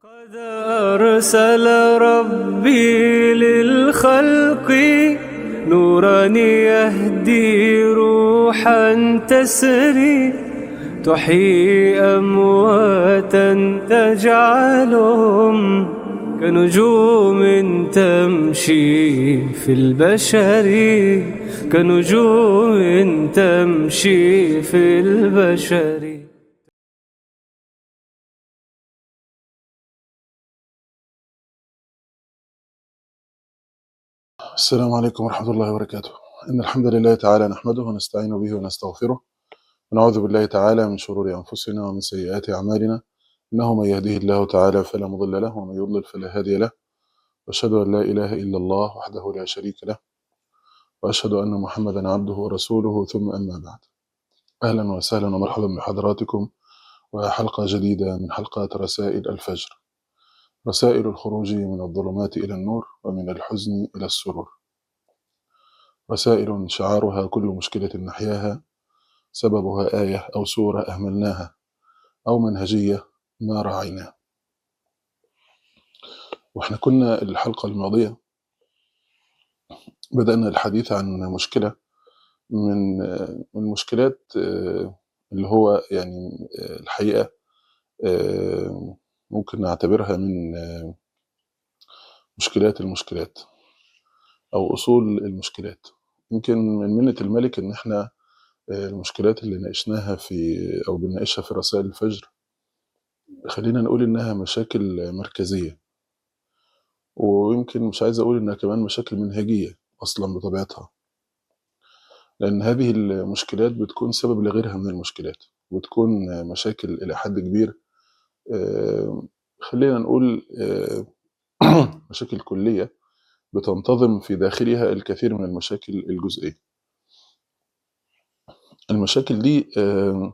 قد أرسل ربي للخلق نورا يهدي روحا تسري تحيي أمواتا تجعلهم كنجوم تمشي في البشر كنجوم تمشي في البشر السلام عليكم ورحمة الله وبركاته إن الحمد لله تعالى نحمده ونستعين به ونستغفره ونعوذ بالله تعالى من شرور أنفسنا ومن سيئات أعمالنا إنه من يهده الله تعالى فلا مضل له ومن يضلل فلا هادي له وأشهد أن لا إله إلا الله وحده لا شريك له وأشهد أن محمدا عبده ورسوله ثم أما بعد أهلا وسهلا ومرحبا بحضراتكم وحلقة جديدة من حلقات رسائل الفجر رسائل الخروج من الظلمات إلى النور ومن الحزن إلى السرور رسائل شعارها كل مشكلة نحياها سببها آية أو سورة أهملناها أو منهجية ما راعيناها وإحنا كنا الحلقة الماضية بدأنا الحديث عن مشكلة من من المشكلات آه، اللي هو يعني آه، الحقيقة آه، ممكن نعتبرها من آه، مشكلات المشكلات أو أصول المشكلات يمكن من منة الملك إن إحنا آه، المشكلات اللي ناقشناها في أو بنناقشها في رسائل الفجر خلينا نقول إنها مشاكل مركزية ويمكن مش عايز أقول إنها كمان مشاكل منهجية أصلا بطبيعتها لأن هذه المشكلات بتكون سبب لغيرها من المشكلات وتكون مشاكل إلى حد كبير آه، خلينا نقول آه، مشاكل كلية بتنتظم في داخلها الكثير من المشاكل الجزئية المشاكل دي آه،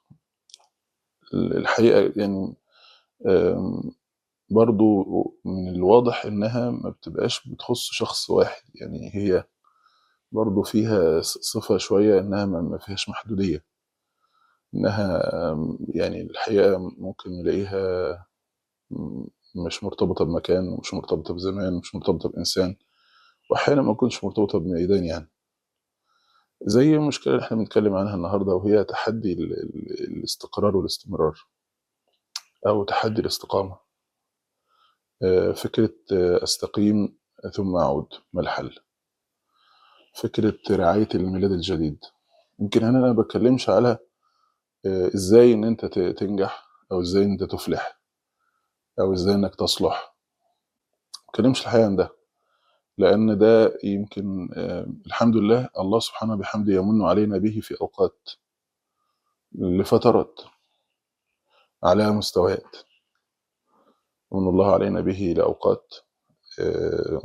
الحقيقة يعني آم، برضو من الواضح إنها ما بتبقاش بتخص شخص واحد يعني هي برضو فيها ص- صفة شوية إنها ما ما فيهاش محدودية إنها آم، يعني الحقيقة ممكن نلاقيها م- مش مرتبطة بمكان مش مرتبطة بزمان مش مرتبطة بإنسان وأحيانا ما تكونش مرتبطة بميدان يعني زي المشكلة اللي احنا بنتكلم عنها النهاردة وهي تحدي ال- ال- الاستقرار والاستمرار أو تحدي الاستقامة آه، فكرة آه، أستقيم ثم أعود ما الحل فكرة رعاية الميلاد الجديد يمكن هنا أنا ما بتكلمش على آه، إزاي إن أنت ت- تنجح أو إزاي إن أنت تفلح أو إزاي إنك تصلح ما بتكلمش الحقيقة عن ده لأن ده يمكن آه، الحمد لله الله سبحانه بحمده يمن علينا به في أوقات لفترات على مستويات من الله علينا به لأوقات آه،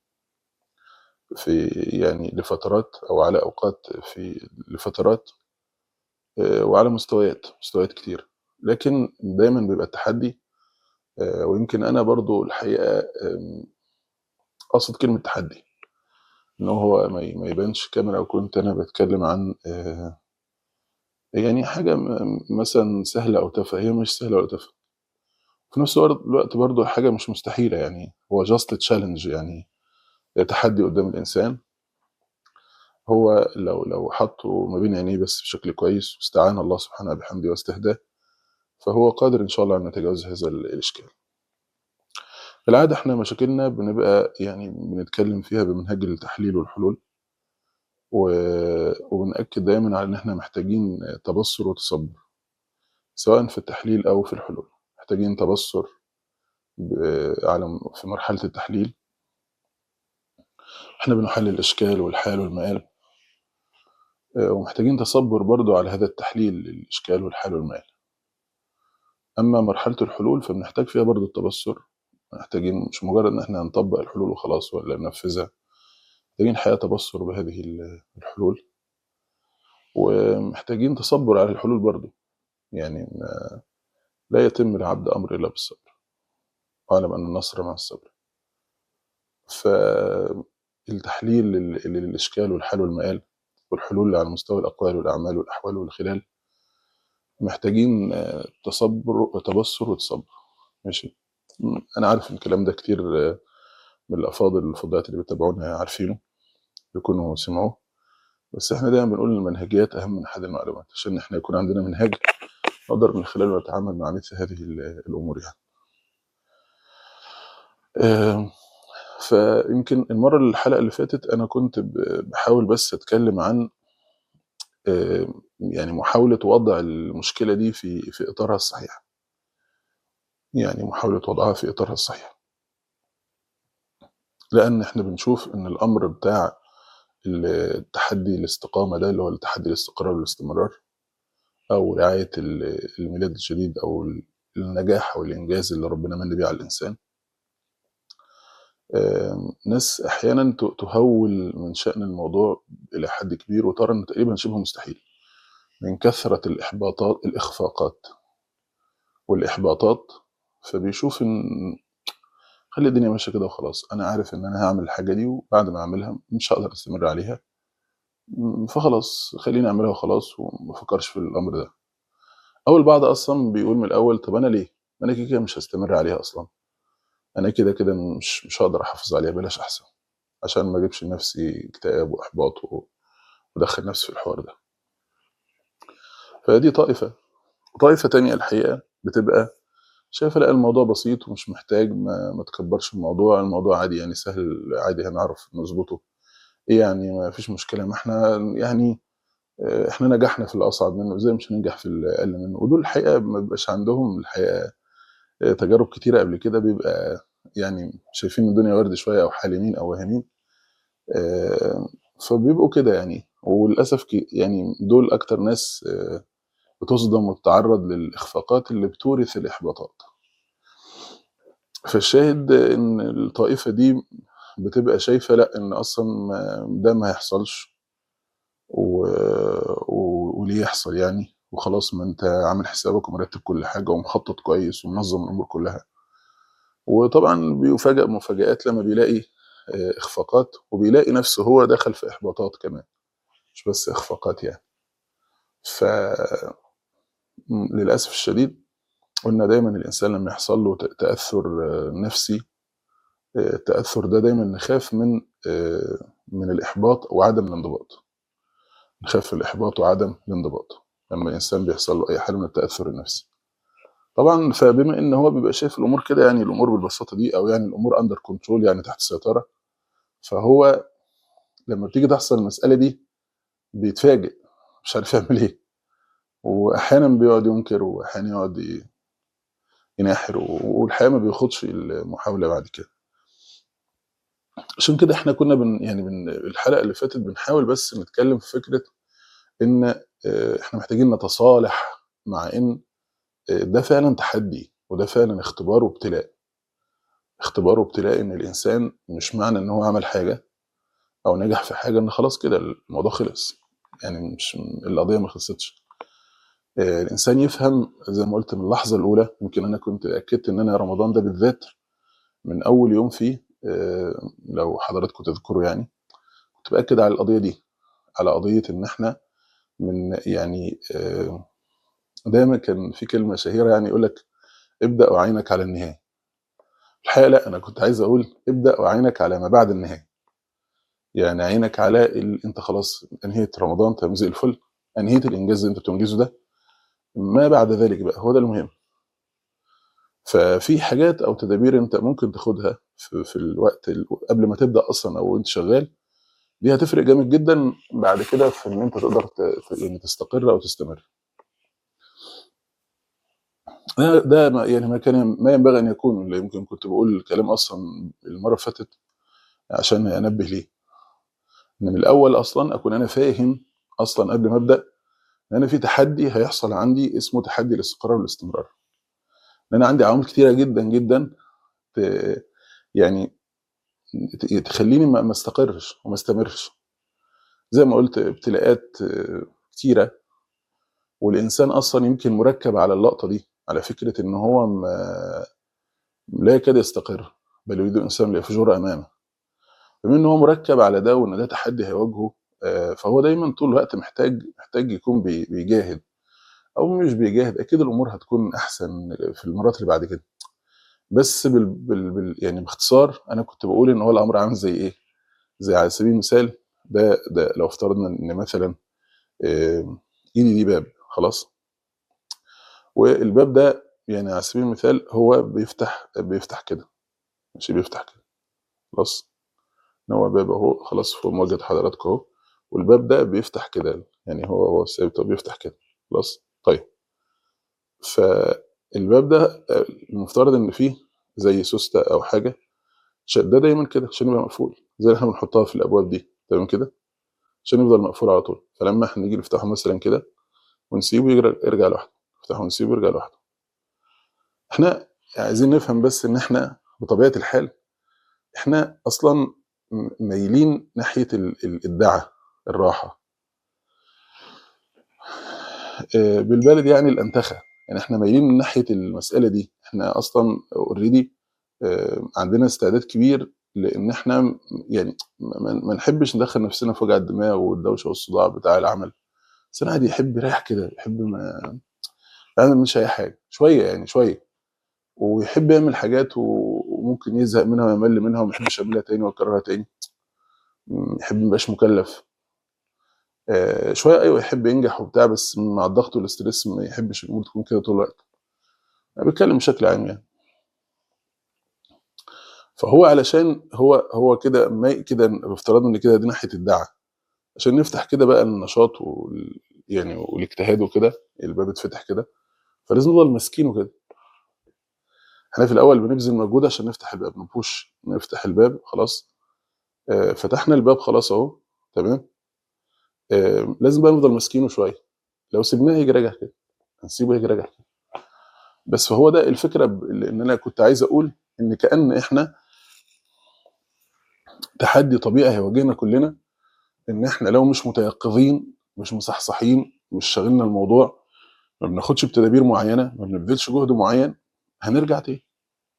في يعني لفترات أو على أوقات في لفترات آه، وعلى مستويات مستويات كتير لكن دايما بيبقى التحدي آه، ويمكن أنا برضو الحقيقة آم، أقصد كلمة تحدي إن هو ما ي- ما يبانش كما لو كنت أنا بتكلم عن آه، يعني حاجة م- مثلا سهلة أو تافهة هي مش سهلة ولا تافهة في نفس الوقت برضو حاجة مش مستحيلة يعني هو just a challenge يعني تحدي قدام الإنسان هو لو لو حطه ما بين عينيه بس بشكل كويس واستعان الله سبحانه بحمده واستهداه فهو قادر إن شاء الله أن يتجاوز هذا ال- الإشكال في العادة إحنا مشاكلنا بنبقى يعني بنتكلم فيها بمنهج التحليل والحلول و- وبنأكد دايما على إن إحنا محتاجين تبصر وتصبر سواء في التحليل أو في الحلول محتاجين تبصر ب- على في مرحلة التحليل إحنا بنحلل الإشكال والحال والمآل آه، ومحتاجين تصبر برضو على هذا التحليل للإشكال والحال والمآل أما مرحلة الحلول فبنحتاج فيها برضو التبصر محتاجين مش مجرد إن إحنا نطبق الحلول وخلاص ولا ننفذها محتاجين حقيقة تبصر بهذه ال- الحلول ومحتاجين تصبر على الحلول برضو يعني ما- لا يتم العبد أمر إلا بالصبر واعلم أن النصر مع الصبر فالتحليل لل- للإشكال والحال والمآل والحلول على مستوى الأقوال والأعمال والأحوال والخلال محتاجين آه، تصبر وتبصر وتصبر ماشي م، انا عارف ان الكلام ده كتير آه، من الافاضل الفضلات اللي بيتابعونا عارفينه يكونوا سمعوه بس احنا دايما بنقول ان المنهجيات اهم من حد المعلومات عشان احنا يكون عندنا منهج نقدر من خلاله نتعامل مع مثل هذه ال- الامور يعني آم، فيمكن المره الحلقه اللي فاتت انا كنت ب- بحاول بس اتكلم عن آم، يعني محاوله وضع المشكله دي في في اطارها الصحيح يعني محاوله وضعها في اطارها الصحيح لان احنا بنشوف ان الامر بتاع التحدي الاستقامه ده اللي هو التحدي الاستقرار والاستمرار او رعايه ال- الميلاد الجديد او النجاح او الانجاز اللي ربنا من بيه على الانسان آم، ناس احيانا ت- تهول من شان الموضوع الى حد كبير وترى انه تقريبا شبه مستحيل من كثره الاحباطات الاخفاقات والاحباطات فبيشوف ان خلي الدنيا ماشيه كده وخلاص انا عارف ان انا هعمل الحاجه دي وبعد ما اعملها مش هقدر استمر عليها م، فخلاص خليني اعملها وخلاص وما افكرش في الامر ده او البعض اصلا بيقول من الاول طب انا ليه ما انا كده كده مش هستمر عليها اصلا انا كده كده مش مش هقدر احافظ عليها بلاش احسن عشان ما اجيبش لنفسي اكتئاب واحباط و- وادخل نفسي في الحوار ده فدي طائفه وطائفه تانية الحقيقه بتبقى شايفه لا الموضوع بسيط ومش محتاج ما, ما تكبرش الموضوع الموضوع عادي يعني سهل عادي هنعرف نظبطه ايه يعني ما فيش مشكله ما احنا يعني آه، احنا نجحنا في الاصعب منه ازاي مش هننجح في الاقل منه ودول الحقيقه ما بيبقاش عندهم الحقيقه آه، تجارب كتيره قبل كده بيبقى يعني شايفين الدنيا ورد شويه او حالمين او واهمين آه، فبيبقوا كده يعني وللاسف كي- يعني دول اكتر ناس آه، بتصدم وتتعرض للاخفاقات اللي بتورث الاحباطات فالشاهد ان الطائفه دي بتبقى شايفه لا ان اصلا ما- ده ما هيحصلش و... و... وليه يحصل يعني وخلاص ما انت عامل حسابك ومرتب كل حاجه ومخطط كويس ومنظم الامور كلها وطبعا بيفاجئ مفاجآت لما بيلاقي آه، اخفاقات وبيلاقي نفسه هو دخل في احباطات كمان مش بس اخفاقات يعني فللاسف الشديد قلنا دايما الانسان لما يحصل له ت- تاثر آه، نفسي آه، التاثر ده دايما نخاف من آه، من الاحباط وعدم الانضباط نخاف من الاحباط وعدم الانضباط لما الانسان بيحصل له اي حاله من التاثر النفسي طبعا فبما ان هو بيبقى شايف الامور كده يعني الامور بالبساطه دي او يعني الامور اندر كنترول يعني تحت السيطره فهو لما بتيجي تحصل المساله دي بيتفاجئ مش عارف يعمل ايه واحيانا بيقعد ينكر واحيانا يقعد ي- يناحر و- والحقيقه ما بياخدش المحاوله بعد كده عشان كده احنا كنا بن يعني بن الحلقه اللي فاتت بنحاول بس نتكلم في فكره ان آه، احنا محتاجين نتصالح مع ان آه، ده فعلا تحدي وده فعلا اختبار وابتلاء اختبار وابتلاء ان الانسان مش معنى ان هو عمل حاجه او نجح في حاجه ان خلاص كده الموضوع خلص يعني مش القضيه ما خلصتش آه، الانسان يفهم زي ما قلت من اللحظه الاولى يمكن انا كنت اكدت ان انا رمضان ده بالذات من اول يوم فيه آه، لو حضراتكم تذكروا يعني كنت باكد على القضيه دي على قضيه ان احنا من يعني آه، دايما كان في كلمه شهيره يعني يقول لك ابدا وعينك على النهايه الحقيقه لا انا كنت عايز اقول ابدا وعينك على ما بعد النهايه يعني عينك على ال... انت خلاص انهيت رمضان تمام زي الفل انهيت الانجاز اللي انت بتنجزه ده ما بعد ذلك بقى هو ده المهم ففي حاجات او تدابير انت ممكن تاخدها في, في الوقت ال- قبل ما تبدا اصلا او انت شغال دي هتفرق جامد جدا بعد كده في ان انت تقدر ت... ت- يعني تستقر او تستمر ده ده ما- يعني ما كان ما ينبغي ان يكون اللي يمكن كنت بقول الكلام اصلا المره اللي فاتت عشان انبه ليه ان من الاول اصلا اكون انا فاهم اصلا قبل ما ابدا ان انا في تحدي هيحصل عندي اسمه تحدي الاستقرار والاستمرار ان انا عندي عوامل كتيره جدا جدا ت- يعني ت- تخليني ما ما استقرش وما استمرش زي ما قلت ابتلاءات آه، كتيره والانسان اصلا يمكن مركب على اللقطه دي على فكره ان هو ما لا يكاد يستقر بل يريد الانسان ليفجر امامه بما ان هو مركب على ده وان ده تحدي هيواجهه آه، فهو دايما طول الوقت محتاج محتاج يكون بي- بيجاهد او مش بيجاهد اكيد الامور هتكون احسن في المرات اللي بعد كده بس بال... بال... بال... يعني باختصار انا كنت بقول ان هو الامر عامل زي ايه زي على سبيل المثال ده ده لو افترضنا ان مثلا آه، ايدي دي باب خلاص والباب ده يعني على سبيل المثال هو بيفتح بيفتح كده ماشي بيفتح كده خلاص ان هو باب اهو خلاص في مواجهة حضراتكم اهو والباب ده بيفتح كده يعني هو هو ثابت هو بيفتح كده خلاص طيب فالباب ده آه، المفترض ان فيه زي سوستة او حاجة شداه دايما كده عشان يبقى مقفول زي اللي احنا بنحطها في الابواب دي تمام كده عشان يفضل مقفول على طول فلما احنا نيجي نفتحه مثلا كده ونسيبه يرجع يرجع لوحده نفتحه ونسيبه يرجع لوحده احنا عايزين نفهم بس ان احنا بطبيعه الحال احنا اصلا م- مايلين ناحيه ال- ال- الدعه الراحه آه، بالبلد يعني الانتخه يعني احنا مايلين من ناحيه المساله دي احنا اصلا اوريدي عندنا استعداد كبير لان احنا م- يعني ما ما نحبش ندخل نفسنا في وجع الدماغ والدوشه والصداع بتاع العمل بس الواحد يحب يريح كده يحب ما يعمل مش اي حاجه شويه يعني شويه ويحب يعمل حاجات و- وممكن يزهق منها ويمل منها وما يحبش يعملها تاني ويكررها تاني م، يحب ميبقاش مكلف آه، شويه ايوه يحب ينجح وبتاع بس مع الضغط والاسترس ما يحبش الامور تكون كده طول الوقت انا بتكلم بشكل عام يعني فهو علشان هو هو كده ما كده بافتراض ان كده دي ناحيه الدعه عشان نفتح كده بقى النشاط وال يعني والاجتهاد وكده الباب اتفتح كده فلازم نفضل ماسكينه كده احنا في الاول بنبذل مجهود عشان نفتح الباب نبوش نفتح الباب خلاص آه، فتحنا الباب خلاص اهو تمام آه، لازم بقى نفضل ماسكينه شويه لو سيبناه يجي راجع كده هنسيبه يجي راجع كده بس فهو ده الفكره ب- اللي ان انا كنت عايز اقول ان كان احنا تحدي طبيعي هيواجهنا كلنا ان احنا لو مش متيقظين مش مصحصحين مش شاغلنا الموضوع ما بناخدش بتدابير معينه ما بنبذلش جهد معين هنرجع تاني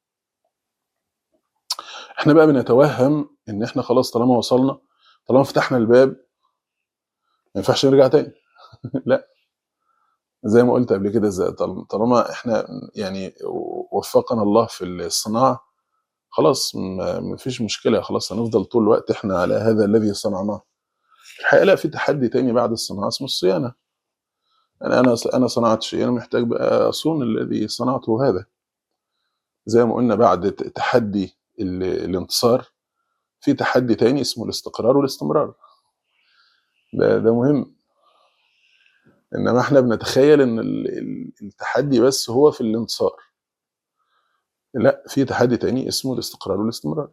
احنا بقى بنتوهم ان احنا خلاص طالما وصلنا طالما فتحنا الباب ما ينفعش نرجع تاني لا زي ما قلت قبل كده زي- طال- طالما احنا يعني وفقنا الله في الصناعه خلاص ما ما فيش مشكله خلاص هنفضل طول الوقت احنا على هذا الذي صنعناه الحقيقه لا في تحدي تاني بعد الصناعه اسمه الصيانه انا انا انا صنعت شيء انا محتاج بقى اصون الذي صنعته هذا زي ما قلنا بعد ت- تحدي ال- الانتصار في تحدي تاني اسمه الاستقرار والاستمرار ده ده مهم انما احنا بنتخيل ان ال- ال- التحدي بس هو في الانتصار لا في تحدي تاني اسمه الاستقرار والاستمرار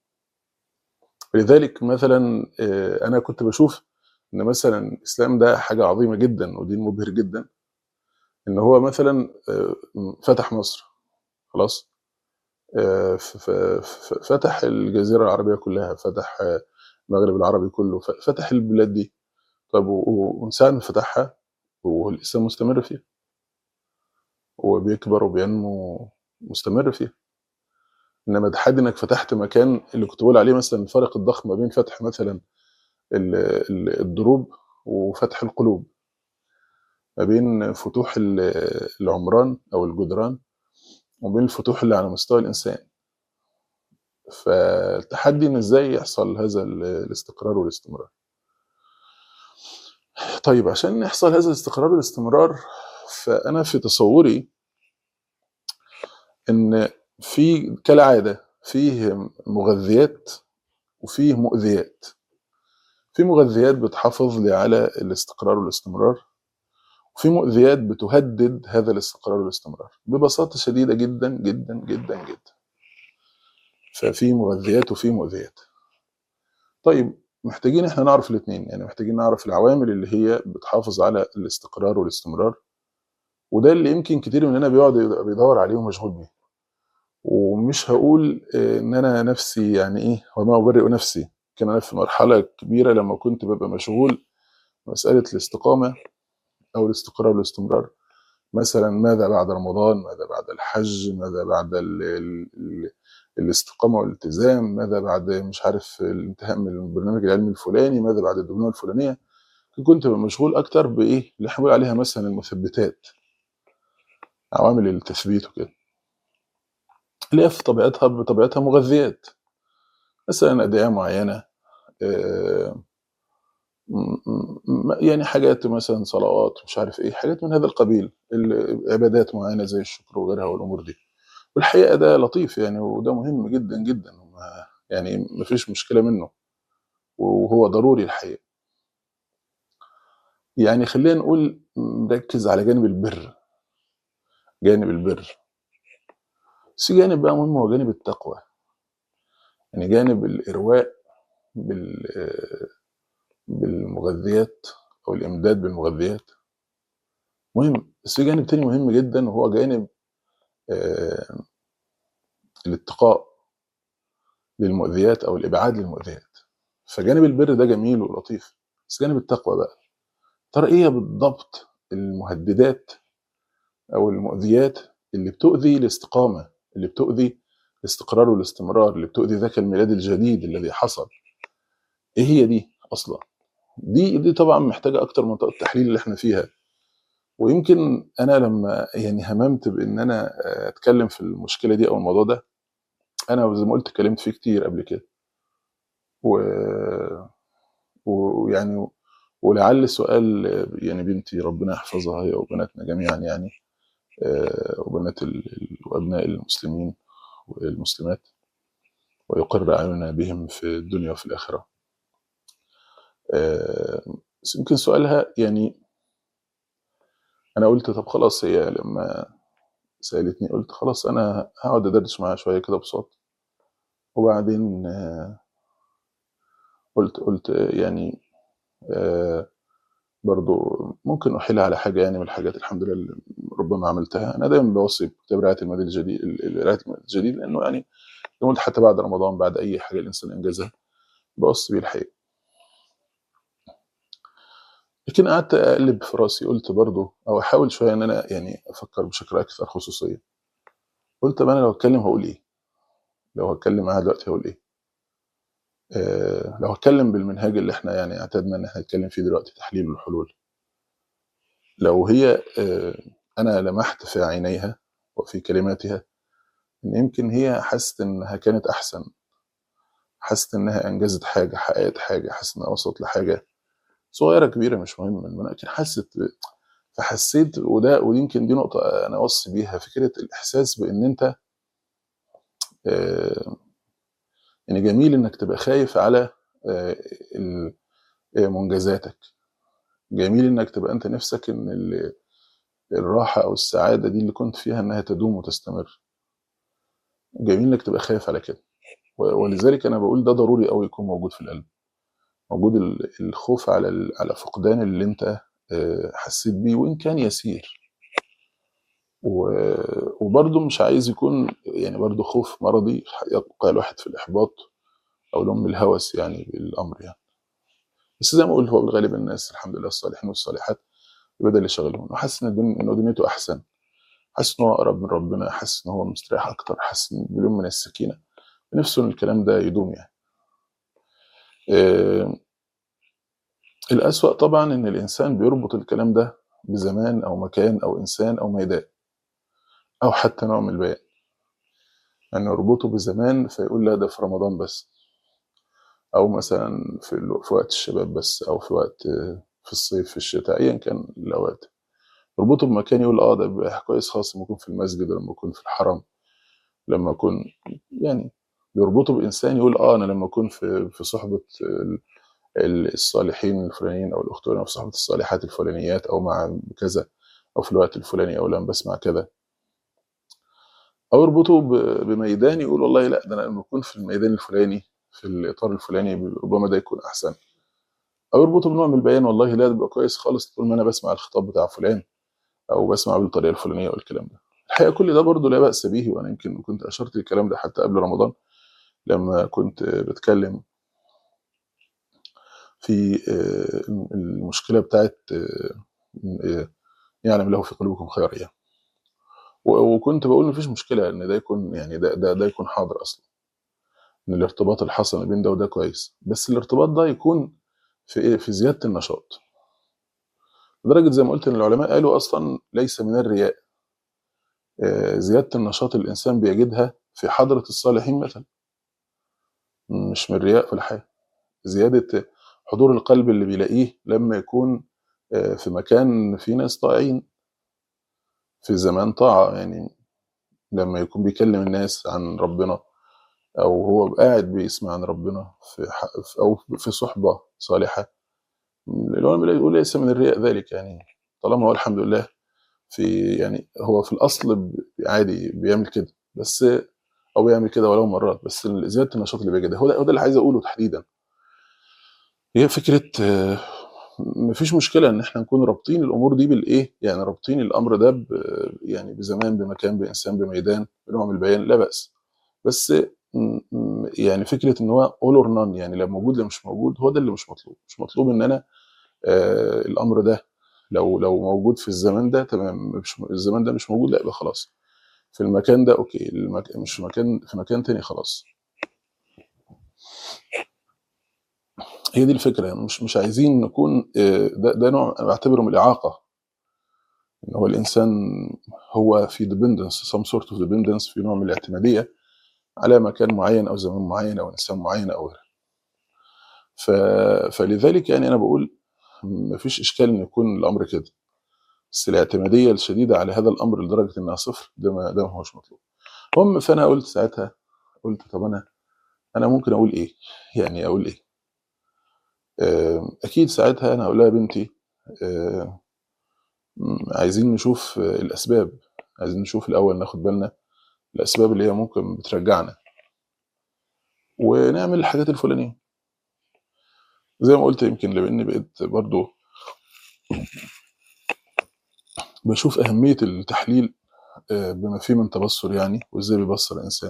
لذلك مثلا آه، انا كنت بشوف ان مثلا الاسلام ده حاجه عظيمه جدا ودين مبهر جدا ان هو مثلا آه، فتح مصر خلاص آه، ف- ف- ف- فتح الجزيره العربيه كلها فتح آه، المغرب العربي كله ف- فتح البلاد دي طب و- و- ومن ساعه ما فتحها والاسلام مستمر فيها وبيكبر وبينمو مستمر فيها انما تحدي انك فتحت مكان اللي كنت بقول عليه مثلا الفرق الضخم ما بين فتح مثلا ال- ال- الدروب وفتح القلوب ما بين فتوح ال- العمران او الجدران وبين الفتوح اللي على مستوى الانسان فالتحدي ان ازاي يحصل هذا ال- الاستقرار والاستمرار طيب عشان يحصل هذا الاستقرار والاستمرار فانا في تصوري ان في كالعاده فيه مغذيات وفيه مؤذيات في مغذيات بتحافظ لي على الاستقرار والاستمرار وفي مؤذيات بتهدد هذا الاستقرار والاستمرار ببساطة شديدة جدا جدا جدا جدا ففي مغذيات وفي مؤذيات طيب محتاجين احنا نعرف الاثنين يعني محتاجين نعرف العوامل اللي هي بتحافظ على الاستقرار والاستمرار وده اللي يمكن كتير مننا بيقعد بيدور عليه ومشغول بيه ومش هقول آه، ان انا نفسي يعني ايه وما ابرئ نفسي كان انا في مرحله كبيره لما كنت ببقى مشغول مساله الاستقامه او الاستقرار والاستمرار مثلا ماذا بعد رمضان ماذا بعد الحج ماذا بعد ال ال ال الاستقامة والالتزام ماذا بعد مش عارف الانتهاء من البرنامج العلمي الفلاني ماذا بعد الدبلومة الفلانية كنت ببقى مشغول أكتر بإيه اللي احنا بنقول عليها مثلا المثبتات عوامل التثبيت وكده اللي هي في طبيعتها بطبيعتها مغذيات مثلا ادعيه معينه آه، م- م- يعني حاجات مثلا صلوات مش عارف ايه حاجات من هذا القبيل ال- عبادات معينه زي الشكر وغيرها والامور دي والحقيقه ده لطيف يعني وده مهم جدا جدا وما- يعني مفيش مشكله منه وهو ضروري الحقيقه يعني خلينا نقول نركز على جانب البر جانب البر بس في جانب بقى مهم هو جانب التقوى يعني جانب الارواء بال بالمغذيات او الامداد بالمغذيات مهم بس في جانب تاني مهم جدا وهو جانب آه، الاتقاء للمؤذيات او الابعاد للمؤذيات فجانب البر ده جميل ولطيف بس جانب التقوى بقى ترى ايه بالضبط المهددات او المؤذيات اللي بتؤذي الاستقامه اللي بتؤذي الاستقرار والاستمرار اللي بتؤذي ذاك الميلاد الجديد الذي حصل ايه هي دي اصلا دي دي طبعا محتاجه اكتر من طاقه التحليل اللي احنا فيها ويمكن انا لما يعني هممت بان انا آه، اتكلم في المشكله دي او الموضوع ده انا زي ما قلت اتكلمت فيه كتير قبل كده و... و- ويعني ولعل سؤال آه، يعني بنتي ربنا يحفظها هي وبناتنا جميعا يعني آه، وبنات ال- ال- وابناء المسلمين والمسلمات ويقر اعيننا بهم في الدنيا وفي الاخره آه، بس يمكن سؤالها يعني انا قلت طب خلاص هي لما سالتني قلت خلاص انا هقعد ادردش معاها شويه كده بصوت وبعدين آه، قلت قلت آه، يعني آه، برضو ممكن احيلها على حاجه يعني من الحاجات الحمد لله اللي ربما عملتها انا دايما بوصي بكتاب رعايه المال الجديد ال- رعايه المال الجديد لانه يعني زي ما قلت حتى بعد رمضان بعد اي حاجه الانسان انجزها بوصي بيه الحقيقه لكن قعدت اقلب في راسي قلت برضو او احاول شويه ان انا يعني افكر بشكل اكثر خصوصيه قلت طب انا لو اتكلم هقول ايه لو هتكلم معاها دلوقتي هقول ايه آه لو هتكلم بالمنهاج اللي احنا يعني اعتدنا ان احنا نتكلم فيه دلوقتي تحليل والحلول لو هي آه انا لمحت في عينيها وفي كلماتها ان يمكن هي حست انها كانت احسن حست انها انجزت حاجه حققت حاجه حست انها وصلت لحاجه صغيره كبيره مش مهم المهم لكن حست ب- فحسيت وده ويمكن دي نقطه انا اوصي بيها فكره الاحساس بان انت آه، يعني جميل انك تبقى خايف على آه، ال- آه، منجزاتك جميل انك تبقى انت نفسك ان ال- الراحه او السعاده دي اللي كنت فيها انها تدوم وتستمر جميل انك تبقى خايف على كده و- ولذلك انا بقول ده ضروري قوي يكون موجود في القلب موجود ال- الخوف على ال- على فقدان اللي انت آه، حسيت بيه وان كان يسير و- وبرضه مش عايز يكون يعني برضه خوف مرضي يبقى الواحد في الاحباط او لهم الهوس يعني بالامر يعني بس زي ما قلت هو بالغالب الناس الحمد لله الصالحين والصالحات يبقى ده اللي شغلهم وحاسس ان الدنيا ان دنيته احسن حاسس ان هو اقرب من ربنا حاسس ان هو مستريح اكتر حاسس ان بيلوم من السكينه نفسه ان الكلام ده يدوم يعني آه، الأسوأ طبعا إن الإنسان بيربط الكلام ده بزمان أو مكان أو إنسان أو ميدان أو حتى نوع من البيان يعني يربطه بزمان فيقول لا ده في رمضان بس أو مثلا في, ال- في وقت الشباب بس أو في وقت آه، في الصيف في الشتاء أيا كان الأوقات يربطه بمكان يقول اه ده بيبقى كويس خالص لما يكون في المسجد لما يكون في الحرم لما يكون يعني بيربطه بإنسان يقول اه أنا لما أكون في في صحبة ال- ال- الصالحين الفلانيين أو الأخت أو في صحبة الصالحات الفلانيات أو مع كذا أو في الوقت الفلاني أو لما بسمع كذا او يربطه ب- بميدان يقول والله لا ده انا لما اكون في الميدان الفلاني في الاطار الفلاني ربما ده يكون احسن او يربطه بنوع من البيان والله لا ده بيبقى كويس خالص طول ما انا بسمع الخطاب بتاع فلان او بسمع بالطريقه الفلانيه او الكلام ده الحقيقه كل ده برضه لا باس به وانا يمكن كنت اشرت الكلام ده حتى قبل رمضان لما كنت بتكلم في آه، المشكله بتاعت آه، آه، يعلم له في قلوبكم خير يعني و- وكنت بقول مفيش مشكله ان ده يكون يعني ده ده, ده يكون حاضر اصلا ان الارتباط اللي حصل ما بين ده وده كويس بس الارتباط ده يكون في ايه في زياده النشاط لدرجه زي ما قلت ان العلماء قالوا اصلا ليس من الرياء آه، زياده النشاط اللي الانسان بيجدها في حضرة الصالحين مثلا مش من رياء ولا حاجة زيادة حضور القلب اللي بيلاقيه لما يكون آه، في مكان فيه ناس طائعين في زمان طاعة يعني لما يكون بيكلم الناس عن ربنا أو هو قاعد بيسمع عن ربنا في ح- في- أو في صحبة صالحة العلماء يقول ليس من الرياء ذلك يعني طالما هو الحمد لله في يعني هو في الأصل ب- عادي بيعمل كده بس أو بيعمل كده ولو مرات بس زيادة النشاط اللي بيجي ده هو ده هو ده اللي عايز أقوله تحديدا هي فكرة آه، مفيش مشكلة إن إحنا نكون رابطين الأمور دي بالإيه؟ يعني رابطين الأمر ده ب يعني بزمان بمكان بإنسان بميدان بنوع من البيان لا بأس بس م- م- يعني فكرة إن هو all or none يعني لا موجود لا مش موجود هو ده اللي مش مطلوب مش مطلوب إن أنا آه الأمر ده لو لو موجود في الزمان ده تمام مش الزمان ده مش موجود لا يبقى خلاص في المكان ده أوكي المك... مش في مكان في مكان تاني خلاص هي دي الفكرة مش مش عايزين نكون آه، ده, ده نوع أنا بعتبره من الإعاقة ان هو الانسان هو في dependence some sort of dependence في نوع من الاعتماديه على مكان معين او زمان معين او انسان معين او غيره ف... فلذلك يعني انا بقول مفيش اشكال ان يكون الامر كده بس الاعتماديه الشديده على هذا الامر لدرجه انها صفر ده ما ده ما هوش مطلوب هم فانا قلت ساعتها قلت طب انا انا ممكن اقول ايه يعني اقول ايه آه، اكيد ساعتها انا هقول لها يا بنتي آه، م- عايزين نشوف آه، الاسباب عايزين نشوف الاول ناخد بالنا الاسباب اللي هي ممكن بترجعنا ونعمل الحاجات الفلانيه زي ما قلت يمكن لاني بقيت برضو بشوف اهميه التحليل آه، بما فيه من تبصر يعني وازاي بيبصر الانسان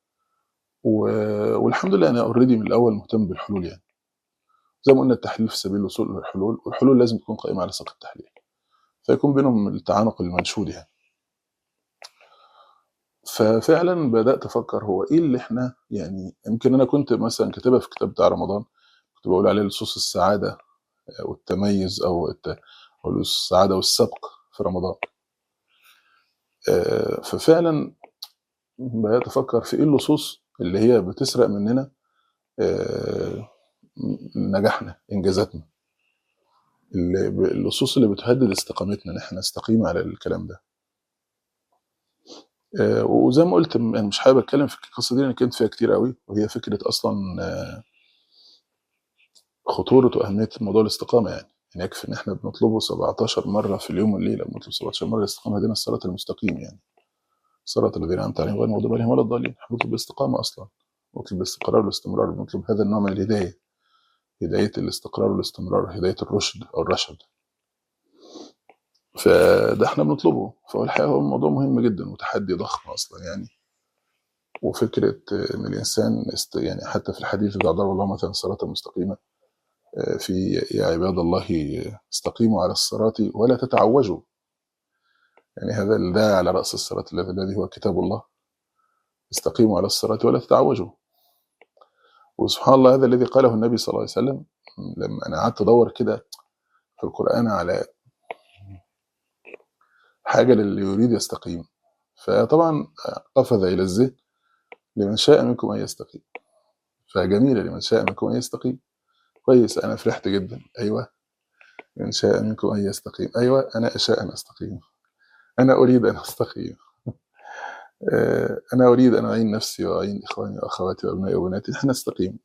و- والحمد لله انا اوريدي من الاول مهتم بالحلول يعني زي ما قلنا التحليل في سبيل الوصول للحلول والحلول لازم تكون قائمه على ساق التحليل فيكون بينهم التعانق المنشود يعني ففعلا بدات افكر هو ايه اللي احنا يعني يمكن انا كنت مثلا كاتبها في كتاب بتاع رمضان كنت بقول عليه لصوص السعاده والتميز او الت- أو السعاده والسبق في رمضان آه، ففعلا بدات افكر في ايه اللصوص اللي هي بتسرق مننا آه، نجاحنا انجازاتنا اللي ب- اللصوص اللي بتهدد استقامتنا ان احنا نستقيم على الكلام ده آه، وزي ما قلت م- انا مش حابب اتكلم في القصه دي لان كنت فيها كتير قوي وهي فكره اصلا آه، خطوره واهميه موضوع الاستقامه يعني يعني يكفي ان احنا بنطلبه 17 مره في اليوم والليله بنطلب 17 مره الاستقامه هدينا الصراط المستقيم يعني صراط الذين انعمت عليهم غير المغضوب عليهم ولا الضالين احنا بنطلب الاستقامه اصلا بنطلب الاستقرار والاستمرار بنطلب هذا النوع من الهدايه هدايه الاستقرار والاستمرار هدايه الرشد او الرشد فده احنا بنطلبه فهو الحقيقه هو الموضوع مهم جدا وتحدي ضخم اصلا يعني وفكره ان الانسان است يعني حتى في الحديث بتاع ضرب الله مثلا الصراط المستقيمه آه، في يا عباد الله استقيموا على الصراط ولا تتعوجوا يعني هذا الداعي على راس الصراط الذي الذي هو كتاب الله استقيموا على الصراط ولا تتعوجوا وسبحان الله هذا الذي قاله النبي صلى الله عليه وسلم لما انا قعدت ادور كده في القران على حاجه للي يريد يستقيم فطبعا قفز الى الذهن لمن شاء منكم ان يستقيم فجميله لمن شاء منكم ان يستقيم كويس انا فرحت جدا ايوه من شاء منكم ان يستقيم ايوه انا اشاء ان استقيم انا اريد ان استقيم آه، انا اريد ان اعين نفسي واعين اخواني واخواتي وابنائي وبناتي احنا نستقيم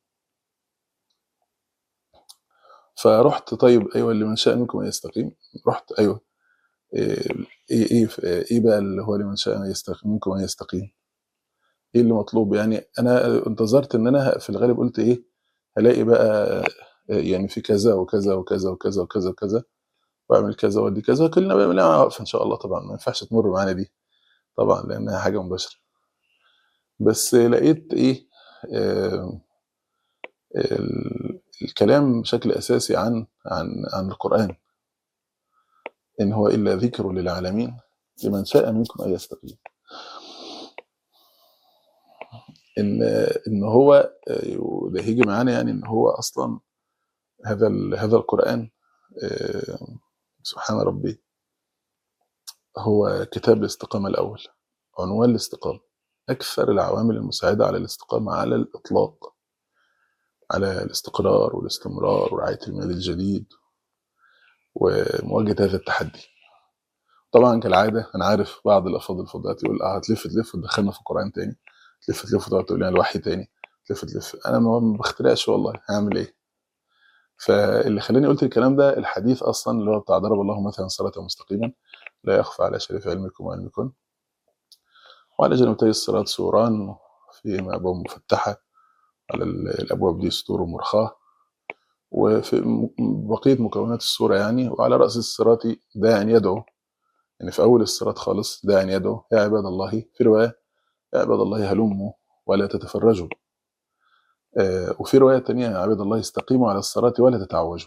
فرحت طيب ايوه اللي من شاء منكم ان يستقيم رحت ايوه ايه ايه ايه إيه بقى اللي هو لمن شاء ان يستقيم منكم ان يستقيم ايه اللي مطلوب يعني انا انتظرت ان انا في الغالب قلت ايه هلاقي بقى آه، يعني في كذا وكذا وكذا وكذا وكذا وكذا واعمل كذا وادي كذا كلنا بقى بنعمل واقفه ان شاء الله طبعا ما ينفعش تمر معانا دي طبعا لانها حاجه مباشره بس لقيت ايه آه ال- الكلام بشكل اساسي عن عن عن القران ان هو الا ذكر للعالمين لمن شاء منكم ان يستقيم ان ان هو آه، وده هيجي معانا يعني ان هو اصلا هذا ال- هذا القران آه، سبحان ربي هو كتاب الاستقامه الاول عنوان الاستقامه اكثر العوامل المساعده على الاستقامه على الاطلاق على الاستقرار والاستمرار ورعايه المال الجديد ومواجهه هذا التحدي طبعا كالعاده انا عارف بعض الافاضل الفضلات يقول اه هتلف تلف وتدخلنا في القران تاني تلف تلف وتقعد تقول لنا الوحي تاني تلف تلف انا ما ما بخترعش والله هعمل ايه فاللي خلاني قلت الكلام ده الحديث اصلا اللي هو بتاع ضرب الله مثلا صراطا مستقيما لا يخفى على شريف علمكم وعلمكم وعلى جانبتي الصراط سوران في ابواب مفتحه على ال- الابواب دي سطور مرخاه وفي م- بقيه مكونات السوره يعني وعلى راس الصراط داع يدعو يعني في اول الصراط خالص داع يدعو يا عباد الله في روايه يا عباد الله هلموا ولا تتفرجوا آه، وفي روايه تانية يا عباد الله استقيموا على الصراط ولا تتعوجوا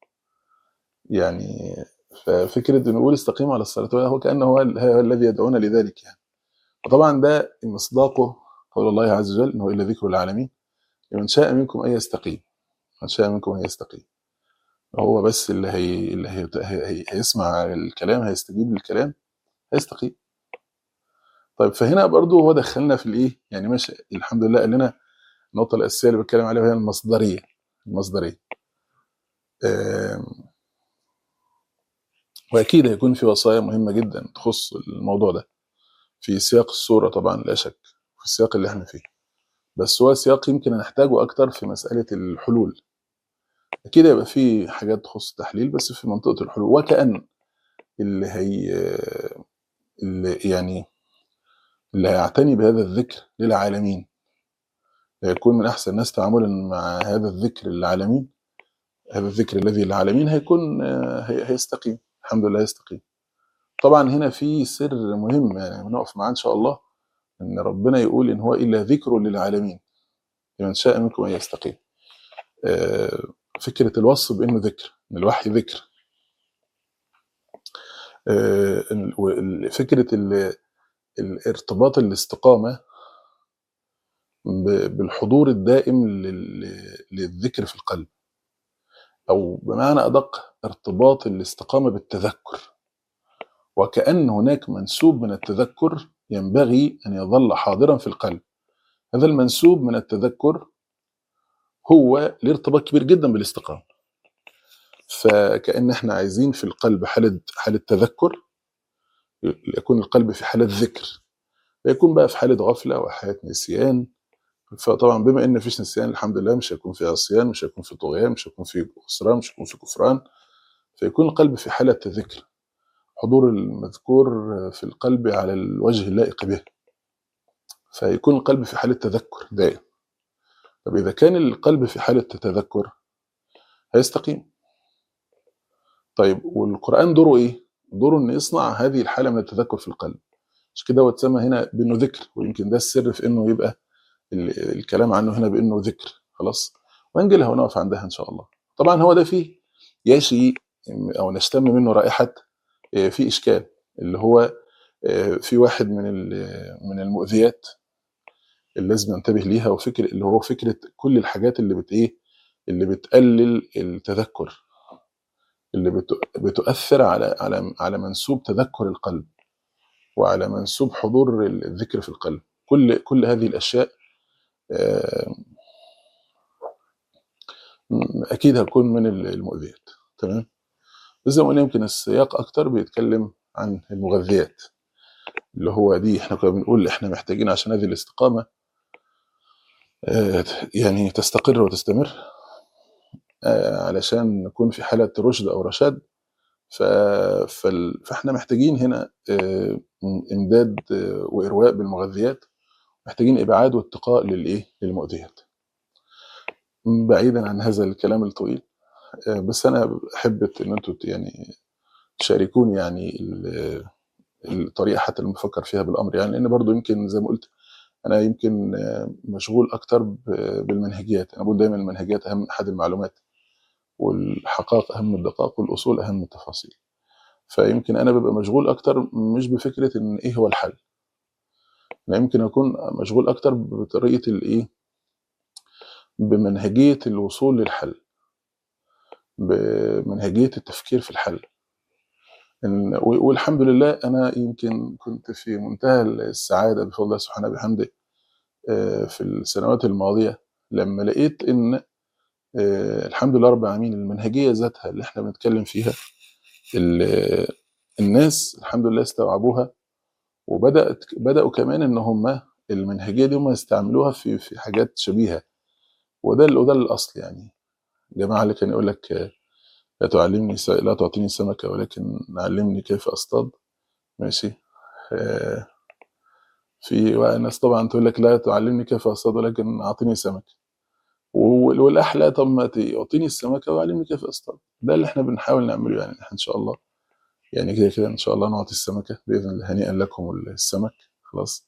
يعني ففكره انه يقول استقيموا على الصراط هو كانه هو ال- هو الذي يدعونا لذلك يعني وطبعا ده مصداقه قول الله عز وجل انه الا ذكر العالمين لمن شاء منكم ان يستقيم من شاء منكم ان يستقيم هو بس اللي هي اللي هي هي هي هيسمع الكلام هيستجيب للكلام هيستقيم طيب فهنا برضو هو دخلنا في الايه يعني ماشي الحمد لله قال لنا النقطه الاساسيه اللي بتكلم عليها وهي المصدريه المصدريه آم، واكيد هيكون في وصايا مهمه جدا تخص الموضوع ده في سياق الصوره طبعا لا شك في السياق اللي احنا فيه بس هو سياق يمكن نحتاجه اكتر في مساله الحلول اكيد هيبقى في حاجات تخص التحليل بس في منطقه الحلول وكأن اللي هي اللي يعني اللي هيعتني بهذا الذكر للعالمين هيكون من احسن الناس تعاملا مع هذا الذكر للعالمين هذا الذكر الذي للعالمين هيكون آه، هي- هيستقيم الحمد لله يستقيم طبعا هنا في سر مهم يعني بنقف معاه ان شاء الله ان ربنا يقول ان هو الا ذكر للعالمين لمن شاء منكم ان يستقيم آه، فكره الوصف بانه ذكر ان الوحي ذكر آه، ال- وال- فكره ال- الارتباط الاستقامه ب- بالحضور الدائم لل- للذكر في القلب او بمعنى ادق ارتباط الاستقامه بالتذكر وكأن هناك منسوب من التذكر ينبغي أن يظل حاضرا في القلب هذا المنسوب من التذكر هو ليه ارتباط كبير جدا بالاستقامة فكأن احنا عايزين في القلب حالة حالة تذكر يكون القلب في حالة ذكر ويكون بقى في حالة غفلة وحالة نسيان فطبعا بما ان مفيش نسيان الحمد لله مش هيكون في عصيان مش هيكون في طغيان مش هيكون في خسران مش هيكون في كفران فيكون القلب في حالة ذكر حضور المذكور في القلب على الوجه اللائق به فيكون القلب في حالة تذكر دائم طب إذا كان القلب في حالة تذكر هيستقيم طيب والقرآن دوره إيه؟ دوره إنه يصنع هذه الحالة من التذكر في القلب مش كده هو اتسمى هنا بأنه ذكر ويمكن ده السر في إنه يبقى ال- الكلام عنه هنا بأنه ذكر خلاص وهنجيلها ونقف عندها إن شاء الله طبعا هو ده فيه ياشي أو نشتم منه رائحة آه، في إشكال اللي هو آه، في واحد من ال- من المؤذيات اللي لازم ننتبه ليها وفكر اللي هو فكره كل الحاجات اللي بت ايه اللي بتقلل التذكر اللي بت- بتؤثر على على على منسوب تذكر القلب وعلى منسوب حضور الذكر في القلب كل كل هذه الاشياء آه، م- اكيد هتكون من المؤذيات تمام بس زي ما قلنا يمكن السياق اكتر بيتكلم عن المغذيات اللي هو دي احنا كنا بنقول احنا محتاجين عشان هذه الاستقامه آه، يعني تستقر وتستمر آه، علشان نكون في حالة رشد أو رشاد ف... فال... فاحنا محتاجين هنا آه، إمداد آه، وإرواء بالمغذيات محتاجين إبعاد واتقاء للإيه؟ للمؤذيات بعيدا عن هذا الكلام الطويل آه، بس أنا أحب إن أنتوا ت- يعني تشاركوني يعني ال- الطريقة حتى اللي بفكر فيها بالأمر يعني لأن برضو يمكن زي ما قلت أنا يمكن آه، مشغول أكتر ب- بالمنهجيات أنا بقول دايما المنهجيات أهم من أحد المعلومات والحقائق أهم من الدقائق والأصول أهم من التفاصيل فيمكن انا ببقى مشغول اكتر مش بفكره ان ايه هو الحل انا يمكن اكون مشغول اكتر بطريقه الايه بمنهجيه الوصول للحل بمنهجيه التفكير في الحل إن و- والحمد لله انا يمكن كنت في منتهى السعاده بفضل الله سبحانه وبحمده آه، في السنوات الماضيه لما لقيت ان آه، الحمد لله رب العالمين المنهجيه ذاتها اللي احنا بنتكلم فيها ال- الناس الحمد لله استوعبوها وبدات بداوا كمان ان هم المنهجيه دي هم يستعملوها في في حاجات شبيهه وده ال- وده الاصل يعني الجماعه اللي كان يقول لك آه، لا تعلمني س- لا تعطيني سمكه ولكن علمني كيف اصطاد ماشي آه، في ناس طبعا تقول لك لا تعلمني كيف اصطاد ولكن اعطيني سمك وال- والاحلى طب ما تعطيني السمكه وعلمني كيف اصطاد ده اللي احنا بنحاول نعمله يعني احنا ان شاء الله يعني كده كده ان شاء الله نعطي السمكه باذن الله هنيئا لكم السمك خلاص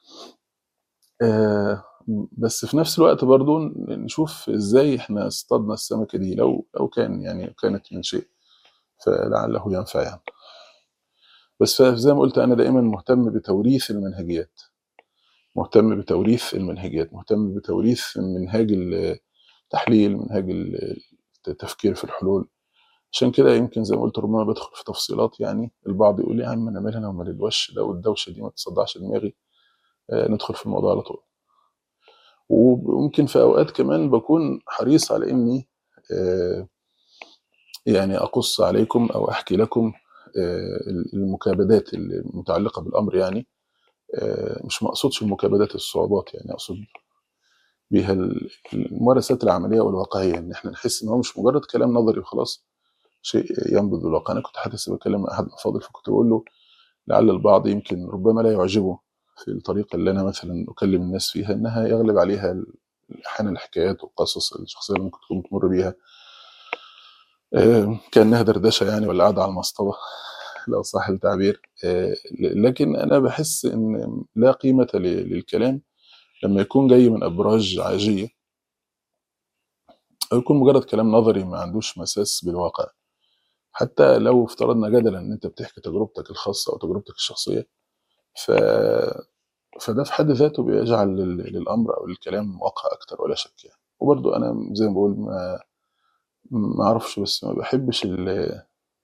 آه بس في نفس الوقت برضو نشوف ازاي احنا اصطادنا السمكه دي لو لو كان يعني كانت من شيء فلعله ينفع يعني بس زي ما قلت انا دائما مهتم بتوريث المنهجيات مهتم بتوريث المنهجيات مهتم بتوريث منهاج التحليل منهاج التفكير في الحلول عشان كده يمكن زي ما قلت ربما بدخل في تفصيلات يعني البعض يقول لي يا عم انا مالي انا ومال الوش ده والدوشه دي ما تصدعش دماغي آه ندخل في الموضوع على طول وممكن في اوقات كمان بكون حريص على اني آه يعني اقص عليكم او احكي لكم آه المكابدات المتعلقه بالامر يعني آه مش مقصودش المكابدات الصعوبات يعني اقصد بيها الممارسات العمليه والواقعيه ان احنا نحس ان هو مش مجرد كلام نظري وخلاص شيء ينبض بالواقع انا كنت حتى بكلم مع احد الافاضل فكنت بقول له لعل البعض يمكن ربما لا يعجبه في الطريقه اللي انا مثلا اكلم الناس فيها انها يغلب عليها احيانا الحكايات والقصص الشخصيه اللي ممكن تكون بتمر بيها كانها دردشه يعني ولا قاعده على المصطبه لو صح التعبير لكن انا بحس ان لا قيمه للكلام لما يكون جاي من ابراج عاجيه او يكون مجرد كلام نظري ما عندوش مساس بالواقع حتى لو افترضنا جدلا ان انت بتحكي تجربتك الخاصه او تجربتك الشخصيه ف فده في حد ذاته بيجعل للامر او الكلام واقع اكتر ولا شك يعني وبرضو انا زي ما بقول ما ما اعرفش بس ما بحبش ال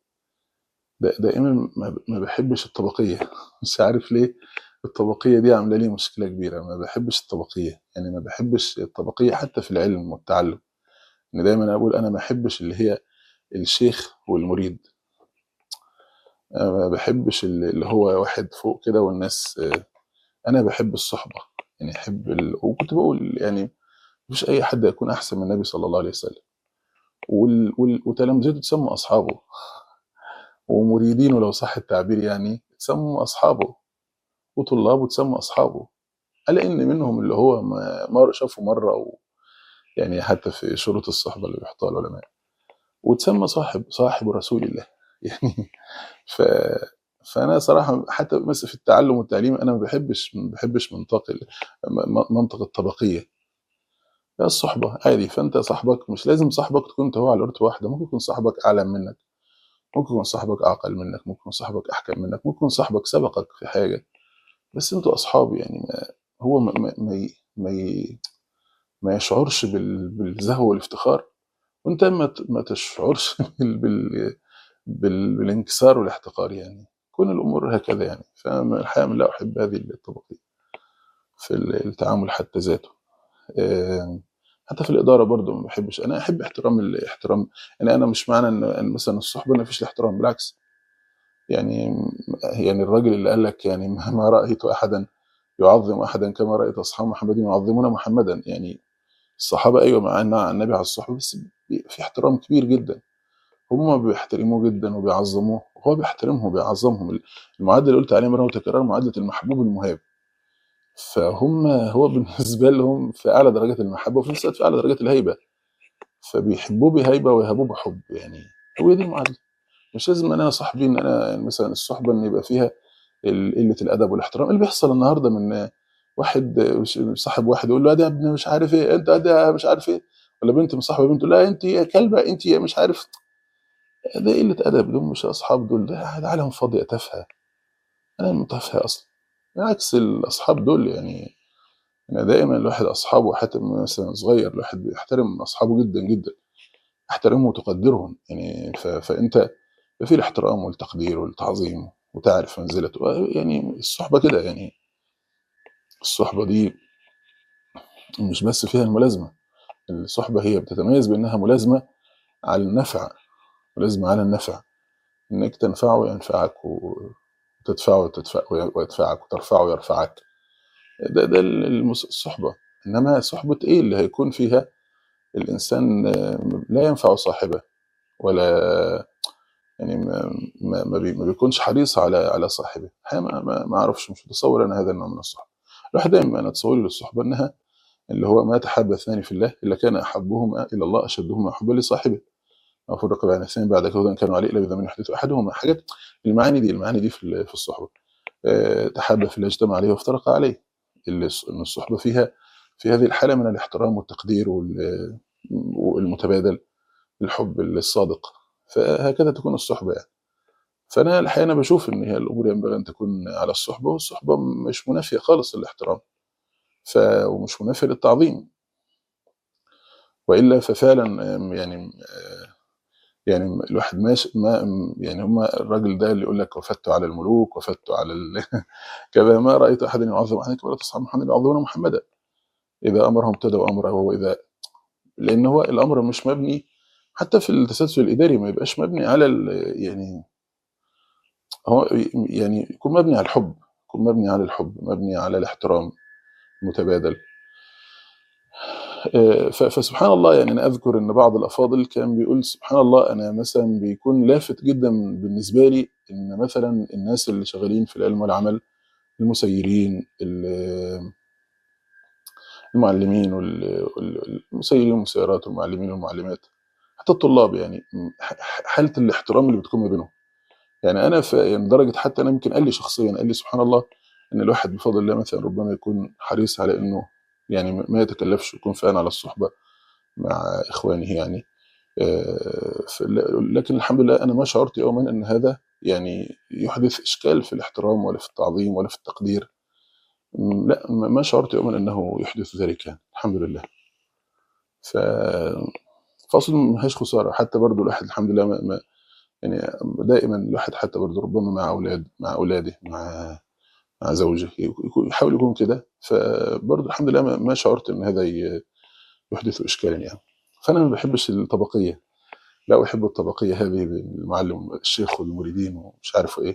دائما ما بحبش الطبقيه مش عارف ليه الطبقيه دي عامله لي مشكله كبيره ما بحبش الطبقيه يعني ما بحبش الطبقيه حتى في العلم والتعلم ان دايما اقول انا ما بحبش اللي هي الشيخ والمريد أنا ما بحبش اللي هو واحد فوق كده والناس انا بحب الصحبه يعني احب ال... وكنت بقول يعني مفيش اي حد يكون احسن من النبي صلى الله عليه وسلم وال... وال... وتلامذته تسموا اصحابه ومريدينه لو صح التعبير يعني تسموا اصحابه وطلابه تسموا اصحابه الا ان منهم اللي هو ما مر شافه مره و... يعني حتى في شروط الصحبه اللي بيحطها العلماء وتسمى صاحب صاحب رسول الله يعني ف فانا صراحه حتى مثلا في التعلم والتعليم انا ما بحبش ما بحبش منطق منطق الطبقيه يا الصحبه عادي فانت صاحبك مش لازم صاحبك تكون انت هو على رتبه واحده ممكن يكون صاحبك اعلى منك ممكن يكون صاحبك اعقل منك ممكن يكون صاحبك احكم منك ممكن يكون صاحبك سبقك في حاجه بس انتوا اصحاب يعني ما هو ما ما ما, ما, ما يشعرش بالزهو والافتخار وانت ما ما تشعرش بال بال بالانكسار والاحتقار يعني كون الامور هكذا يعني فالحقيقه لا احب هذه الطبقيه في التعامل حتى ذاته حتى في الاداره برضو ما بحبش انا احب احترام الاحترام يعني انا مش معنى ان مثلا الصحبه ما فيش الاحترام بالعكس يعني يعني الراجل اللي قال لك يعني ما رايت احدا يعظم احدا كما رايت اصحاب محمد يعظمون محمدا يعني الصحابه ايوه مع مع النبي على الصحبه بس في احترام كبير جدا هم بيحترموه جدا وبيعظموه وهو بيحترمهم وبيعظمهم المعادله اللي قلت عليها مره وتكرار معادله المحبوب المهاب فهم هو بالنسبه لهم في اعلى درجات المحبه وفي نفس الوقت في اعلى درجات الهيبه فبيحبوه بهيبه ويهابوه بحب يعني هو دي المعادله مش لازم ان انا صاحبي ان انا يعني مثلا الصحبه ان يبقى فيها قله الادب والاحترام اللي بيحصل النهارده من واحد صاحب واحد يقول له ده ابني مش عارف ايه انت ده مش عارف ايه ولا بنت مصاحبه بنت لا انت يا كلبه انت يا مش عارف ده قله ادب دول مش اصحاب دول ده, ده عالم فاضيه تافهه انا تافهه اصلا عكس الاصحاب دول يعني انا دائما الواحد اصحابه حتى مثلا صغير الواحد بيحترم اصحابه جدا جدا احترمهم وتقدرهم يعني ف... فانت في الاحترام والتقدير والتعظيم وتعرف منزلته يعني الصحبه كده يعني الصحبه دي مش بس فيها الملازمه الصحبه هي بتتميز بانها ملازمه على النفع ملازمه على النفع انك تنفعه ينفعك وتدفعه تدفع ويدفعك وترفعه يرفعك ده ده المس- الصحبه انما صحبه ايه اللي هيكون فيها الانسان آه، لا ينفع صاحبه ولا يعني ما, ما, ما, بي ما بيكونش حريص على على صاحبه الحقيقة ما, ما, ما اعرفش مش متصور انا هذا النوع من الصحبه الواحد دايما انا تصوري للصحبه انها اللي هو ما تحب اثنان في الله الا كان احبهما الى الله اشدهما حبا لصاحبه او فرق بين اثنين بعد كذا كانوا عليه الا بذنب يحدث احدهما حاجات المعاني دي المعاني دي في ال- في الصحبه آه، تحب في الله اجتمع عليه وافترق عليه اللي الص- إن الصحبه فيها في هذه الحاله من الاحترام والتقدير وال- والمتبادل الحب الصادق فهكذا تكون الصحبه يعني فانا الحقيقه انا بشوف ان هي الامور ينبغي ان تكون على الصحبه والصحبه مش منافيه خالص للاحترام ف ومش منافيه للتعظيم والا ففعلا آم، يعني آه، يعني الواحد ماشي ما يعني هم الراجل ده اللي يقول لك وفدت على الملوك وفدت على ال... كذا ما رايت احدا يعظم احدك ولا تصحى محمد يعظمون محمدا اذا امرهم ابتدوا امره واذا لان هو الامر مش مبني حتى في التسلسل الاداري ما يبقاش مبني على ال... يعني هو يعني يكون مبني على الحب يكون مبني على الحب مبني على الاحترام المتبادل آه، ف- فسبحان الله يعني انا اذكر ان بعض الافاضل كان بيقول سبحان الله انا مثلا بيكون لافت جدا بالنسبه لي ان مثلا الناس اللي شغالين في العلم والعمل المسيرين ال- المعلمين وال- وال- المسيرين والمسيرات والمعلمين والمعلمات حتى الطلاب يعني ح- ح- حاله الاحترام اللي بتكون ما بينهم يعني انا في يعني لدرجه حتى انا يمكن قال لي شخصيا قال لي سبحان الله ان الواحد بفضل الله مثلا ربما يكون حريص على انه يعني ما يتكلفش يكون فعلا على الصحبه مع اخوانه يعني آه، فل- لكن الحمد لله انا ما شعرت يوما ان هذا يعني يحدث اشكال في الاحترام ولا في التعظيم ولا في التقدير م، لا ما ما شعرت يوما انه يحدث ذلك يعني الحمد لله ف فاصل ما هيش خساره حتى برضو الواحد الحمد لله ما ما- يعني دائما الواحد حتى برضو ربما مع اولاد مع اولاده مع مع زوجه يكون- يحاول يكون كده فبرضو الحمد لله ما ما شعرت ان هذا ي- يحدث اشكالا يعني فانا ما بحبش الطبقيه لا احب الطبقيه هذه بين المعلم الشيخ والمريدين ومش عارف ايه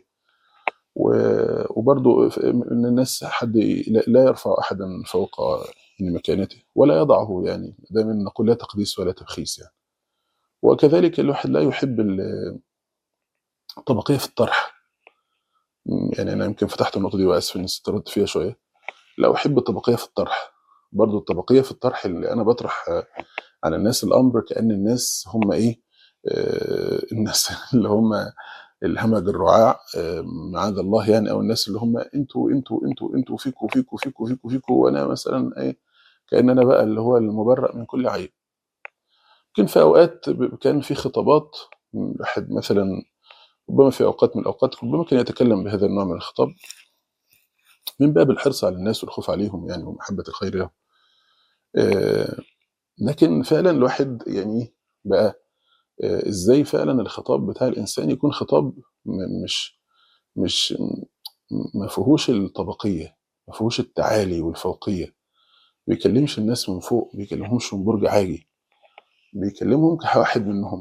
و- وبرضو ف- ان الناس حد ي- لا لا يرفع احدا فوق يعني مكانته ولا يضعه يعني دائما نقول لا تقديس ولا تبخيس يعني وكذلك الواحد لا يحب ال- الطبقيه في الطرح يعني انا يمكن فتحت النقطه دي واسف اني استطردت فيها شويه لا احب الطبقيه في الطرح برضو الطبقيه في الطرح اللي انا بطرح آه، على الناس الامر كان الناس هم ايه آه، الناس اللي هم الهمج الرعاع آه، معاذ الله يعني او الناس اللي هم انتوا انتوا انتوا انتوا فيكوا فيكوا فيكوا فيكوا فيكوا وانا مثلا ايه كان انا بقى اللي هو المبرأ من كل عيب يمكن في اوقات ب- كان في خطابات الواحد مثلا ربما في اوقات من الاوقات ربما كان يتكلم بهذا النوع من الخطاب من باب الحرص على الناس والخوف عليهم يعني ومحبه الخير لهم آه، لكن فعلا الواحد يعني بقى آه، ازاي فعلا الخطاب بتاع الانسان يكون خطاب م- مش مش م- ما فيهوش الطبقيه ما فيهوش التعالي والفوقيه بيكلمش الناس من فوق بيكلمهمش من برج عاجي بيكلمهم كواحد منهم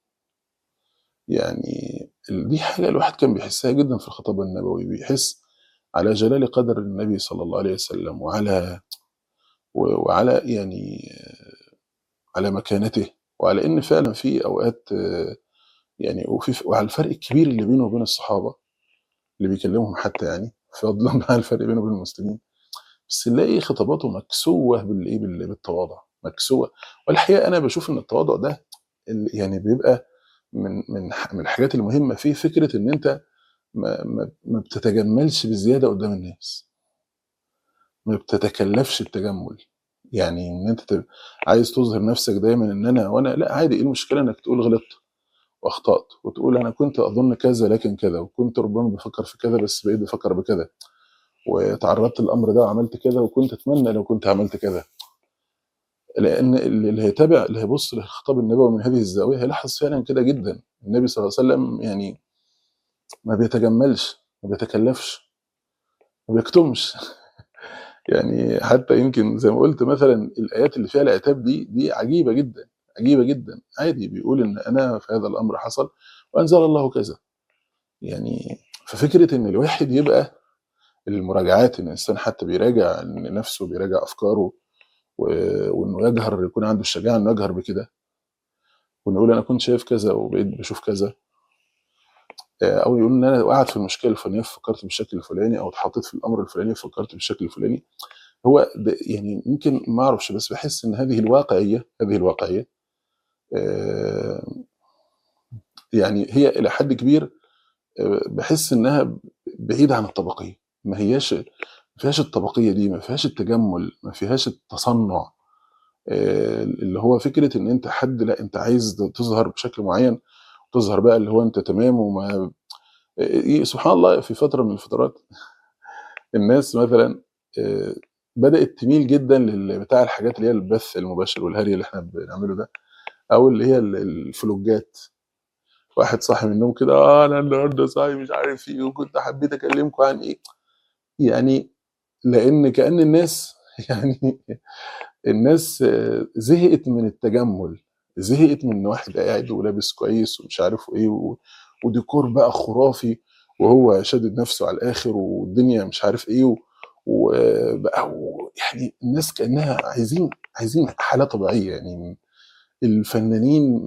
يعني ال- دي حاجه الواحد كان بيحسها جدا في الخطاب النبوي بيحس على جلال قدر النبي صلى الله عليه وسلم وعلى و- وعلى يعني على مكانته وعلى ان فعلا في اوقات آه، يعني وفي وعلى الفرق الكبير اللي بينه وبين الصحابه اللي بيكلمهم حتى يعني فضلا عن الفرق بينه وبين المسلمين بس نلاقي خطاباته مكسوه بالايه بال- بالتواضع مكسوه والحقيقه انا بشوف ان التواضع ده ال- يعني بيبقى من من ح- من الحاجات المهمه فيه فكره ان انت ما, ما, ما بتتجملش بزياده قدام الناس ما بتتكلفش التجمل يعني ان انت تبقى عايز تظهر نفسك دايما ان انا وانا لا عادي ايه المشكله انك تقول غلطت واخطات وتقول انا كنت اظن كذا لكن كذا وكنت ربما بفكر في كذا بس بقيت بفكر بكذا وتعرضت للامر ده وعملت كذا وكنت اتمنى لو كنت عملت كذا لان اللي اللي هيتابع اللي هيبص للخطاب النبوي من هذه الزاويه هيلاحظ فعلا كده جدا النبي صلى الله عليه وسلم يعني ما بيتجملش ما بيتكلفش ما بيكتمش يعني حتى يمكن زي ما قلت مثلا الايات اللي فيها العتاب دي دي عجيبه جدا عجيبه جدا عادي بيقول ان انا في هذا الامر حصل وانزل الله كذا يعني ففكره ان الواحد يبقى المراجعات ان الانسان حتى بيراجع نفسه بيراجع افكاره و- وانه يجهر يكون عنده الشجاعه انه يجهر بكده وانه يقول انا كنت شايف كذا وبقيت بشوف كذا آه، او يقول ان انا وقعت في المشكله الفلانيه فكرت بالشكل الفلاني او اتحطيت في الامر الفلاني فكرت بالشكل الفلاني هو ده يعني يمكن ما اعرفش بس بحس ان هذه الواقعيه هذه الواقعيه آه، يعني هي الى حد كبير آه، بحس انها بعيده عن الطبقيه ما هياش ما فيهاش الطبقيه دي ما فيهاش التجمل ما فيهاش التصنع آه، اللي هو فكره ان انت حد لا انت عايز تظهر بشكل معين تظهر بقى اللي هو انت تمام وما إيه، سبحان الله في فتره من الفترات الناس مثلا آه، بدات تميل جدا لبتاع الحاجات اللي هي البث المباشر والهري اللي احنا بنعمله ده او اللي هي ال- الفلوجات واحد صاحي من النوم كده اه انا النهارده صاحي مش عارف ايه وكنت حبيت اكلمكم عن ايه يعني لان كان الناس يعني الناس آه، زهقت من التجمل زهقت من ان واحد قاعد ولابس كويس ومش عارف ايه و- وديكور بقى خرافي وهو شادد نفسه على الاخر والدنيا مش عارف ايه و- وبقى و- يعني الناس كانها عايزين عايزين حاله طبيعيه يعني الفنانين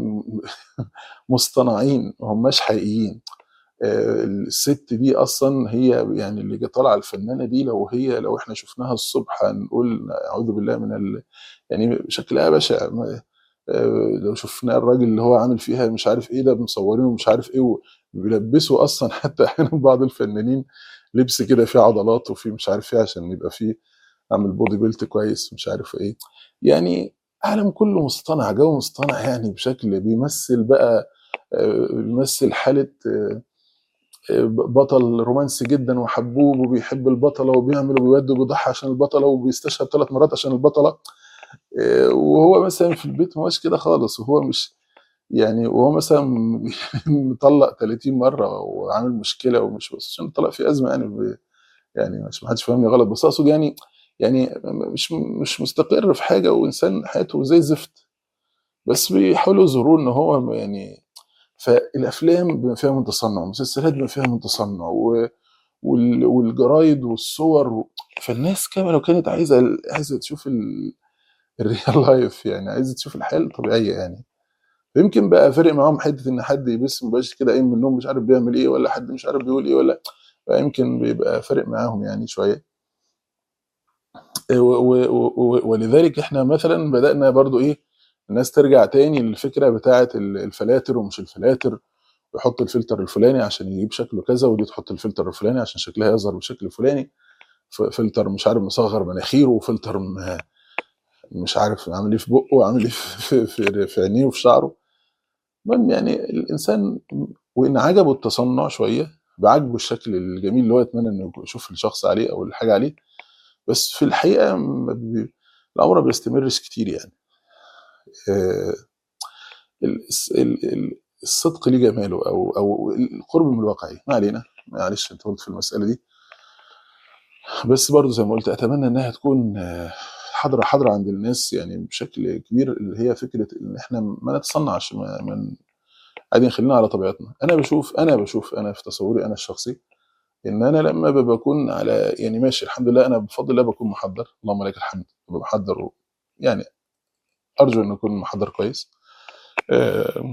مصطنعين ما هماش حقيقيين آه، الست دي اصلا هي يعني اللي طالعه الفنانه دي لو هي لو احنا شفناها الصبح هنقول اعوذ بالله من ال... يعني شكلها بشع ما- آه، لو شفنا الراجل اللي هو عامل فيها مش عارف ايه ده مصورينه مش عارف ايه وبيلبسوا اصلا حتى احيانا بعض الفنانين لبس كده فيه عضلات وفيه مش عارف ايه عشان يبقى فيه عامل بودي بيلت كويس مش عارف ايه يعني عالم كله مصطنع جو مصطنع يعني بشكل بيمثل بقى آه، بيمثل حالة آه، آه، بطل رومانسي جدا وحبوب وبيحب البطلة وبيعمل وبيودي وبيضحي عشان البطلة وبيستشهد ثلاث مرات عشان البطلة آه، وهو مثلا في البيت مش كده خالص وهو مش يعني وهو مثلا مطلق 30 مرة وعامل مشكلة ومش بس عشان الطلاق في أزمة يعني ب- يعني مش محدش فاهمني غلط بس أقصد يعني يعني مش مش مستقر في حاجة وإنسان حياته زي الزفت بس بيحاولوا يظهروا إن هو يعني فالافلام بما فيها من تصنع المسلسلات بما فيها من تصنع و- وال- والجرايد والصور و... فالناس كما لو كانت عايزه عايزه تشوف ال- الريال لايف يعني عايزه تشوف الحياه الطبيعيه يعني فيمكن بقى فارق معاهم حته ان حد يبث مباشر كده قايم من النوم مش عارف بيعمل ايه ولا حد مش عارف بيقول ايه ولا فيمكن بيبقى فارق معاهم يعني شويه و- و- و- ولذلك احنا مثلا بدانا برضو ايه الناس ترجع تاني للفكره بتاعه ال- الفلاتر ومش الفلاتر ويحط الفلتر الفلاني عشان يجيب شكله كذا ودي تحط الفلتر الفلاني عشان شكلها يظهر بالشكل الفلاني ف- فلتر مش عارف مصغر مناخيره وفلتر م- مش عارف عامل ايه في بقه وعامل ايه في, في, في عينيه وفي شعره المهم يعني الانسان وان عجبه التصنع شويه بعجبه الشكل الجميل اللي هو يتمنى انه يشوف الشخص عليه او الحاجه عليه بس في الحقيقه ما بي- الامر ما بيستمرش كتير يعني آه، ال- ال- ال- الصدق ليه جماله او او القرب من الواقعيه ما علينا معلش انت قلت في المساله دي بس برضو زي ما قلت اتمنى انها تكون آه، حاضره حاضره عند الناس يعني بشكل كبير اللي هي فكره ان احنا ما نتصنعش ما من عادي نخلينا على طبيعتنا انا بشوف انا بشوف انا في تصوري انا الشخصي ان انا لما ب- بكون على يعني ماشي الحمد لله انا بفضل الله بكون محضر اللهم لك الحمد ببقى محضر و- يعني ارجو ان اكون محضر كويس آه،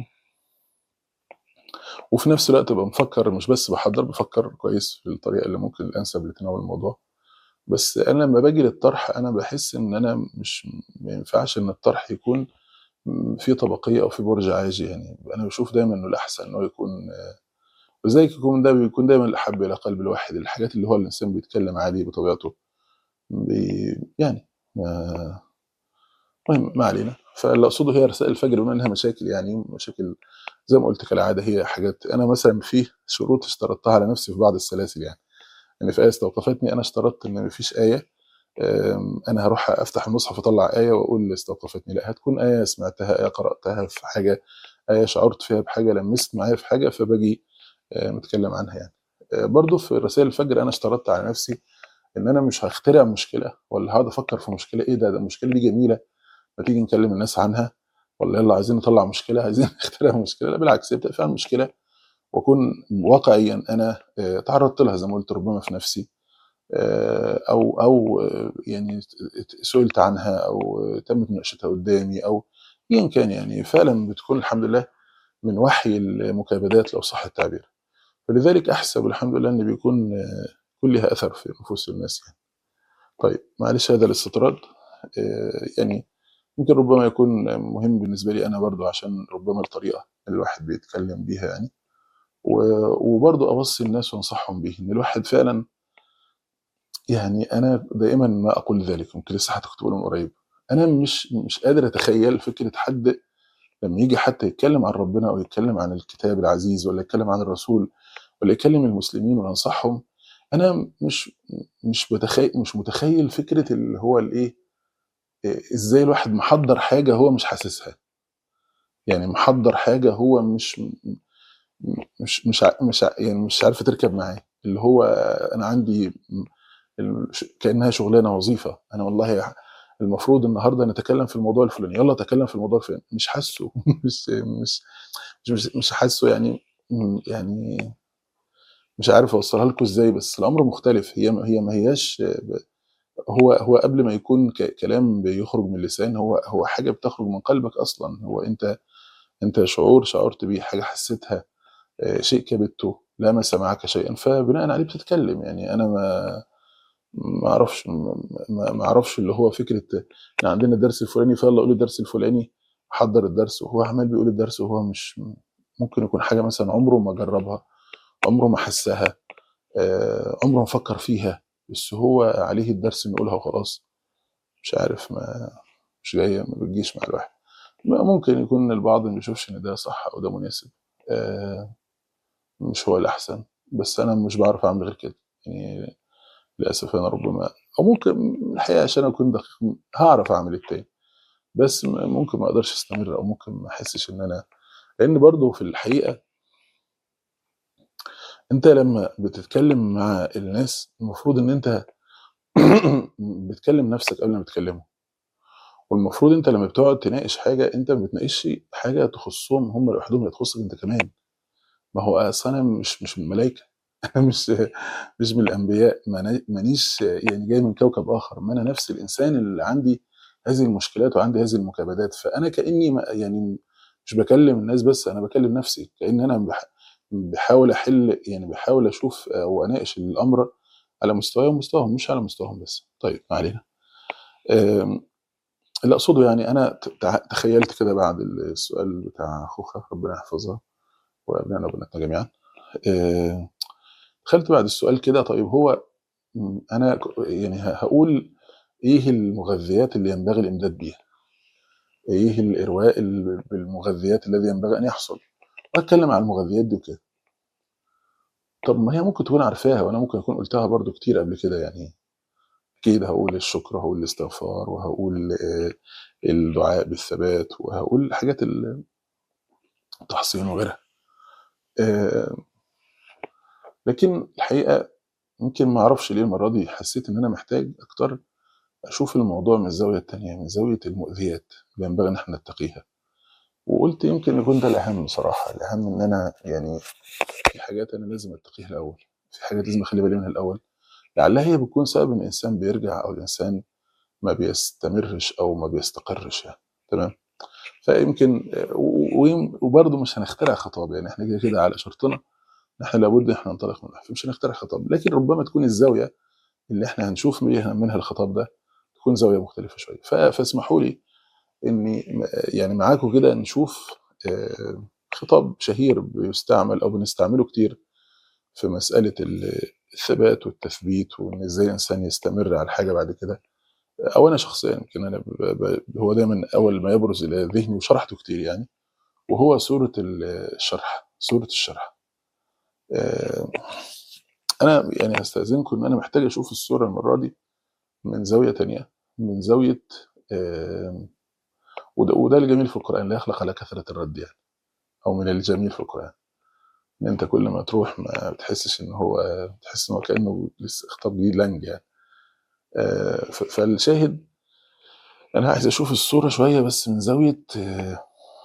وفي نفس الوقت ابقى مفكر مش بس بحضر بفكر كويس في الطريقه اللي ممكن الانسب لتناول الموضوع بس انا لما باجي للطرح انا بحس ان انا مش ما ينفعش ان الطرح يكون في طبقيه او في برج عاجي يعني انا بشوف دايما انه الاحسن انه يكون وزيك يكون ده بيكون دايما الاحب الى قلب الواحد الحاجات اللي هو الانسان بيتكلم عادي بطبيعته بي يعني ما المهم ما علينا فاللي اقصده هي رسائل الفجر بما انها مشاكل يعني مشاكل زي ما قلت كالعاده هي حاجات انا مثلا في شروط اشترطتها على نفسي في بعض السلاسل يعني ان في ايه استوقفتني انا اشترطت ان مفيش ايه أم، انا هروح افتح المصحف اطلع ايه واقول استوقفتني لا هتكون ايه سمعتها ايه قراتها في حاجه آية شعرت فيها بحاجة لمست معايا في حاجة فباجي آه، متكلم عنها يعني آه، برضو في رسائل الفجر أنا اشترطت على نفسي إن أنا مش هخترع مشكلة ولا هقعد أفكر في مشكلة إيه ده ده المشكلة دي جميلة ما تيجي نكلم الناس عنها ولا يلا عايزين نطلع مشكلة عايزين نخترع مشكلة لا بالعكس ابدأ فعلا مشكلة واكون واقعيا انا آه، تعرضت لها زي ما قلت ربما في نفسي آه، او او آه، يعني سئلت عنها او تمت مناقشتها قدامي او ايا كان يعني فعلا بتكون الحمد لله من وحي المكابدات لو صح التعبير فلذلك احسب الحمد لله ان بيكون آه، كل لها اثر في نفوس الناس يعني. طيب معلش هذا الاستطراد آه، يعني يمكن ربما يكون مهم بالنسبه لي انا برضو عشان ربما الطريقه اللي الواحد بيتكلم بيها يعني و- وبرضو اوصي الناس وانصحهم بيه ان الواحد فعلا يعني انا دائما ما اقول ذلك يمكن لسه حتى كنت بقوله من قريب انا مش مش قادر اتخيل فكره حد لما يجي حتى يتكلم عن ربنا او يتكلم عن الكتاب العزيز ولا يتكلم عن الرسول ولا يكلم المسلمين وينصحهم انا مش مش بتخيل مش متخيل فكره اللي هو الايه إيه، ازاي الواحد محضر حاجه هو مش حاسسها يعني محضر حاجه هو مش مش مش ع- مش ع- يعني مش عارفه تركب معاه اللي هو انا عندي ال- ش- كانها شغلانه وظيفه انا والله المفروض النهارده نتكلم في الموضوع الفلاني يلا تكلم في الموضوع الفلاني مش حاسه مش مش مش مش حاسه يعني يعني مش عارف اوصلها لكم ازاي بس الامر مختلف هي هي ما هياش هو هو قبل ما يكون ك- كلام بيخرج من اللسان هو هو حاجه بتخرج من قلبك اصلا هو انت انت شعور شعرت بيه حاجه حسيتها آه، شيء كبته لمس معك شيئا فبناء عليه بتتكلم يعني انا ما ما اعرفش ما ما اعرفش اللي هو فكره ان عندنا الدرس الفلاني فيلا قول الدرس الفلاني حضر الدرس وهو عمال بيقول الدرس وهو مش ممكن يكون حاجه مثلا عمره ما جربها عمره ما حسها آه، عمره ما فكر فيها بس هو عليه الدرس نقولها وخلاص مش عارف ما مش جايه ما بتجيش مع الواحد ما ممكن يكون البعض ما بيشوفش ان ده صح او ده مناسب آه، مش هو الاحسن بس انا مش بعرف اعمل غير كده يعني للاسف انا ربما او ممكن الحقيقه عشان اكون دقيق هعرف اعمل التاني بس م- ممكن ما اقدرش استمر او ممكن ما احسش ان انا لان برضو في الحقيقه انت لما بتتكلم مع الناس المفروض ان انت بتكلم نفسك قبل ما تكلمهم والمفروض انت لما بتقعد تناقش حاجه انت ما بتناقشش حاجه تخصهم هم لوحدهم هي تخصك انت كمان ما هو اصل انا مش مش من الملائكه انا مش مش من الانبياء ما- مانيش يعني جاي من كوكب اخر ما انا نفس الانسان اللي عندي هذه المشكلات وعندي هذه المكابدات فانا كاني ما- يعني مش بكلم الناس بس انا بكلم نفسي كان انا بح- بحاول احل يعني بحاول اشوف او اناقش الامر على مستواي ومستواهم مش على مستواهم بس طيب ما علينا أم، اللي اقصده يعني انا ت- تع- تخيلت كده بعد السؤال بتاع اخوك ربنا يحفظها وابنائنا وبناتنا جميعا أه، تخيلت بعد السؤال كده طيب هو م، انا ك- يعني ه- هقول ايه المغذيات اللي ينبغي الامداد بيها ايه الارواء ال- بالمغذيات الذي ينبغي ان يحصل واتكلم عن المغذيات دي وكده طب ما هي ممكن تكون عارفاها وانا ممكن اكون قلتها برضو كتير قبل كده يعني اكيد هقول الشكر وهقول الاستغفار وهقول آه، الدعاء بالثبات وهقول حاجات التحصين وغيرها آه، لكن الحقيقه يمكن ما اعرفش ليه المره دي حسيت ان انا محتاج اكتر اشوف الموضوع من الزاويه التانية من زاويه المؤذيات اللي ينبغي ان احنا نتقيها وقلت يمكن يكون ده الاهم بصراحه الاهم ان انا يعني في حاجات انا لازم اتقيها الاول في حاجات لازم اخلي بالي منها الاول لعلها هي بتكون سبب ان الانسان بيرجع او الانسان ما بيستمرش او ما بيستقرش يعني تمام فيمكن و- ويم- وبرضه مش هنخترع خطاب يعني احنا كده كده على شرطنا إن احنا لابد احنا ننطلق منها فمش هنخترع خطاب لكن ربما تكون الزاويه اللي احنا هنشوف منها منها الخطاب ده تكون زاويه مختلفه شويه ف- فاسمحوا لي اني م- يعني معاكم كده نشوف آه، خطاب شهير بيستعمل او بنستعمله كتير في مساله ال- الثبات والتثبيت وان ازاي الانسان يستمر على الحاجه بعد كده او انا شخصيا يمكن انا ب- ب- هو دايما اول ما يبرز الى ذهني وشرحته كتير يعني وهو سوره الشرح سوره الشرح آه، انا يعني هستاذنكم ان انا محتاج اشوف السوره المره دي من زاويه تانية من زاويه آه، وده, وده الجميل في القران لا يخلق على كثره الرد يعني او من الجميل في القران ان انت كل ما تروح ما بتحسش ان هو تحس ان هو كانه لسه خطاب جديد لانج يعني آه، ف- فالشاهد انا عايز اشوف الصوره شويه بس من زاويه آه،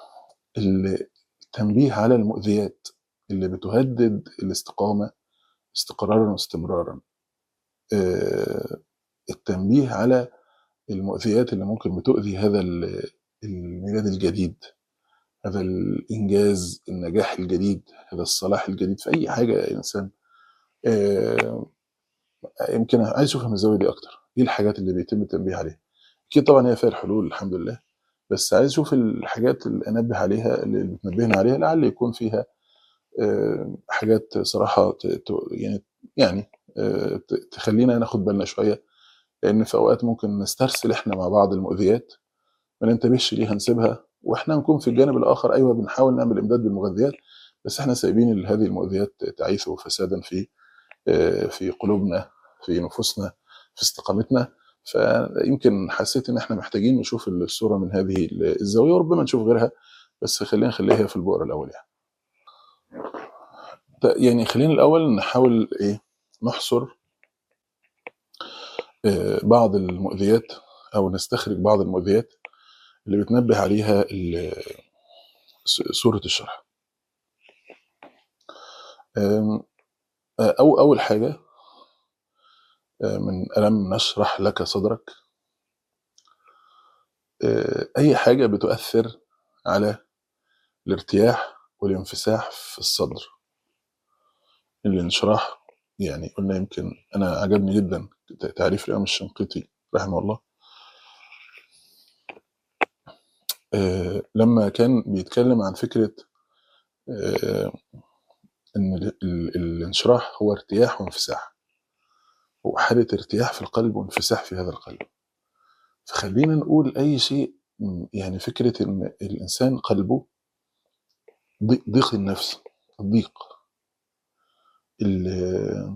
التنبيه على المؤذيات اللي بتهدد الاستقامه استقرارا واستمرارا آه، التنبيه على المؤذيات اللي ممكن بتؤذي هذا ال- الميلاد الجديد هذا الانجاز النجاح الجديد هذا الصلاح الجديد في اي حاجه يا انسان آه، يمكن عايز اشوفها من الزاويه دي اكتر ايه الحاجات اللي بيتم التنبيه عليها اكيد طبعا هي فيها الحلول الحمد لله بس عايز اشوف الحاجات اللي انبه عليها اللي بتنبهنا عليها لعل يكون فيها آه، حاجات صراحه ت- ت- يعني يعني آه، ت- تخلينا ناخد بالنا شويه لان في اوقات ممكن نسترسل احنا مع بعض المؤذيات ما ننتبهش ليها نسيبها واحنا نكون في الجانب الاخر ايوه بنحاول نعمل امداد بالمغذيات بس احنا سايبين ال- هذه المؤذيات تعيث فسادا في آه، في قلوبنا في نفوسنا في استقامتنا فيمكن حسيت ان احنا محتاجين نشوف الصوره من هذه الزاويه وربما نشوف غيرها بس خلينا نخليها في البؤر الاول يعني ط- يعني خلينا الاول نحاول ايه نحصر آه، بعض المؤذيات او نستخرج بعض المؤذيات اللي بتنبه عليها ال- س- سوره الشرح آم، آه، او اول حاجه آه، من الم نشرح لك صدرك آه، اي حاجه بتؤثر على الارتياح والانفساح في الصدر الانشراح يعني قلنا يمكن انا عجبني جدا تعريف الامام الشنقيطي رحمه الله آه، لما كان بيتكلم عن فكره آه، ان ال- ال- الانشراح هو ارتياح وانفساح هو حاله ارتياح في القلب وانفساح في هذا القلب فخلينا نقول اي شيء م، يعني فكره ان الانسان قلبه ضيق ضيق النفس الضيق ال-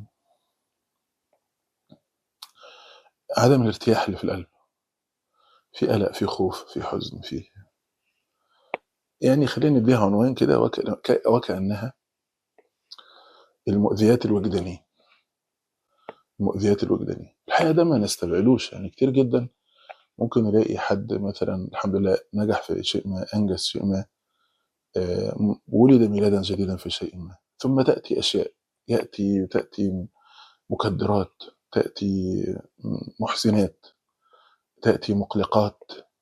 عدم الارتياح اللي في القلب في قلق في خوف في حزن في يعني خلينا نديها عنوان كده وك- ك- وكأنها المؤذيات الوجدانية المؤذيات الوجدانية الحقيقة ده ما نستبعدوش يعني كتير جدا ممكن نلاقي حد مثلا الحمد لله نجح في شيء ما أنجز شيء ما آه، م- ولد ميلادا جديدا في شيء ما ثم تأتي أشياء يأتي تأتي مكدرات تأتي م- محسنات تأتي مقلقات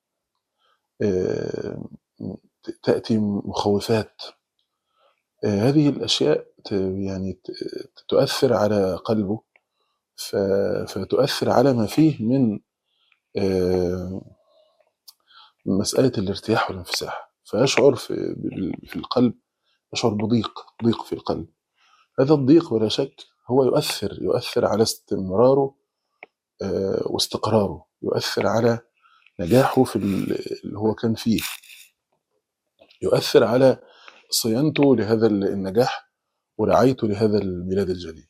آه، م- تأتي مخوفات آه، هذه الأشياء ت- يعني ت- تؤثر على قلبه ف- فتؤثر على ما فيه من آه، مسألة الارتياح والانفساح فيشعر في, بال- في القلب يشعر بضيق ضيق في القلب هذا الضيق ولا شك هو يؤثر يؤثر على استمراره آه، واستقراره يؤثر على نجاحه في ال- اللي هو كان فيه يؤثر على صيانته لهذا النجاح ورعايته لهذا الميلاد الجديد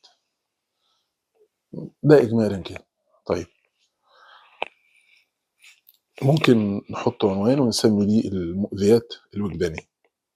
ده إجمالا كده طيب ممكن نحط عنوان ونسمي دي المؤذيات الوجدانية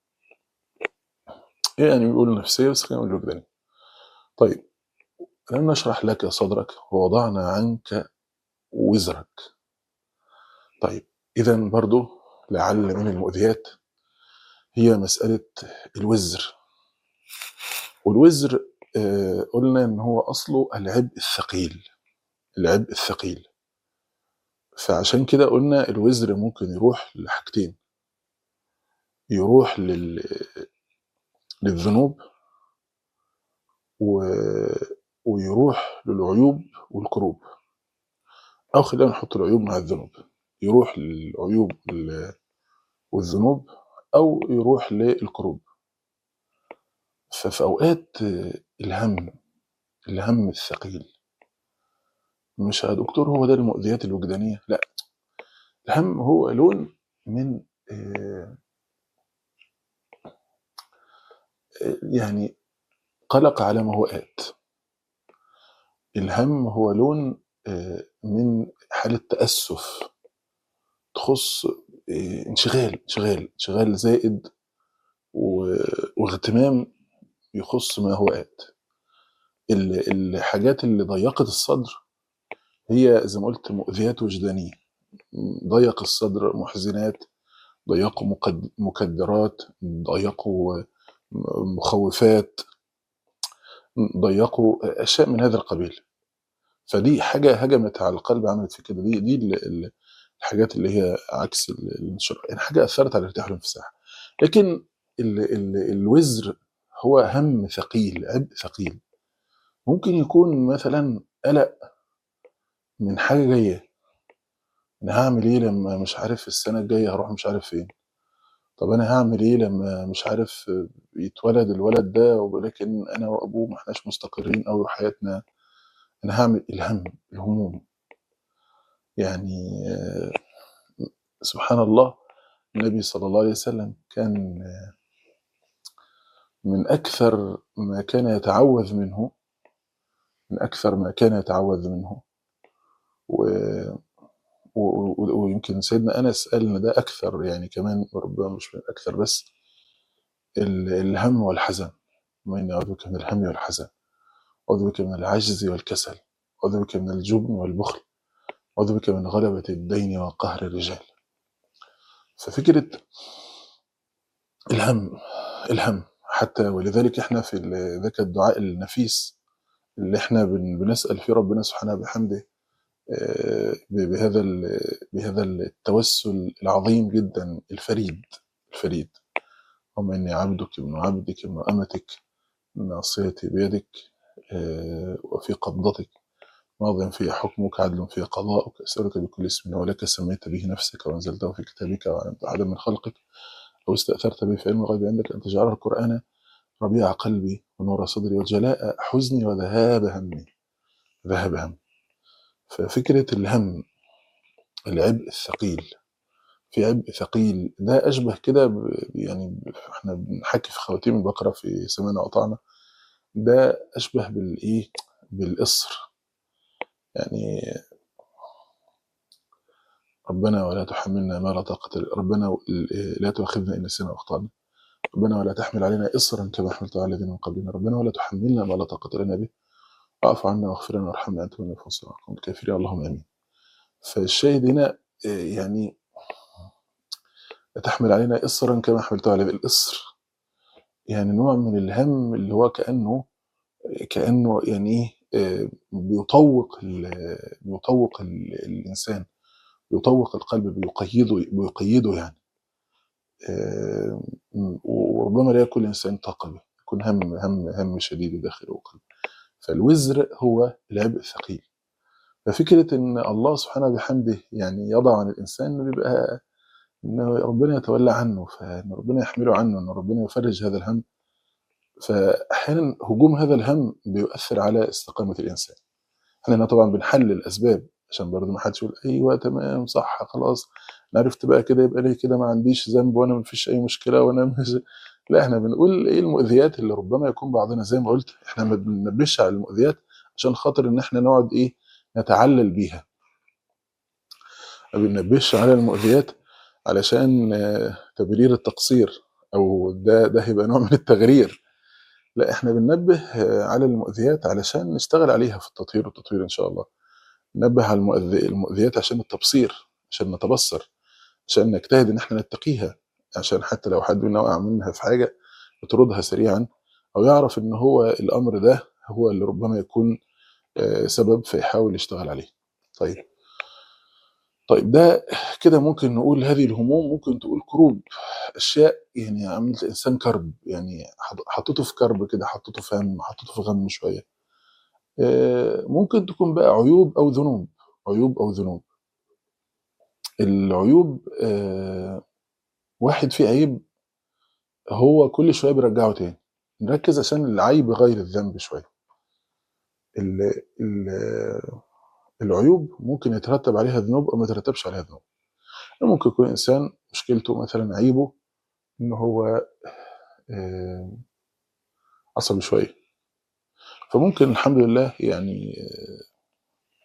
يعني بيقول النفسية بس خلينا نقول الوجدانية طيب لم نشرح لك صدرك ووضعنا عنك وزرك طيب إذا برضو لعل من المؤذيات هي مسألة الوزر والوزر آه، قلنا إن هو أصله العبء الثقيل العبء الثقيل فعشان كده قلنا الوزر ممكن يروح لحاجتين يروح لل... للذنوب و... ويروح للعيوب والكروب أو خلينا نحط العيوب مع الذنوب يروح للعيوب وال- والذنوب أو يروح للكروب ففي أوقات آه، الهم الهم الثقيل مش يا دكتور هو ده المؤذيات الوجدانية لا الهم هو لون من آه، آه، يعني قلق على ما هو آت الهم هو لون آه، من حالة تأسف تخص آه، انشغال انشغال انشغال زائد و- واغتمام يخص ما هو آت ال- الحاجات اللي ضيقت الصدر هي زي ما قلت مؤذيات وجدانية ضيق الصدر محزنات ضيقوا مقد- مكدرات ضيقوا مخوفات ضيقوا أشياء من هذا القبيل فدي حاجة هجمت على القلب عملت في كده دي دي ال- ال- الحاجات اللي هي عكس ال- الانشراح يعني حاجة أثرت على الارتياح والانفساح لكن ال ال الوزر هو هم ثقيل عبء ثقيل ممكن يكون مثلا قلق من حاجة جاية أنا هعمل إيه لما مش عارف السنة الجاية هروح مش عارف فين طب أنا هعمل إيه لما مش عارف يتولد الولد ده ولكن أنا وأبوه ما احناش مستقرين أوي في حياتنا أنا هعمل الهم الهموم يعني آه، سبحان الله النبي صلى الله عليه وسلم كان من أكثر ما كان يتعوذ منه من أكثر ما كان يتعوذ منه و... و... و... ويمكن سيدنا أنس قال إن ده أكثر يعني كمان ربما مش من أكثر بس ال... الهم والحزن وإني أعوذ بك من الهم والحزن أعوذ بك من العجز والكسل أعوذ بك من الجبن والبخل أعوذ بك من غلبة الدين وقهر الرجال ففكرة الهم الهم حتى ولذلك احنا في ال- ذاك الدعاء النفيس اللي احنا بن- بنسأل فيه ربنا سبحانه بحمده آه، ب- بهذا ال- بهذا التوسل العظيم جدا الفريد الفريد اللهم اني عبدك ابن عبدك ابن امتك ناصيتي بيدك آه، وفي قبضتك ماض في حكمك عدل في قضاؤك اسالك بكل اسم هو لك سميت به نفسك وانزلته في كتابك وعلمت احدا من خلقك او استاثرت به في علم الغيب عندك ان تجعل القران ربيع قلبي ونور صدري وجلاء حزني وذهاب همي ذهاب همي ففكره الهم العبء الثقيل في عبء ثقيل ده اشبه كده ب- يعني ب- احنا بنحكي في خواتيم البقره في سمعنا وأطعنا ده اشبه بالايه بالقصر يعني ربنا ولا تحملنا ما لا طاقه ل- ربنا لا تؤاخذنا ان نسينا واخطانا ربنا ولا تحمل علينا اصرا كما حملته على الذين من قبلنا ربنا ولا تحملنا ما لا طاقه لنا به واعف عنا واغفر لنا وارحمنا انت من الفصل الكافرين اللهم امين فالشاهد هنا آه، يعني لا تحمل علينا اصرا كما حملته على الاصر يعني نوع من الهم اللي هو كانه كانه يعني ايه آه، بيطوق ال- بيطوق ال- الانسان بيطوق القلب بيقيده بيقيده يعني آه، وربما لا يكون الانسان طاقه به يكون هم هم هم شديد داخله وقلبه فالوزر هو العبء الثقيل ففكره ان الله سبحانه بحمده يعني يضع عن الانسان بيبقى ان ربنا يتولى عنه فان ربنا يحمله عنه ان ربنا يفرج هذا الهم فاحيانا هجوم هذا الهم بيؤثر على استقامه الانسان احنا هنا طبعا بنحلل الاسباب عشان برضه ما حدش يقول ايوه تمام صح خلاص انا عرفت بقى كده يبقى ليه كده ما عنديش ذنب وانا ما فيش اي مشكله وانا مش لا احنا بنقول ايه المؤذيات اللي ربما يكون بعضنا زي ما قلت احنا ما بننبهش على المؤذيات عشان خاطر ان احنا نقعد ايه نتعلل بيها ما بننبهش على المؤذيات علشان آه، تبرير التقصير او ده ده هيبقى نوع من التغرير لا احنا بننبه آه، على المؤذيات علشان نشتغل عليها في التطهير والتطوير ان شاء الله ننبه على المؤذي المؤذيات عشان التبصير عشان نتبصر عشان نجتهد ان احنا نتقيها عشان حتى لو حد منا وقع منها في حاجه يطردها سريعا او يعرف ان هو الامر ده هو اللي ربما يكون آه، سبب فيحاول يشتغل عليه طيب طيب ده كده ممكن نقول هذه الهموم ممكن تقول كروب اشياء يعني عملت الانسان كرب يعني حط- حطيته في كرب كده حطيته في هم حطيته في غم شويه آه، ممكن تكون بقى عيوب او ذنوب عيوب او ذنوب العيوب آه، واحد فيه عيب هو كل شويه بيرجعه تاني نركز عشان العيب غير الذنب شويه ال- ال- العيوب ممكن يترتب عليها ذنوب او ما يترتبش عليها ذنوب ممكن يكون انسان مشكلته مثلا عيبه ان هو آه، عصبي شويه فممكن الحمد لله يعني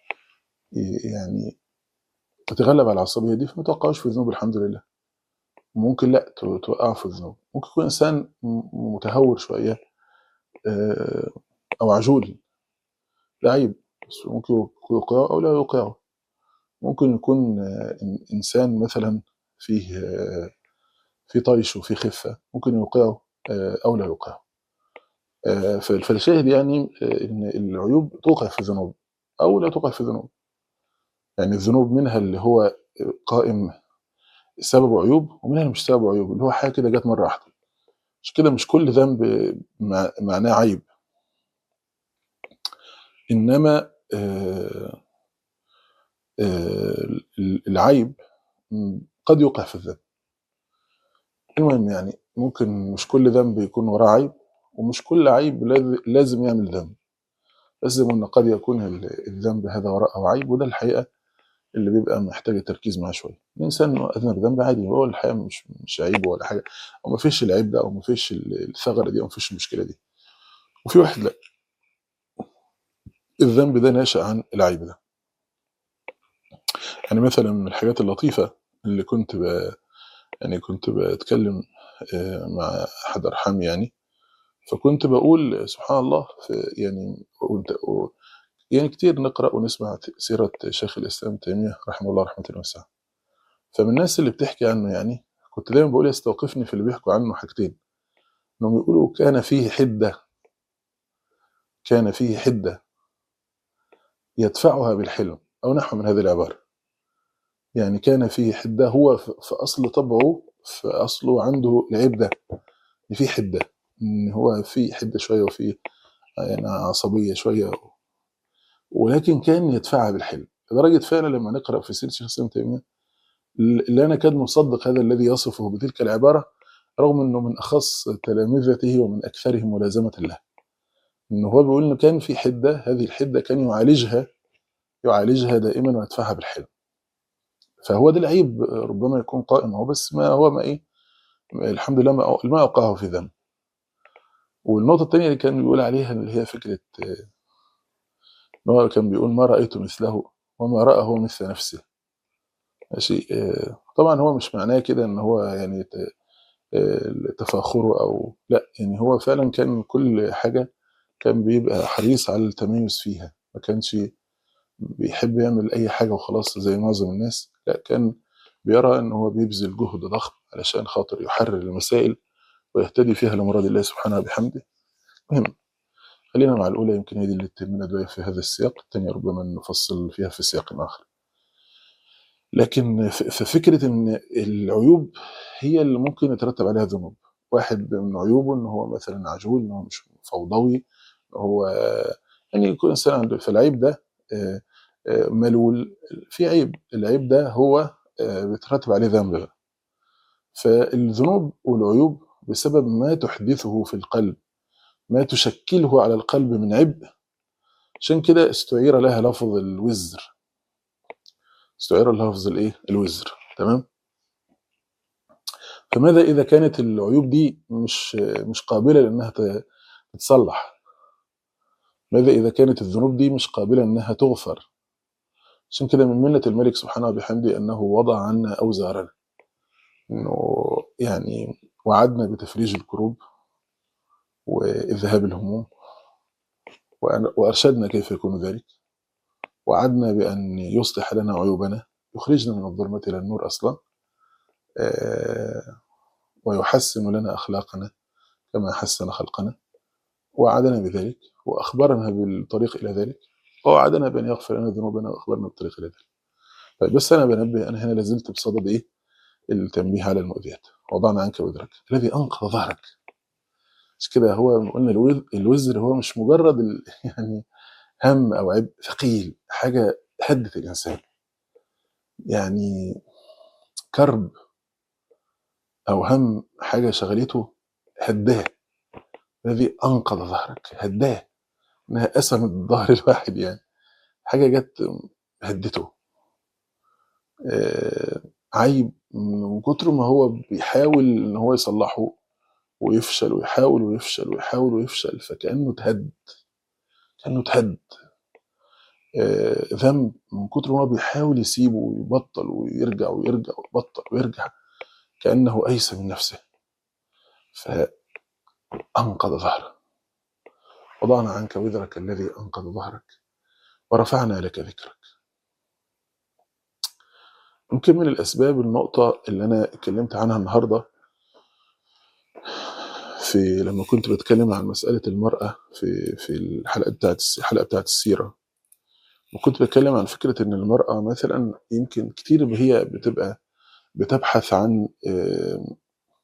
يعني تتغلب على العصبيه دي فما توقعوش في ذنوب الحمد لله ممكن لا تو- توقعه في الذنوب ممكن يكون انسان م- متهور شويه آه، او عجول ده عيب بس ممكن يوقعه او لا يوقعه ممكن يكون آه، إن- انسان مثلا فيه آه، في طيش وفي خفه ممكن يوقعه آه، او لا يوقعه آه، ف- فالشاهد يعني آه، ان العيوب توقع في الذنوب او لا توقع في الذنوب يعني الذنوب منها اللي هو قائم سبب عيوب ومنها اللي مش سبب عيوب اللي هو حاجه كده جت مره واحده مش كده مش كل ذنب مع- معناه عيب انما آه، آه، العيب م، قد يوقع في الذنب المهم يعني ممكن مش كل ذنب يكون وراه عيب ومش كل عيب لاز- لازم يعمل ذنب لازم ان قد يكون ال- الذنب هذا وراءه عيب وده الحقيقه اللي بيبقى محتاج تركيز معاه شويه الانسان إنه اذنب ذنب عادي هو الحقيقه مش مش عيب ولا حاجه او ما فيش العيب ده او ما فيش ال- الثغره دي او ما فيش المشكله دي وفي واحد لا الذنب ده ناشئ عن العيب ده يعني مثلا من الحاجات اللطيفه اللي كنت ب... يعني كنت بتكلم آه، مع احد ارحامي يعني فكنت بقول سبحان الله في يعني وانت و يعني كتير نقرا ونسمع سيره شيخ الاسلام تيميه رحمه الله رحمه واسعه فمن الناس اللي بتحكي عنه يعني كنت دايما بقول يستوقفني في اللي بيحكوا عنه حاجتين انهم يقولوا كان فيه حده كان فيه حده يدفعها بالحلم او نحو من هذه العباره يعني كان فيه حده هو في في اصل طبعه في اصله عنده العيب ده ان في حده ان هو في حده شويه وفي يعني عصبيه شويه ولكن كان يدفعها بالحلم لدرجه فعلا لما نقرا في سيره شيخ الاسلام تيميه لا نكاد نصدق هذا الذي يصفه بتلك العباره رغم انه من اخص تلامذته ومن اكثرهم ملازمه له انه هو بيقول انه كان في حده هذه الحده كان يعالجها يعالجها دائما ويدفعها بالحلم فهو ده العيب ربما يكون قائم هو بس ما هو ما ايه الحمد لله ما ما اوقعه في ذنب والنقطه الثانيه اللي كان بيقول عليها اللي هي فكره آه، ان هو كان بيقول ما رايت مثله وما راى هو مثل نفسه ماشي آه، طبعا هو مش معناه كده ان هو يعني ت- آه، تفاخره او لا يعني هو فعلا كان كل حاجه كان بيبقى حريص على التميز فيها ما كانش بيحب يعمل اي حاجه وخلاص زي معظم الناس لا كان بيرى ان هو بيبذل جهد ضخم علشان خاطر يحرر المسائل ويهتدي فيها لمراد الله سبحانه وبحمده مهم خلينا مع الاولى يمكن هي دي اللي تهمنا دلوقتي في هذا السياق الثانيه ربما نفصل فيها في سياق اخر لكن ف- ففكره ان العيوب هي اللي ممكن يترتب عليها ذنوب واحد من عيوبه ان هو مثلا عجول ان هو مش فوضوي ان هو يعني يكون انسان عنده فالعيب ده آه، آه، ملول في عيب العيب ده هو آه، بيترتب عليه ذنب بقى فالذنوب والعيوب بسبب ما تحدثه في القلب ما تشكله على القلب من عبء عشان كده استعير لها لفظ الوزر استعير لها لفظ الايه الوزر تمام فماذا اذا كانت العيوب دي مش مش قابله لانها ت- تتصلح ماذا اذا كانت الذنوب دي مش قابله انها تغفر عشان كده من منة الملك سبحانه وبحمده انه وضع عنا اوزارنا انه يعني وعدنا بتفريج الكروب واذهاب الهموم وأن- وارشدنا كيف يكون ذلك وعدنا بان يصلح لنا عيوبنا يخرجنا من الظلمه الى النور اصلا آه، ويحسن لنا اخلاقنا كما حسن خلقنا وعدنا بذلك واخبرنا بالطريق الى ذلك ووعدنا بان يغفر لنا ذنوبنا واخبرنا بالطريق الى ذلك طيب بس انا بنبه انا هنا لازلت بصدد ايه التنبيه على المؤذيات وضعنا عنك وزرك الذي انقذ ظهرك مش كده هو قلنا الوز- الوزر هو مش مجرد ال- يعني هم او عبء ثقيل حاجه هدت الانسان يعني كرب او هم حاجه شغلته هداه الذي انقذ ظهرك هداه انها قسمت ظهر الواحد يعني حاجه جت هدته آه، عيب من كتر ما هو بيحاول ان هو يصلحه ويفشل ويحاول ويفشل ويحاول ويفشل فكانه اتهد كانه اتهد آه، ذنب من كتر ما هو بيحاول يسيبه ويبطل ويرجع ويرجع ويبطل ويرجع كأنه أيس من نفسه فأنقذ ظهره وضعنا عنك وزرك الذي أنقذ ظهرك ورفعنا لك ذكرك يمكن من الأسباب النقطة اللي أنا اتكلمت عنها النهاردة في لما كنت بتكلم عن مسألة المرأة في في الحلقة بتاعت الس- الحلقة بتاعت السيرة وكنت بتكلم عن فكرة إن المرأة مثلا يمكن كتير هي بتبقى بتبحث عن آه،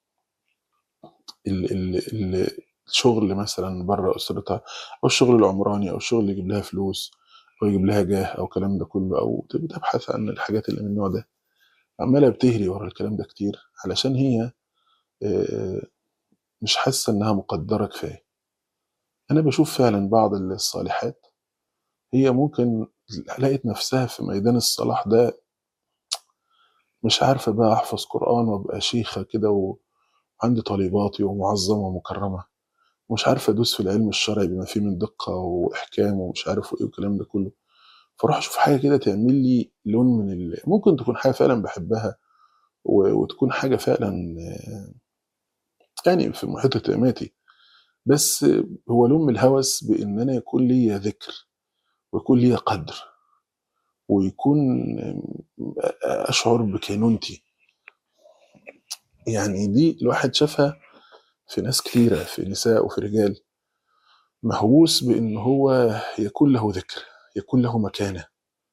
ال- ال- ال- الشغل مثلا بره أسرتها أو الشغل العمراني أو الشغل اللي يجيب لها فلوس أو يجيب لها جاه أو الكلام ده كله أو بتبحث عن الحاجات اللي من النوع ده عمالة بتهري ورا الكلام ده كتير علشان هي آه، مش حاسة إنها مقدرة كفاية أنا بشوف فعلا بعض الصالحات هي ممكن لقيت نفسها في ميدان الصلاح ده مش عارفة بقى أحفظ قرآن وأبقى شيخة كده وعندي طالباتي ومعظمة ومكرمة ومش عارفة أدوس في العلم الشرعي بما فيه من دقة وإحكام ومش عارف إيه والكلام ده كله فأروح أشوف حاجة كده تعمل لي لون من ال... ممكن تكون حاجة فعلا بحبها و... وتكون حاجة فعلا آه، يعني في محيط اهتماماتي بس هو لون من الهوس بإن أنا يكون لي ذكر ويكون لي قدر ويكون أشعر بكينونتي يعني دي الواحد شافها في ناس كتيرة في نساء وفي رجال مهووس بإن هو يكون له ذكر يكون له مكانة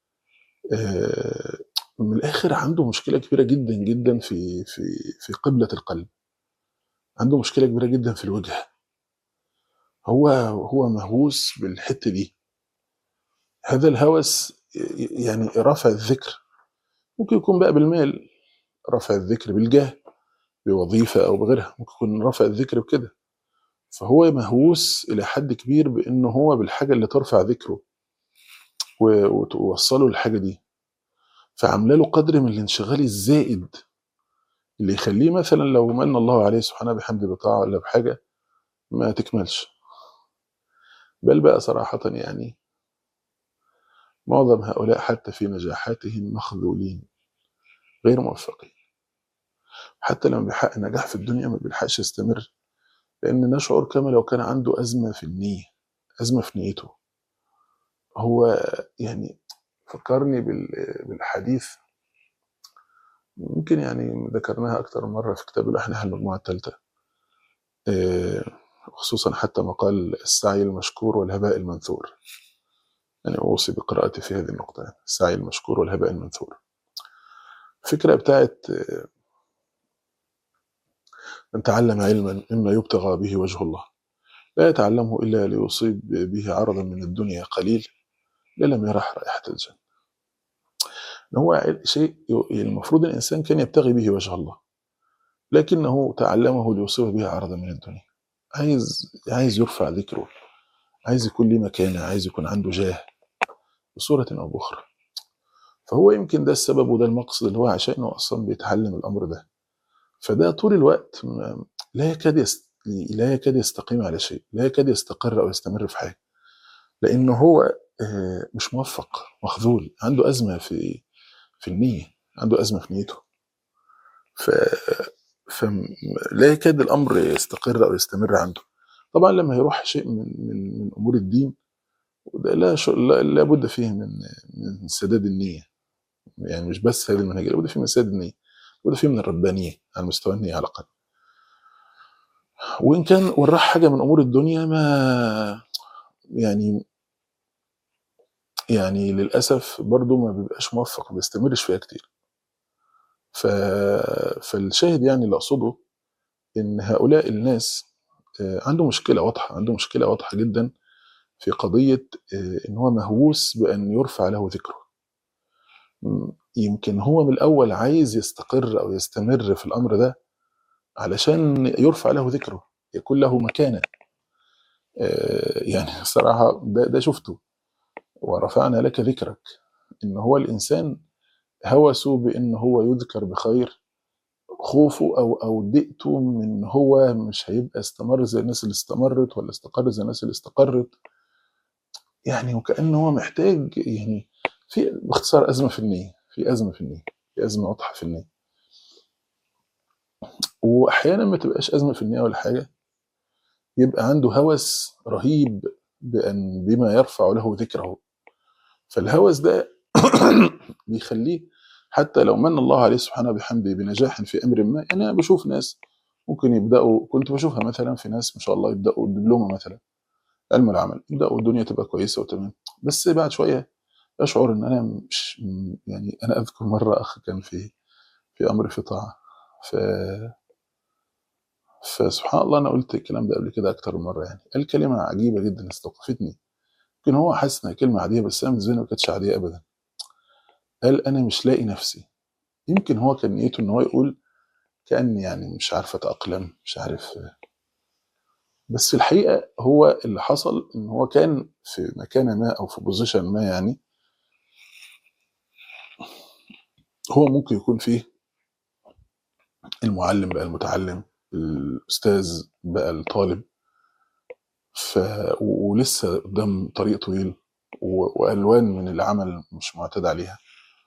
آه، من الآخر عنده مشكلة كبيرة جدا جدا في في في قبلة القلب عنده مشكلة كبيرة جدا في الوجه هو هو مهووس بالحتة دي هذا الهوس ي- يعني رفع الذكر ممكن يكون بقى بالمال رفع الذكر بالجاه بوظيفة أو بغيرها ممكن يكون رفع الذكر بكده فهو مهووس إلى حد كبير بإنه هو بالحاجة اللي ترفع ذكره و- وتوصله للحاجة دي فعامله له قدر من الانشغال الزائد اللي يخليه مثلا لو من الله عليه سبحانه بحمد بطاعة ولا بحاجة ما تكملش بل بقى صراحة يعني معظم هؤلاء حتى في نجاحاتهم مخذولين غير موفقين حتى لما بيحقق نجاح في الدنيا ما بيلحقش يستمر لأن نشعر كما لو كان عنده أزمة في النية أزمة في نيته هو يعني فكرني بال- بالحديث ممكن يعني ذكرناها أكثر من مرة في كتاب الأحناف المجموعة الثالثة آه، خصوصا حتى مقال السعي المشكور والهباء المنثور يعني أوصي بقراءتي في هذه النقطة يعني السعي المشكور والهباء المنثور الفكرة بتاعت آه، من تعلم علما مما يبتغى به وجه الله لا يتعلمه إلا ليصيب به عرضا من الدنيا قليل لا لم يرح رائحة الجنة إن هو شيء ي- المفروض الإنسان كان يبتغي به وجه الله لكنه تعلمه ليصيب به عرضا من الدنيا عايز عايز يرفع ذكره عايز يكون ليه مكانة عايز يكون عنده جاه بصورة أو بأخرى فهو يمكن ده السبب وده المقصد اللي هو عشانه أصلا بيتعلم الأمر ده فده طول الوقت ما- لا يكاد يست... لا يكاد يستقيم على شيء لا يكاد يستقر أو يستمر في حاجة لأنه هو آه، مش موفق مخذول عنده أزمة في في النية عنده أزمة في نيته ف... فلا يكاد الأمر يستقر أو يستمر عنده طبعا لما يروح شيء من من, من أمور الدين وده لا ش... لا لا بد فيه من من سداد النية يعني مش بس هذه المنهجية لابد فيه من سداد النية لابد فيه من الربانية على مستوى النية على الأقل وإن كان وراح حاجة من أمور الدنيا ما يعني يعني للأسف برضه ما بيبقاش موفق ما بيستمرش فيها كتير ف... فالشاهد يعني اللي أقصده إن هؤلاء الناس آه، عنده مشكلة واضحة عنده مشكلة واضحة جدا في قضية آه، إن هو مهووس بأن يرفع له ذكره م، يمكن هو من الأول عايز يستقر أو يستمر في الأمر ده علشان يرفع له ذكره يكون له مكانة آه، يعني صراحة ده, ده شفته ورفعنا لك ذكرك إن هو الإنسان هوسه بأن هو يذكر بخير خوفه أو أو ضيقته من إن هو مش هيبقى استمر زي الناس اللي استمرت ولا استقر زي الناس اللي استقرت يعني وكأنه هو محتاج يعني في باختصار أزمة في النية في أزمة في النية في أزمة واضحة في النية واحيانا ما تبقاش ازمه في النيه ولا حاجه يبقى عنده هوس رهيب بان بما يرفع له ذكره فالهوس ده بيخليه حتى لو من الله عليه سبحانه بحمده بنجاح في امر ما يعني انا بشوف ناس ممكن يبداوا كنت بشوفها مثلا في ناس ما شاء الله يبداوا الدبلومه مثلا علم العمل يبداوا الدنيا تبقى كويسه وتمام بس بعد شويه اشعر ان انا مش يعني انا اذكر مره اخ كان في في امر في طاعه ف فسبحان الله انا قلت الكلام ده قبل كده اكتر من مره يعني قال كلمه عجيبه جدا استوقفتني يمكن هو حاسس انها كلمه عاديه بس انا بالنسبه لي ما كانتش عاديه ابدا قال انا مش لاقي نفسي يمكن هو كان نيته ان هو يقول كاني يعني مش عارف اتاقلم مش عارف بس في الحقيقه هو اللي حصل ان هو كان في مكان ما او في بوزيشن ما يعني هو ممكن يكون فيه المعلم بقى المتعلم الاستاذ بقى الطالب ف ولسه قدام طريق طويل و- والوان من العمل مش معتاد عليها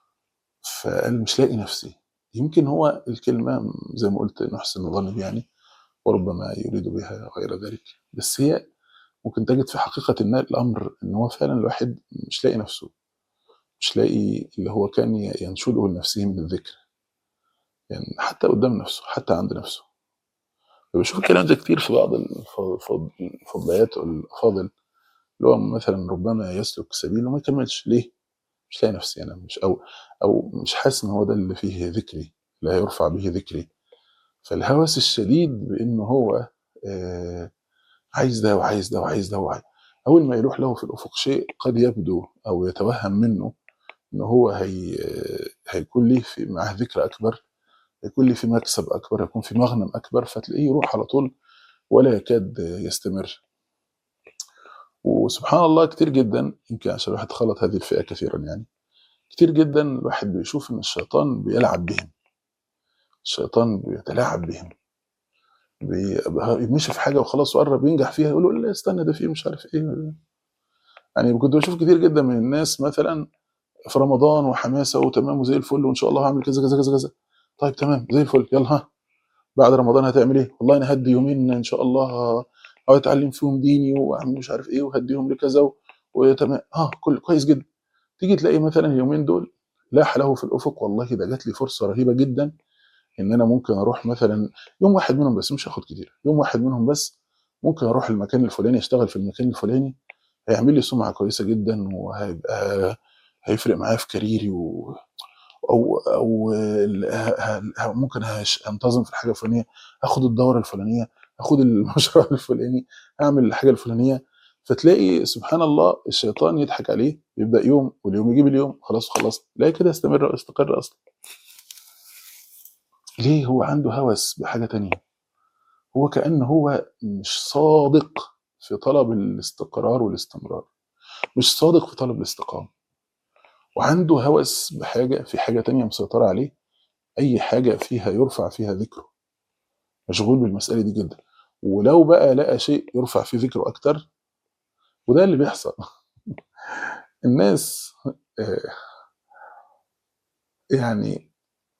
فقال مش لاقي نفسي يمكن هو الكلمه زي ما قلت نحسن الظن بها يعني وربما يريد بها غير ذلك بس هي ممكن تجد في حقيقه النا- الامر ان هو فعلا الواحد مش لاقي نفسه مش لاقي اللي هو كان ي- ينشده لنفسه من الذكر يعني حتى قدام نفسه حتى عند نفسه بشوف الكلام ده كتير في بعض الف- الف- الفضليات والافاضل اللي هو مثلا ربما يسلك سبيل وما يكملش ليه؟ مش لاقي نفسي انا مش او او مش حاسس ان هو ده اللي فيه ذكري لا يرفع به ذكري فالهوس الشديد بانه هو آه عايز ده وعايز ده وعايز ده وعايز اول ما يروح له في الافق شيء قد يبدو او يتوهم منه ان هو هي هيكون ليه في معاه ذكر اكبر يكون لي في مكسب اكبر يكون في مغنم اكبر فتلاقيه يروح على طول ولا يكاد يستمر وسبحان الله كتير جدا يمكن عشان الواحد خلط هذه الفئه كثيرا يعني كتير جدا الواحد بيشوف ان الشيطان بيلعب بهم الشيطان بيتلاعب بهم بي- يمشي في حاجه وخلاص وقرب ينجح فيها يقول له لا استنى ده في مش عارف ايه يعني كنت بشوف كتير جدا من الناس مثلا في رمضان وحماسه وتمام وزي الفل وان شاء الله هعمل كذا كذا كذا كذا طيب تمام زي الفل يلا ها بعد رمضان هتعمل ايه؟ والله انا هدي يومين ان شاء الله او اتعلم فيهم ديني واعمل مش عارف ايه وهديهم لكذا و- وتمام اه كل كويس جدا تيجي تلاقي مثلا اليومين دول لاح له في الافق والله ده جات لي فرصه رهيبه جدا ان انا ممكن اروح مثلا يوم واحد منهم بس مش هاخد كتير يوم واحد منهم بس ممكن اروح المكان الفلاني اشتغل في المكان الفلاني هيعمل لي سمعه كويسه جدا وهيبقى هيفرق معايا في كاريري و... او او ال- ه- ه- ممكن هش- انتظم في الحاجه الفلانيه اخد الدوره الفلانيه اخد المشروع الفلاني اعمل الحاجه الفلانيه فتلاقي سبحان الله الشيطان يضحك عليه يبدا يوم واليوم يجيب اليوم خلاص خلاص لا كده استمر واستقر اصلا ليه هو عنده هوس بحاجه تانية هو كأنه هو مش صادق في طلب الاستقرار والاستمرار مش صادق في طلب الاستقامة وعنده هوس بحاجة في حاجة تانية مسيطرة عليه أي حاجة فيها يرفع فيها ذكره مشغول بالمسألة دي جدا ولو بقى لقى شيء يرفع فيه ذكره أكتر وده اللي بيحصل الناس آه، يعني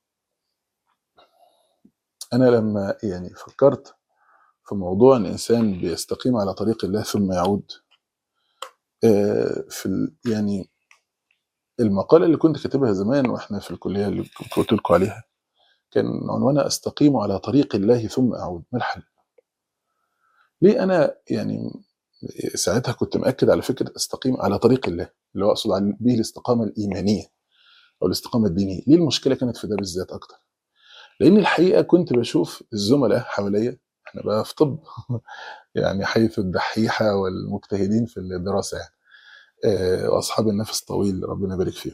أنا لما يعني فكرت في موضوع إن الإنسان بيستقيم على طريق الله ثم يعود آه، في ال- يعني المقالة اللي كنت كاتبها زمان واحنا في الكلية اللي كنت قلت لكم عليها كان عنوانها استقيم على طريق الله ثم اعود ما الحل؟ ليه انا يعني ساعتها كنت مأكد على فكرة استقيم على طريق الله اللي هو اقصد عن- به الاستقامة الإيمانية او الاستقامة الدينية ليه المشكلة كانت في ده بالذات اكتر؟ لان الحقيقة كنت بشوف الزملاء حواليا احنا بقى في طب يعني حيث الدحيحة والمجتهدين في الدراسة يعني آه، واصحاب النفس الطويل ربنا يبارك فيهم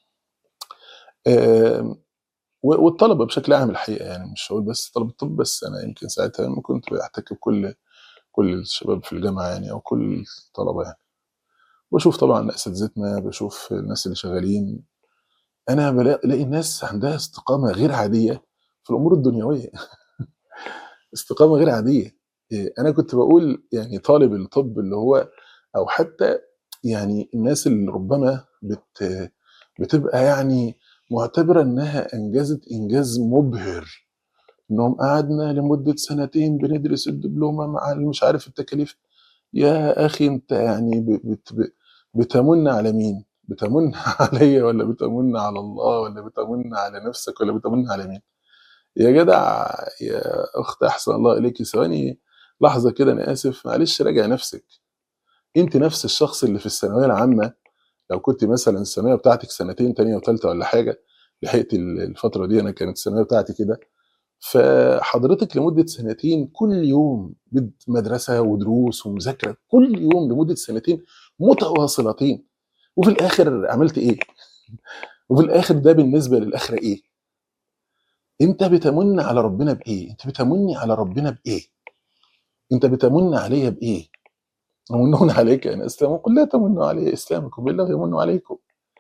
آه، و- والطلبه بشكل عام الحقيقه يعني مش هقول بس طلبه الطب بس انا يمكن ساعتها لما كنت بحتك بكل كل الشباب في الجامعه يعني او كل الطلبه يعني بشوف طبعا اساتذتنا بشوف الناس اللي شغالين انا بلاقي بلاقي الناس عندها استقامه غير عاديه في الامور الدنيويه استقامه غير عاديه إيه، انا كنت بقول يعني طالب الطب اللي هو او حتى يعني الناس اللي ربما بت بتبقى يعني معتبره انها انجزت انجاز مبهر انهم قعدنا لمده سنتين بندرس الدبلومه مع مش عارف التكاليف يا اخي انت يعني ب- بت- ب- بتمن على مين؟ بتمن عليا ولا بتمن على الله ولا بتمن على نفسك ولا بتمن على مين؟ يا جدع يا اخت احسن الله اليك ثواني لحظه كده انا اسف معلش راجع نفسك انت نفس الشخص اللي في الثانويه العامه لو كنت مثلا الثانويه بتاعتك سنتين تانية وثالثه ولا حاجه لحقت ال- الفتره دي انا كانت الثانويه بتاعتي كده فحضرتك لمده سنتين كل يوم بد- مدرسه ودروس ومذاكره كل يوم لمده سنتين متواصلتين وفي الاخر عملت ايه؟ وفي الاخر ده بالنسبه للاخره ايه؟ انت بتمن على ربنا بايه؟ انت بتمني على ربنا بايه؟ انت بتمن عليا بايه؟ يمنون عليك ان اسلموا قل لا تمنوا علي اسلامكم بالله يمن عليكم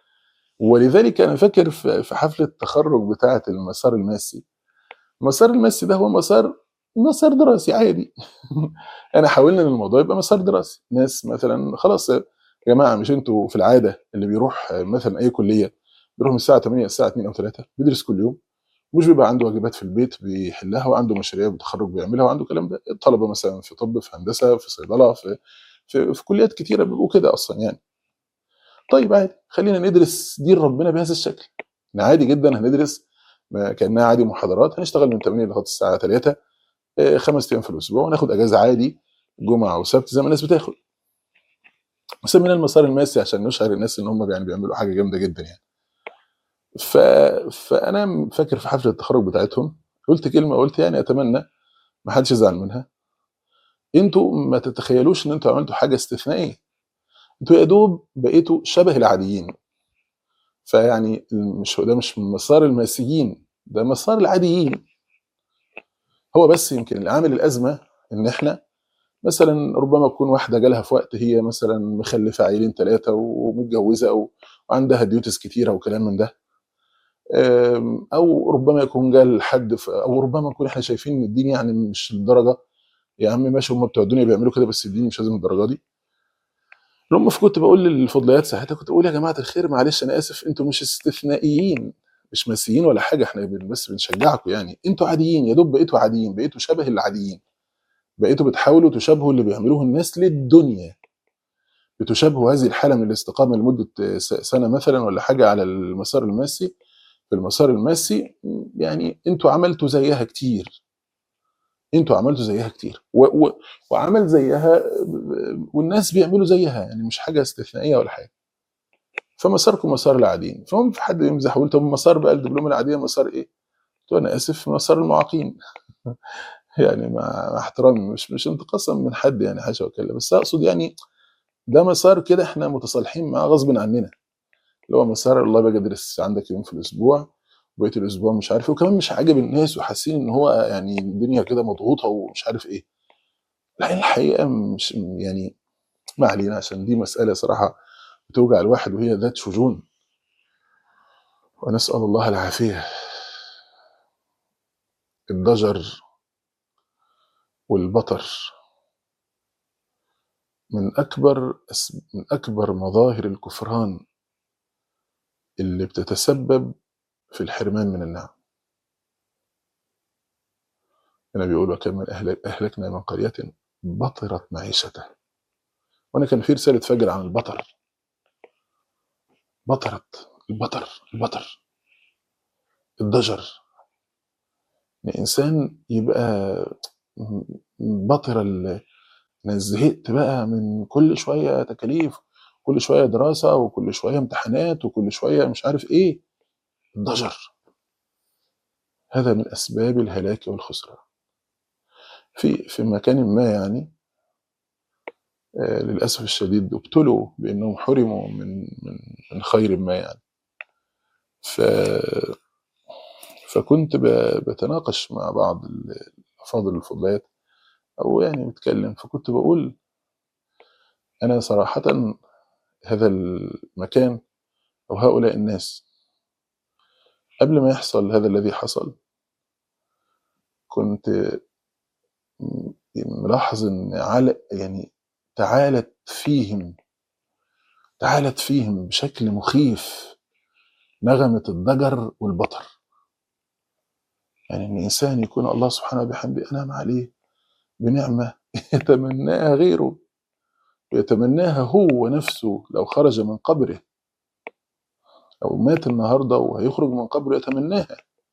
ولذلك انا فاكر في في حفله التخرج بتاعه المسار الماسي المسار الماسي ده هو مسار مسار دراسي عادي انا حاولنا ان الموضوع يبقى مسار دراسي ناس مثلا خلاص يا جماعه مش انتوا في العاده اللي بيروح مثلا اي كليه بيروح من الساعه 8 للساعه 2 او 3 بيدرس كل يوم مش بيبقى عنده واجبات في البيت بيحلها وعنده مشاريع بتخرج بيعملها وعنده الكلام ده الطلبه مثلا في طب في هندسه في صيدله في في, في كليات كتيره بيبقوا كده اصلا يعني طيب عادي خلينا ندرس دين ربنا بهذا الشكل إحنا عادي جدا هندرس ما كانها عادي محاضرات هنشتغل من 8 لغايه الساعه 3 آه، خمس ايام في الاسبوع وناخد اجازه عادي جمعه وسبت زي ما الناس بتاخد وسمينا المسار الماسي عشان نشعر الناس ان هم يعني بيعملوا حاجه جامده جدا يعني ف... فانا فاكر في حفله التخرج بتاعتهم قلت كلمه قلت يعني اتمنى ما حدش يزعل منها انتوا ما تتخيلوش ان انتوا عملتوا حاجه استثنائيه انتوا يا دوب بقيتوا شبه العاديين فيعني مش ده مش مسار الماسيين ده مسار العاديين هو بس يمكن اللي عامل الازمه ان احنا مثلا ربما تكون واحده جالها في وقت هي مثلا مخلفه عيلين ثلاثه ومتجوزه او وعندها ديوتس كتيره وكلام من ده أم، او ربما يكون جال حد في او ربما نكون احنا شايفين ان الدين يعني مش للدرجه يا عم ماشي هم بتوع الدنيا بيعملوا كده بس الدين مش لازم الدرجه دي المهم فكنت بقول للفضليات ساعتها كنت بقول يا جماعه الخير معلش انا اسف انتوا مش استثنائيين مش مسيين ولا حاجه احنا بن- بس بنشجعكم يعني انتوا عاديين يا دوب بقيتوا عاديين بقيتوا شبه العاديين بقيتوا بتحاولوا تشابهوا اللي بيعملوه الناس للدنيا بتشابهوا هذه الحاله من الاستقامه لمده س- سنه مثلا ولا حاجه على المسار الماسي في المسار الماسي يعني انتوا عملتوا زيها كتير انتوا عملتوا زيها كتير و و وعمل زيها والناس بيعملوا زيها يعني مش حاجه استثنائيه ولا حاجه فمساركم مسار العاديين فهم في حد يمزح ويقول طب مسار بقى الدبلومه العاديه مسار ايه؟ قلت له انا اسف مسار المعاقين يعني مع مع احترامي مش مش انتقاصا من حد يعني حاشا وكلا بس اقصد يعني ده مسار كده احنا متصالحين معاه غصب عننا اللي هو مسار الله باجي ادرس عندك يوم في الاسبوع بقيه الاسبوع مش عارف إيه، وكمان مش عاجب الناس وحاسين ان هو يعني الدنيا كده مضغوطه ومش عارف ايه لا الحقيقه مش يعني ما علينا عشان دي مساله صراحه بتوجع الواحد وهي ذات شجون ونسال الله العافيه الضجر والبطر من اكبر أس- من اكبر مظاهر الكفران اللي بتتسبب في الحرمان من النعم هنا بيقول وكم من أهل أهلكنا من قرية بطرت معيشته وأنا كان في رسالة فجر عن البطر بطرت البطر البطر الضجر إن إنسان يبقى بطر ال- أنا زهقت بقى من كل شوية تكاليف كل شوية دراسة وكل شوية امتحانات وكل شوية مش عارف إيه الضجر هذا من أسباب الهلاك والخسران في في مكان ما يعني آه، للأسف الشديد ابتلوا بأنهم حرموا من من من خير ما يعني ف فكنت ب- بتناقش مع بعض الأفاضل الفضليات أو يعني بتكلم فكنت بقول أنا صراحة هذا المكان أو هؤلاء الناس قبل ما يحصل هذا الذي حصل كنت م- ملاحظ إن على يعني تعالت فيهم تعالت فيهم بشكل مخيف نغمة الضجر والبطر يعني ان انسان يكون الله سبحانه وبحمده انعم عليه بنعمه يتمناها غيره ويتمناها هو نفسه لو خرج من قبره او مات النهارده وهيخرج من قبره يتمناها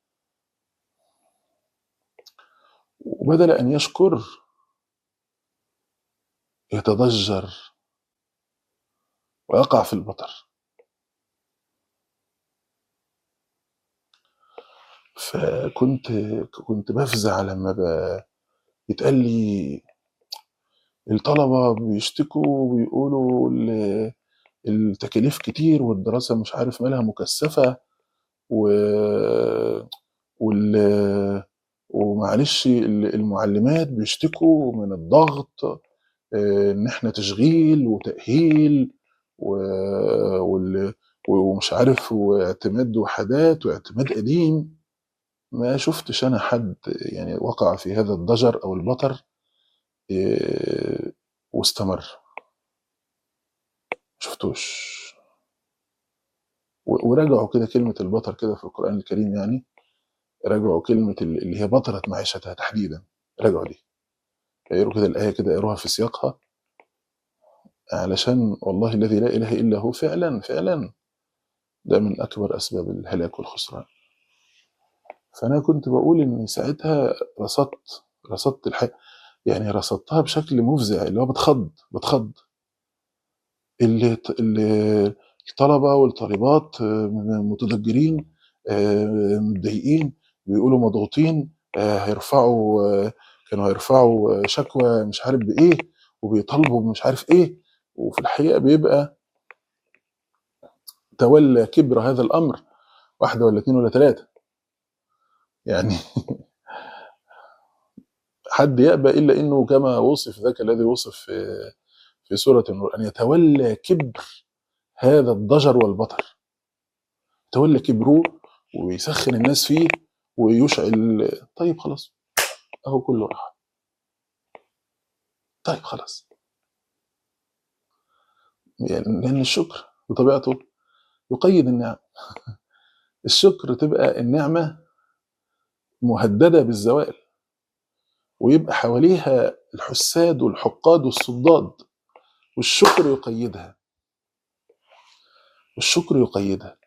وبدل ان يشكر يتضجر ويقع في البطر فكنت كنت بفزع لما ب- يتقال لي الطلبة بيشتكوا وبيقولوا ال- التكاليف كتير والدراسة مش عارف مالها مكثفة و... وال... ومعلش ال- المعلمات بيشتكوا من الضغط آه، ان احنا تشغيل وتأهيل و... وال... ومش عارف واعتماد وحدات واعتماد قديم ما شفتش انا حد يعني وقع في هذا الضجر او البطر آه، واستمر شفتوش و- وراجعوا كده كلمة البطر كده في القرآن الكريم يعني راجعوا كلمة ال- اللي هي بطرة معيشتها تحديدا راجعوا دي اقروا كده الآية كده اقروها في سياقها علشان والله الذي لا إله إلا هو فعلا فعلا ده من أكبر أسباب الهلاك والخسران فأنا كنت بقول إن ساعتها رصدت رصدت الح... يعني رصدتها بشكل مفزع اللي هو بتخض بتخض اللي اللي الطلبة والطالبات آه، متضجرين آه، متضايقين بيقولوا مضغوطين آه، هيرفعوا آه، كانوا هيرفعوا آه، شكوى مش عارف بإيه وبيطالبوا مش عارف إيه وفي الحقيقة بيبقى تولى كبر هذا الأمر واحدة ولا اتنين ولا تلاتة يعني حد يأبى إلا إنه كما وصف ذاك الذي وصف في في سورة النور أن يتولى كبر هذا الضجر والبطر يتولى كبره ويسخن الناس فيه ويشعل طيب خلاص اهو كله راح طيب خلاص يعني لان الشكر بطبيعته يقيد النعم الشكر تبقى النعمه مهدده بالزوال ويبقى حواليها الحساد والحقاد والصداد والشكر يقيدها والشكر يقيدها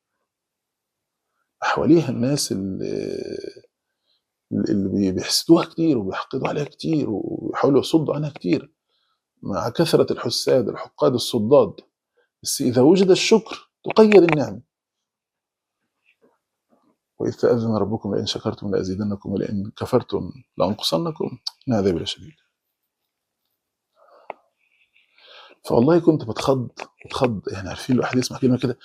حواليها الناس اللي اللي بيحسدوها كتير وبيحقدوا عليها كتير ويحاولوا يصدوا عنها كتير مع كثرة الحساد الحقاد الصداد بس إذا وجد الشكر تقيد النعم وإذ تأذن ربكم لئن شكرتم لأزيدنكم ولئن كفرتم لأنقصنكم إن عذابي لشديد فوالله كنت بتخض بتخض يعني عارفين الواحد يسمع كلمة كده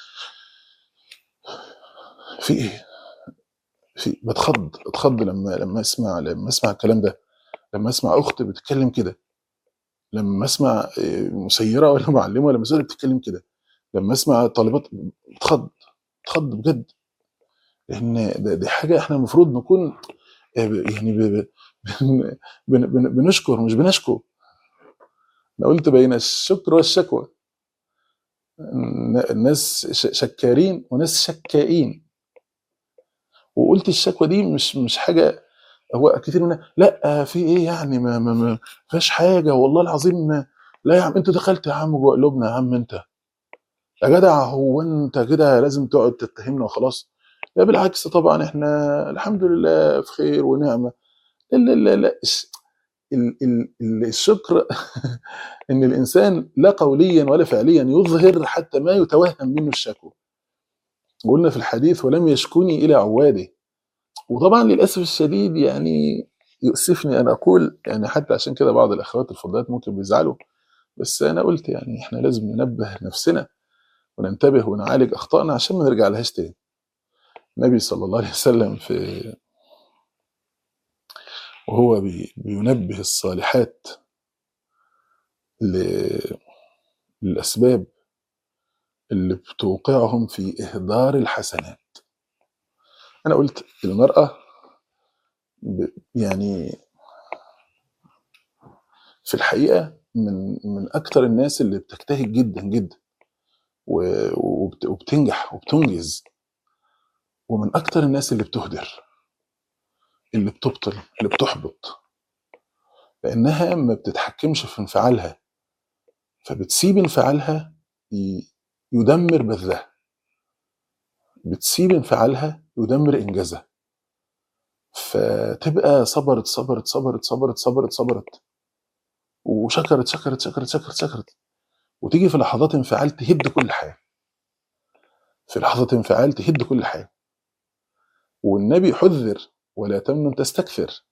في إيه؟ في بتخض بتخض لما لما اسمع لما اسمع الكلام ده لما اسمع اخت بتتكلم كده لما اسمع إيه، مسيره ولا معلمه ولا مسؤوله بتتكلم كده لما اسمع طالبات بتخض بتخض بجد لان ده- دي حاجه احنا المفروض نكون آه، ب- يعني ب- ب- بن- بن- بن- بنشكر مش بنشكو انا قلت بين الشكر والشكوى الن- الناس ش- شكارين وناس شكائين وقلت الشكوى دي مش مش حاجه هو كتير من لا في ايه يعني ما ما ما فيهاش حاجه والله العظيم ما لا يا عم انت دخلت يا عم جوه قلوبنا يا عم انت يا جدع هو انت كده لازم تقعد تتهمنا وخلاص لا بالعكس طبعا احنا الحمد لله في خير ونعمه لا لا لا, لا. الش- ال- ال- ال- الشكر ان الانسان لا قوليا ولا فعليا يظهر حتى ما يتوهم منه الشكوى قلنا في الحديث ولم يشكني الى عواده وطبعا للاسف الشديد يعني يؤسفني ان اقول يعني حتى عشان كده بعض الاخوات الفضلات ممكن بيزعلوا بس انا قلت يعني احنا لازم ننبه نفسنا وننتبه ونعالج اخطائنا عشان ما نرجع لهاش تاني النبي صلى الله عليه وسلم في وهو بي بينبه الصالحات ل- للاسباب اللي بتوقعهم في اهدار الحسنات انا قلت المراه ب- يعني في الحقيقه من من اكثر الناس اللي بتجتهد جدا جدا و- وبت- وبتنجح وبتنجز ومن اكثر الناس اللي بتهدر اللي بتبطل اللي بتحبط لانها ما بتتحكمش في انفعالها فبتسيب انفعالها ي- يدمر بذلها بتسيب انفعالها يدمر انجازها فتبقى صبرت صبرت صبرت صبرت صبرت صبرت وشكرت شكرت شكرت شكرت شكرت وتيجي في لحظات انفعال تهد كل حاجه في لحظات انفعال تهد كل حاجه والنبي حذر ولا تمنن تستكثر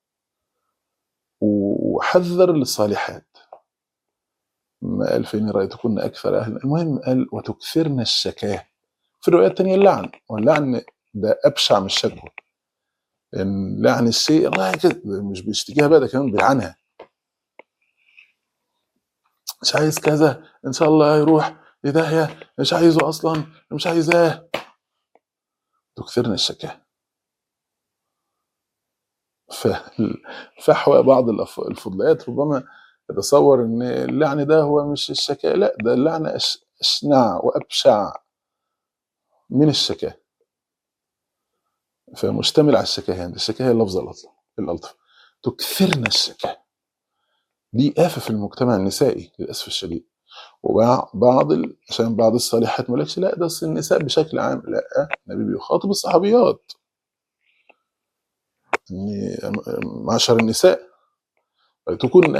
وحذر للصالحات ما قال فإني رأيتكن أكثر أهلا المهم قال وتكثرن الشكاه في الروايات التانية اللعن واللعن ده أبشع من الشكوى لأن لعن الشيء الله كده مش بيشتكيها بقى ده كمان بيلعنها مش عايز كذا إن شاء الله هيروح يداهية مش عايزه أصلا مش عايزاه تكثرن الشكاه ف- فحوى بعض الأف- الفضليات ربما يتصور ان اللعن ده هو مش الشكاء لا ده اللعن أش- اشنع وابشع من الشكاء فمشتمل على الشكاء يعني الشكاء هي اللفظه الألطف الالطف تكثرن الشكاء دي آفة في المجتمع النسائي للأسف الشديد وبعض ال... عشان بعض الصالحات ما لكش لا ده أصل النساء بشكل عام لا النبي بيخاطب الصحابيات إن معشر النساء تكن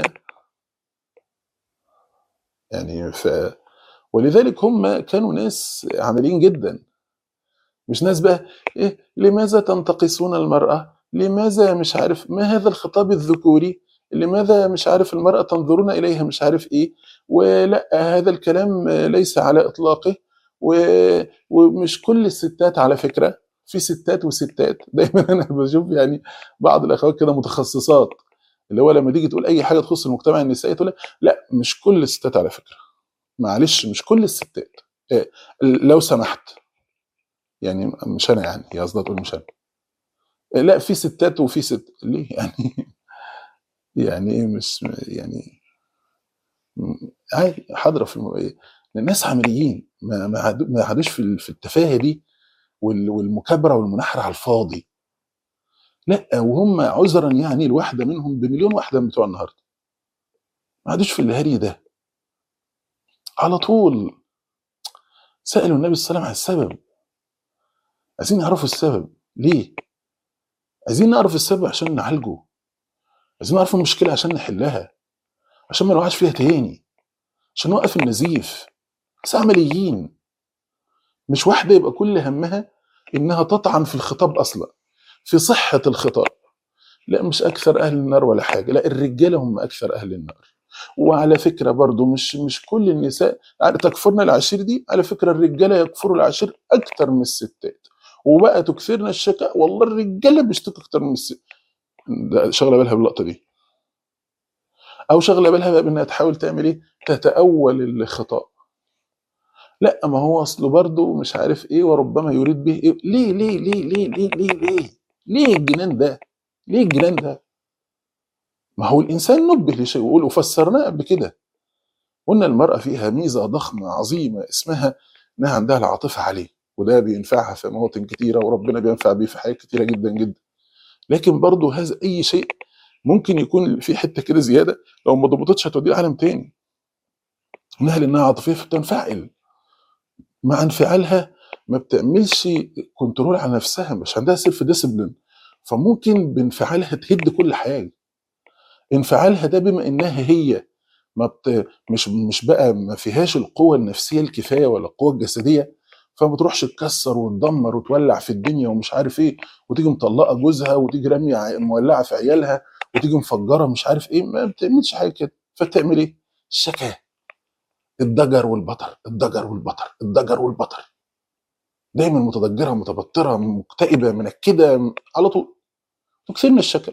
يعني ف ولذلك هم كانوا ناس عمليين جدا مش ناس بقى إيه لماذا تنتقصون المرأة لماذا مش عارف ما هذا الخطاب الذكوري لماذا مش عارف المرأة تنظرون إليها مش عارف إيه ولا هذا الكلام ليس على إطلاقه و- ومش كل الستات على فكرة في ستات وستات دايما أنا بشوف يعني بعض الأخوات كده متخصصات اللي هو لما تيجي تقول أي حاجة تخص المجتمع النسائي تقول لك لا مش كل الستات على فكرة معلش مش كل الستات إيه، لو سمحت يعني مش انا يعني هي قصدها تقول مش انا إيه، لا في ستات وفي ست ليه يعني يعني ايه مش يعني م- عادي حاضره في الم... إيه، الناس عمليين ما ما عادو- ما عادوش في ال- في التفاهه دي وال- والمكابره والمناحره على الفاضي لا وهم عذرا يعني الواحده منهم بمليون واحده من بتوع النهارده ما عادوش في الهري ده على طول سالوا النبي صلى الله عليه وسلم عن السبب عايزين يعرفوا السبب ليه عايزين نعرف السبب عشان نعالجه عايزين نعرف المشكله عشان نحلها عشان ما نوقعش فيها تاني عشان نوقف النزيف بس عمليين مش واحده يبقى كل همها انها تطعن في الخطاب اصلا في صحه الخطاب لا مش اكثر اهل النار ولا حاجه لا الرجاله هم اكثر اهل النار وعلى فكره برضو مش مش كل النساء يعني تكفرن العشير دي على فكره الرجاله يكفروا العشير اكتر من الستات وبقى تكثرنا الشكاء والله الرجاله بيشتكوا اكتر من الست ده شغله بالها باللقطه دي او شغله بالها بقى بانها تحاول تعمل ايه تتاول الخطاب لا ما هو اصله برضه مش عارف ايه وربما يريد به ايه ليه ليه ليه ليه ليه ليه ليه ليه الجنان ده ليه الجنان ده ما هو الانسان نبه لشيء وقول وفسرناه قبل كده قلنا المراه فيها ميزه ضخمه عظيمه اسمها انها عندها العاطفه عليه وده بينفعها في مواطن كتيره وربنا بينفع بيه في حاجات كتيره جدا جدا لكن برضه هذا اي شيء ممكن يكون في حته كده زياده لو ما ضبطتش هتوديه عالم تاني انها لانها عاطفيه فبتنفعل مع انفعالها ما بتعملش كنترول على نفسها مش عندها سيلف ديسيبلين فممكن بانفعالها تهد كل حاجه انفعالها ده بما انها هي ما بت... مش مش بقى ما فيهاش القوه النفسيه الكفايه ولا القوه الجسديه فما بتروحش تكسر وتدمر وتولع في الدنيا ومش عارف ايه وتيجي مطلقه جوزها وتيجي راميه ع- مولعه في عيالها وتيجي مفجره مش عارف ايه ما بتعملش حاجه كده فتعمل ايه؟ الشكاه الضجر والبطر الضجر والبطر الضجر والبطر دايما متضجره متبطره مكتئبه منكده على طول تكثر من الشكا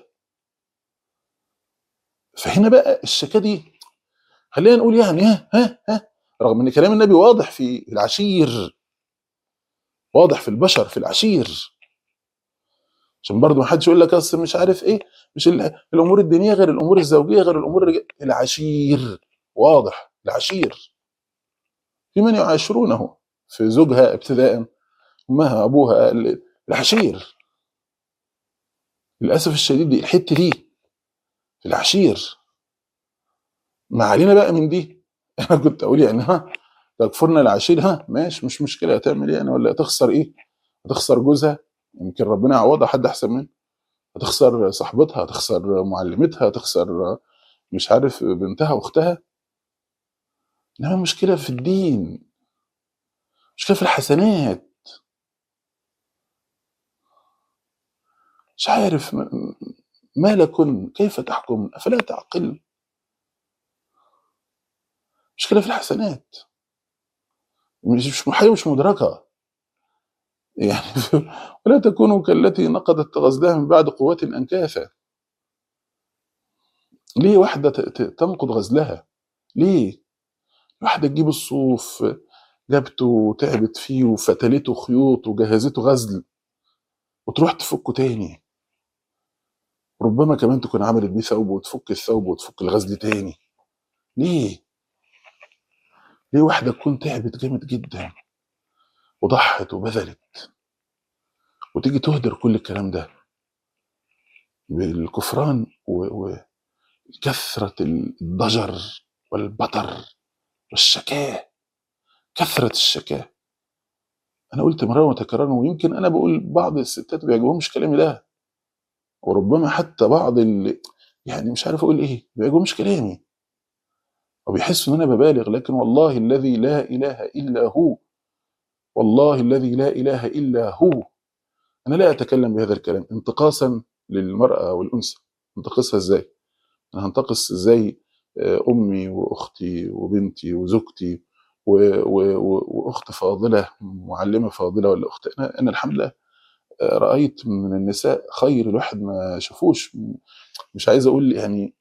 فهنا بقى الشكا دي خلينا نقول يعني ها ها ها رغم ان كلام النبي واضح في العشير واضح في البشر في العشير عشان برضه ما حدش يقول لك اصل مش عارف ايه مش ال- الامور الدينيه غير الامور الزوجيه غير الامور الرج- العشير واضح العشير في من يعاشرونه في زوجها ابتداء امها ابوها ال- العشير للاسف الشديد دي الحته دي في العشير ما علينا بقى من دي انا كنت اقول يعني ها تكفرنا العشير ها ماشي مش مشكله هتعمل ايه يعني ولا هتخسر ايه هتخسر جوزها يمكن ربنا يعوضها حد احسن منها هتخسر صاحبتها هتخسر معلمتها هتخسر مش عارف بنتها واختها انما المشكله في الدين مشكله في الحسنات مش عارف م- ما لكن كيف تحكم افلا تعقل مشكله في الحسنات مش مش حاجه مش مدركه يعني ولا تكونوا كالتي نقضت غزلها من بعد قوة أنكاثا ليه واحدة ت- ت- تنقض غزلها ليه واحدة تجيب الصوف جابته وتعبت فيه وفتلته خيوط وجهزته غزل وتروح تفكه تاني ربما كمان تكون عملت بيه ثوب وتفك الثوب وتفك الغزل تاني ليه ليه واحدة تكون تعبت جامد جدا وضحت وبذلت وتيجي تهدر كل الكلام ده بالكفران و- وكثرة الضجر والبطر والشكاه كثرة الشكاه أنا قلت مرة متكررة ويمكن أنا بقول بعض الستات ما بيعجبهمش كلامي ده وربما حتى بعض اللي يعني مش عارف أقول إيه ما بيعجبهمش كلامي وبيحسوا إن أنا ببالغ لكن والله الذي لا إله إلا هو والله الذي لا إله إلا هو أنا لا أتكلم بهذا الكلام انتقاصا للمرأة والأنثى انتقصها إزاي؟ أنا هنتقص إزاي آه، أمي وأختي وبنتي وزوجتي و- و- و- وأخت فاضلة معلمة فاضلة ولا أخت أنا, أنا الحمد لله آه، رأيت من النساء خير الواحد ما شافوش مش عايز أقول يعني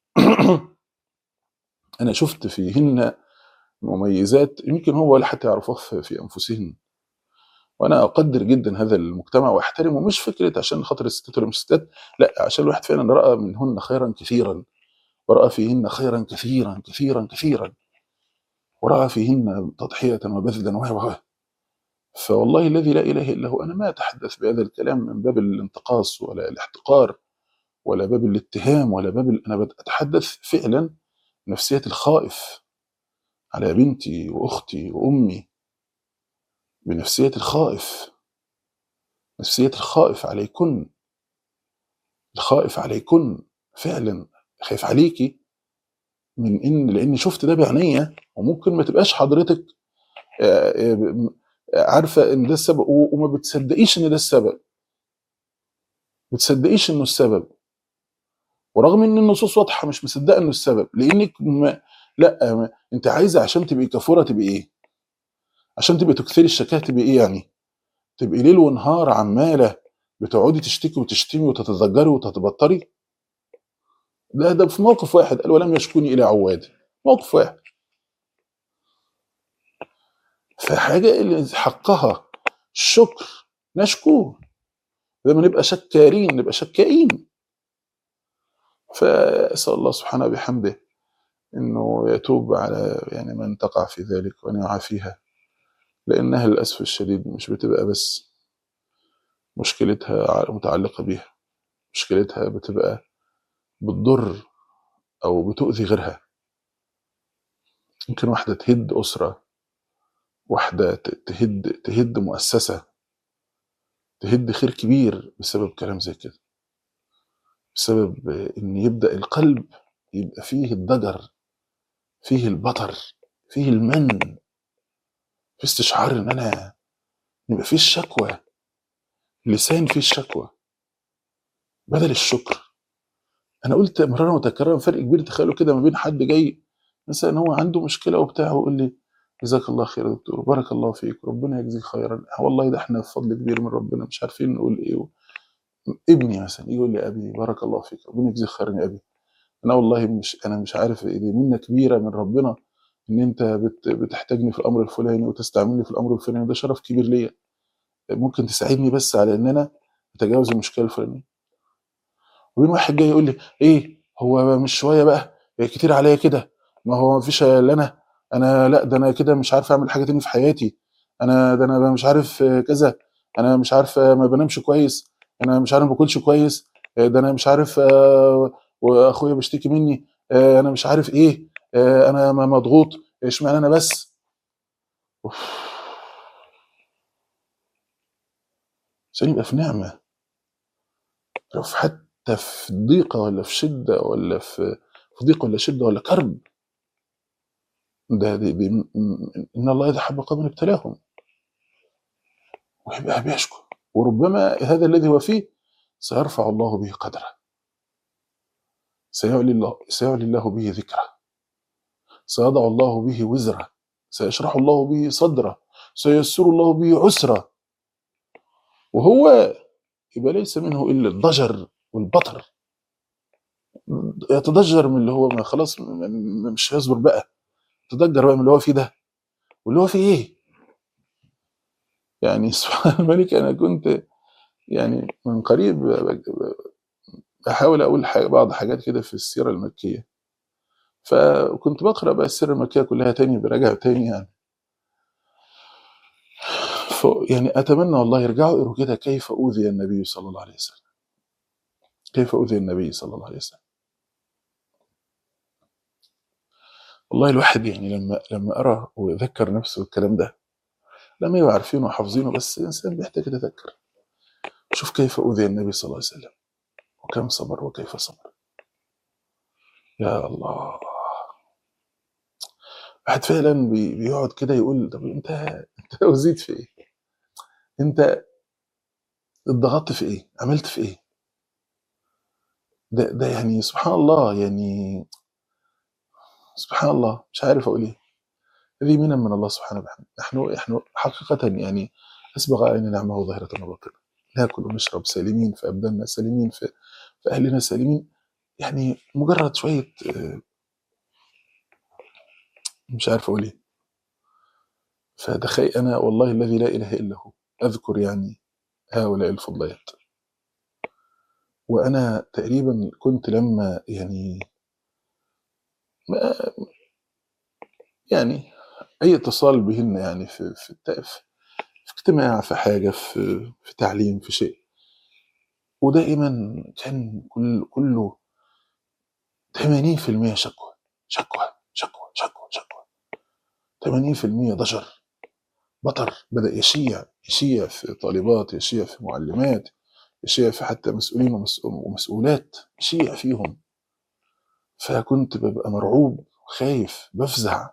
أنا شفت فيهن مميزات يمكن هو ولا حتى يعرفوها في في أنفسهن وانا اقدر جدا هذا المجتمع واحترمه مش فكره عشان خاطر الستات ولا مش الستات لا عشان الواحد فعلا راى منهن خيرا كثيرا وراى فيهن خيرا كثيرا كثيرا كثيرا وراى فيهن تضحيه وبذلا و و- فوالله الذي لا اله الا هو انا ما اتحدث بهذا الكلام من باب الانتقاص ولا الاحتقار ولا باب الاتهام ولا باب ال- انا بتحدث فعلا نفسيه الخائف على بنتي واختي وامي بنفسيه الخائف نفسيه الخائف عليكن الخائف عليكن فعلا خايف عليكي من ان لان شفت ده بعينيا وممكن ما تبقاش حضرتك آه، آه، عارفه ان ده السبب و- وما بتصدقيش ان ده السبب ما بتصدقيش انه السبب ورغم ان النصوص واضحه مش مصدقه انه السبب لانك ما لا ما انت عايزه عشان تبقي كفوره تبقي ايه؟ عشان تبقي تكثري الشكايه تبقي ايه يعني؟ تبقي ليل ونهار عماله بتقعدي تشتكي وتشتمي وتتذكري وتتبطري ده ده في موقف واحد قال ولم يشكوني الى عواد موقف واحد فحاجه اللي حقها الشكر نشكوه لما نبقى شكارين نبقى شكائين فاسال الله سبحانه بحمده انه يتوب على يعني من تقع في ذلك وان يعافيها لانها للاسف الشديد مش بتبقى بس مشكلتها متعلقه بيها مشكلتها بتبقى بتضر او بتؤذي غيرها يمكن واحده تهد اسره واحده ت- تهد تهد مؤسسه تهد خير كبير بسبب كلام زي كده بسبب ان يبدا القلب يبقى فيه الضجر فيه البطر فيه المن في استشعار ان انا يبقى فيه الشكوى لسان فيه الشكوى بدل الشكر انا قلت مرارا متكررا فرق كبير تخيلوا كده ما بين حد جاي مثلا هو عنده مشكله وبتاع ويقول لي جزاك الله خير يا دكتور بارك الله فيك ربنا يجزيك خيرا والله ده احنا بفضل كبير من ربنا مش عارفين نقول ايه و... ابني مثلا يقول لي ابي بارك الله فيك ربنا يجزيك خيرا يا ابي انا والله مش انا مش عارف ايه دي منه كبيره من ربنا ان انت بت... بتحتاجني في الامر الفلاني وتستعملني في الامر الفلاني ده شرف كبير ليا ممكن تساعدني بس على ان انا اتجاوز المشكله الفلانيه وبين واحد جاي يقول لي ايه هو مش شويه بقى إيه كتير عليا كده ما هو مفيش الا انا انا لا ده انا كده مش عارف اعمل حاجه تاني في حياتي انا ده انا مش عارف آه، كذا انا مش عارف آه، ما بنامش كويس انا مش عارف ما باكلش كويس آه، ده انا مش عارف آه، واخويا بيشتكي مني آه، انا مش عارف ايه آه، انا م- مضغوط اشمعنى انا بس أوف. عشان يبقى في نعمه لو في حتى في ضيقه ولا في شده ولا في في ضيق ولا شده ولا كرب ده دي دي م- م- ان الله اذا حب قوما ابتلاهم ويبقى بيشكو وربما هذا الذي هو فيه سيرفع الله به قدره سيعلي الله سيعلي الله به ذكره سيضع الله به وزره سيشرح الله به صدره سييسر الله به عسره وهو يبقى ليس منه الا الضجر والبطر يتضجر من اللي هو ما خلاص م- م- مش هيصبر بقى يتضجر بقى من اللي هو فيه ده واللي هو فيه ايه يعني سبحان الملك انا كنت يعني من قريب ب- ب- بحاول اقول حاجة بعض حاجات كده في السيره المكيه فكنت بقرا بقى السيره المكيه كلها تاني براجع تاني يعني ف يعني اتمنى والله يرجعوا يقروا كده كيف اوذي النبي صلى الله عليه وسلم كيف اوذي النبي صلى الله عليه وسلم والله الواحد يعني لما لما ارى ويذكر نفسه الكلام ده لما يبقى عارفينه وحافظينه بس الانسان بيحتاج يتذكر شوف كيف اوذي النبي صلى الله عليه وسلم وكم صبر وكيف صبر يا الله واحد فعلا بي- بيقعد كده يقول طب انت انت اوذيت في ايه؟ انت اتضغطت في ايه؟ عملت في ايه؟ ده ده يعني سبحان الله يعني سبحان الله مش عارف اقول ايه هذه منن من الله سبحانه وتعالى نحن نحن حقيقة يعني أسبغ علينا نعمه ظاهرة وباطنة ناكل ونشرب سالمين في أبداننا سالمين في, في أهلنا سالمين يعني مجرد شوية آه، مش عارف أقول إيه فتخيل أنا والله الذي لا إله إلا هو أذكر يعني هؤلاء الفضليات وأنا تقريبا كنت لما يعني ما- يعني أي اتصال بهن يعني في في, الت- في في اجتماع في حاجة في في تعليم في شيء ودائما كان كل كله 80% شكوى شكوى شكوى شكوى شكوى 80% ضجر بطر بدأ يشيع يشيع في طالبات يشيع في معلمات يشيع في حتى مسؤولين ومسؤول- ومسؤولات يشيع فيهم فكنت ببقى مرعوب خايف بفزع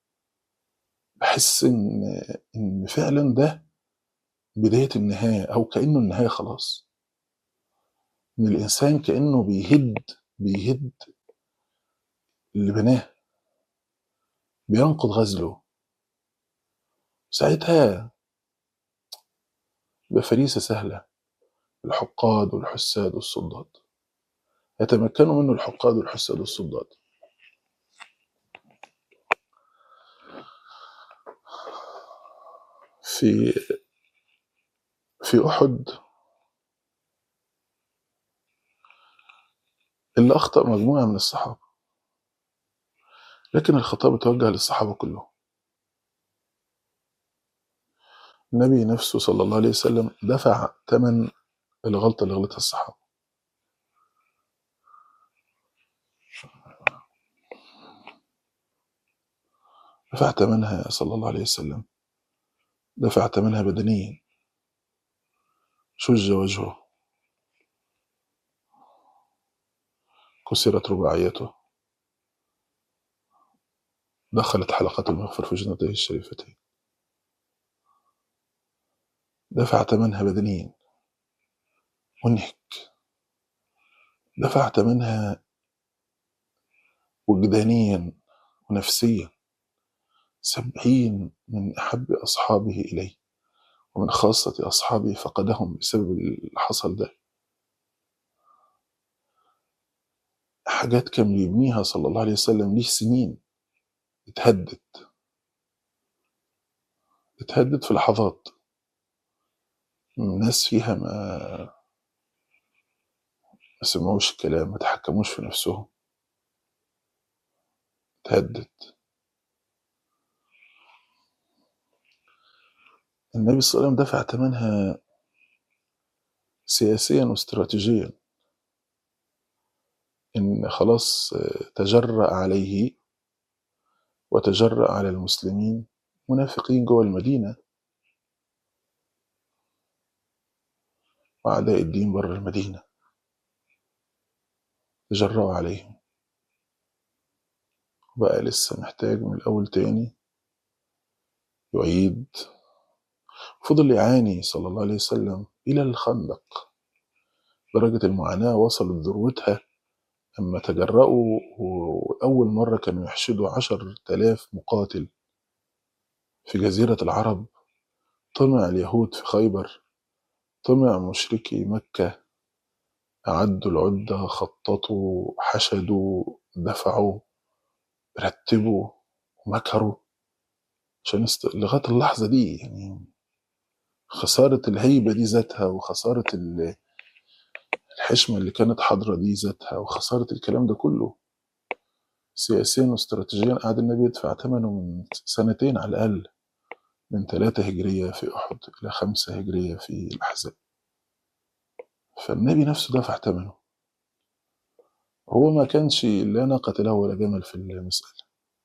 بحس ان ان فعلا ده بداية النهاية او كأنه النهاية خلاص ان الانسان كأنه بيهد بيهد اللي بناه بينقض غزله ساعتها يبقى فريسة سهلة الحقاد والحساد والصداد يتمكنوا منه الحقاد والحساد والصداد في في أحد اللي أخطأ مجموعة من الصحابة لكن الخطاب اتوجه للصحابة كلهم النبي نفسه صلى الله عليه وسلم دفع ثمن الغلطة اللي غلطها الصحابة دفع ثمنها صلى الله عليه وسلم دفع ثمنها بدنيا شج وجهه كسرت رباعيته دخلت حلقة المغفر في جنته الشريفتين دفع ثمنها بدنيا منهك دفع ثمنها وجدانيا ونفسيا سبعين من أحب أصحابه إليه ومن خاصة أصحابه فقدهم بسبب اللي حصل ده حاجات كان بيبنيها صلى الله عليه وسلم ليه سنين اتهدت اتهدت في لحظات الناس فيها ما ما سمعوش الكلام ما تحكموش في نفسهم اتهدت النبي صلى الله عليه وسلم دفع ثمنها سياسيا واستراتيجيا إن خلاص آه، تجرأ عليه وتجرأ على المسلمين منافقين جوه المدينة وأعداء الدين بره المدينة تجرأوا عليهم وبقى لسه محتاج من الأول تاني يعيد فضل يعاني صلى الله عليه وسلم إلى الخندق درجة المعاناة وصلت ذروتها أما تجرأوا وأول مرة كانوا يحشدوا عشر تلاف مقاتل في جزيرة العرب طمع اليهود في خيبر طمع مشركي مكة أعدوا العدة خططوا حشدوا دفعوا رتبوا ومكروا عشان است... لغاية اللحظة دي يعني خسارة الهيبة دي ذاتها وخسارة ال- الحشمة اللي كانت حاضرة دي ذاتها وخسارة الكلام ده كله سياسيا واستراتيجيا قعد النبي يدفع ثمنه من سنتين على الأقل من ثلاثة هجرية في أحد إلى خمسة هجرية في الأحزاب فالنبي نفسه دفع ثمنه هو ما كانش لا ناقة له ولا جمل في المسألة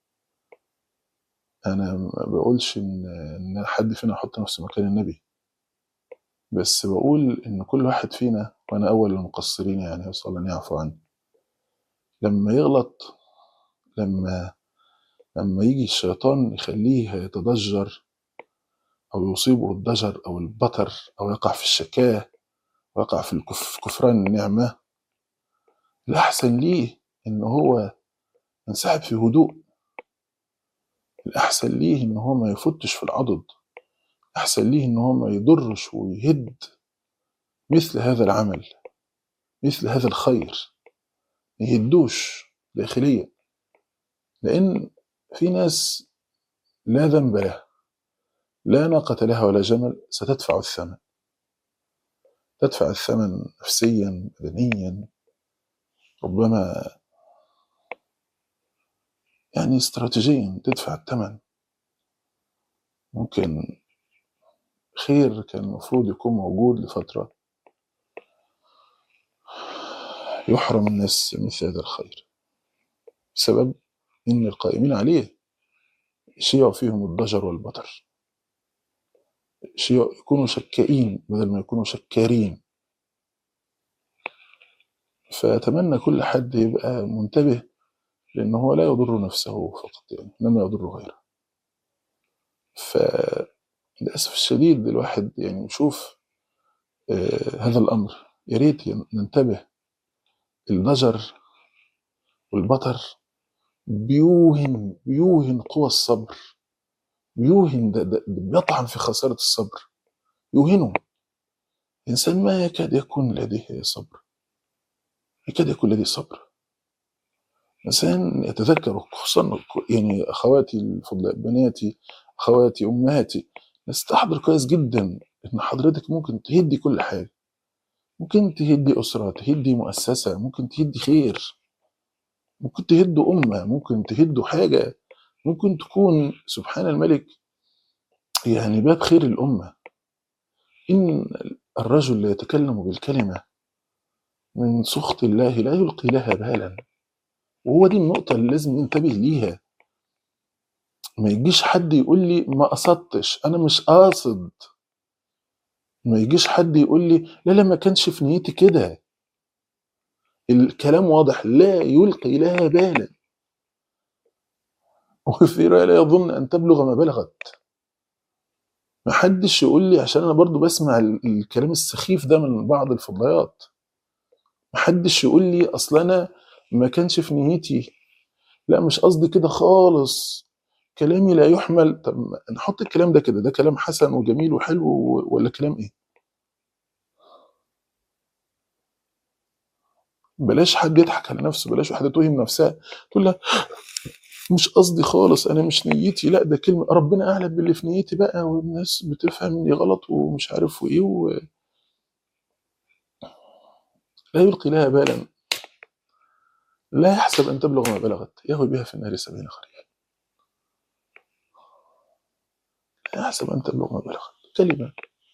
أنا ما بقولش إن إن حد فينا يحط نفسه مكان النبي بس بقول إن كل واحد فينا وأنا أول المقصرين يعني أسأل الله أن يعفو عني لما يغلط لما لما يجي الشيطان يخليه يتضجر أو يصيبه الضجر أو البطر أو يقع في الشكاه ويقع في الكف في كفران النعمة الأحسن ليه إن هو ينسحب في هدوء الأحسن ليه إن هو ما يفتش في العضد أحسن ليه إن هو ما يضرش ويهد مثل هذا العمل مثل هذا الخير ما يهدوش داخليا لأن في ناس لا ذنب لها لا ناقة لها ولا جمل ستدفع الثمن تدفع الثمن نفسيا بدنيا ربما يعني استراتيجيا تدفع الثمن ممكن خير كان المفروض يكون موجود لفترة يحرم الناس مثل هذا الخير بسبب إن القائمين عليه شيع فيهم الضجر والبطر شيع يكونوا شكائين بدل ما يكونوا شكارين فأتمنى كل حد يبقى منتبه لأن هو لا يضر نفسه فقط يعني إنما يضر غيره فللأسف الشديد الواحد يعني يشوف آه، هذا الأمر يا ريت ين- ننتبه الضجر والبطر بيوهن بيوهن قوى الصبر بيوهن ده, ده ده بيطعن في خسارة الصبر يوهنه الإنسان ما يكاد يكون لديه صبر يكاد يكون لديه صبر إنسان يتذكر خصوصا يعني أخواتي الفضلاء بناتي أخواتي أمهاتي نستحضر كويس جدا إن حضرتك ممكن تهدي كل حاجة ممكن تهدي أسرة تهدي مؤسسة ممكن تهدي خير ممكن تهدوا أمة ممكن تهدوا حاجة ممكن تكون سبحان الملك يعني باب خير الأمة إن الرجل لا يتكلم بالكلمة من سخط الله لا يلقي لها بالا وهو دي النقطة اللي لازم ننتبه ليها ما يجيش حد يقول لي ما قصدتش أنا مش قاصد ما يجيش حد يقول لي لا لا ما كانش في نيتي كده الكلام واضح لا يلقي لها بالا وفي رواية لا يظن أن تبلغ ما بلغت ما حدش يقول لي عشان أنا برضو بسمع ال- الكلام السخيف ده من بعض الفضليات ما حدش يقول لي أصل أنا ما كانش في نيتي لا مش قصدي كده خالص كلامي لا يحمل طب ما نحط الكلام ده كده ده كلام حسن وجميل وحلو و- ولا كلام ايه بلاش حد يضحك على نفسه بلاش واحده توهم نفسها تقول لها مش قصدي خالص انا مش نيتي لا ده كلمه ربنا اعلم باللي في نيتي بقى والناس بتفهمني غلط ومش عارف وايه ولا يلقي لها بالا لا يحسب ان تبلغ ما بلغت يهوي بها في النار سبعين خريف لا يحسب ان تبلغ ما بلغت كلمه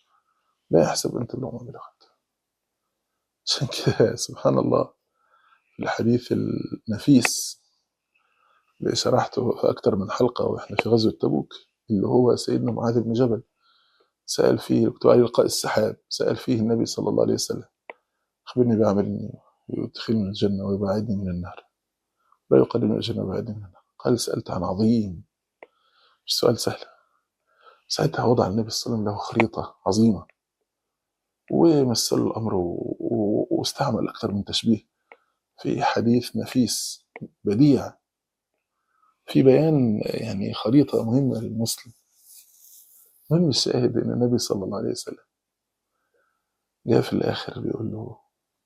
لا يحسب ان تبلغ ما بلغت عشان كده سبحان الله الحديث النفيس اللي شرحته في أكتر من حلقة وإحنا في غزوة تبوك اللي هو سيدنا معاذ بن جبل سأل فيه مكتوب عليه لقاء السحاب سأل فيه النبي صلى الله عليه وسلم أخبرني بعمل يدخلني الجنة ويبعدني من النار لا يقدم الجنة ويبعدني من النار قال سألت عن عظيم مش سؤال سهل ساعتها وضع النبي صلى الله عليه وسلم له خريطة عظيمة ومثل الأمر و- و- واستعمل أكثر من تشبيه في حديث نفيس بديع في بيان يعني خريطة مهمة للمسلم المهم الشاهد أن النبي صلى الله عليه وسلم جاء في الآخر بيقول له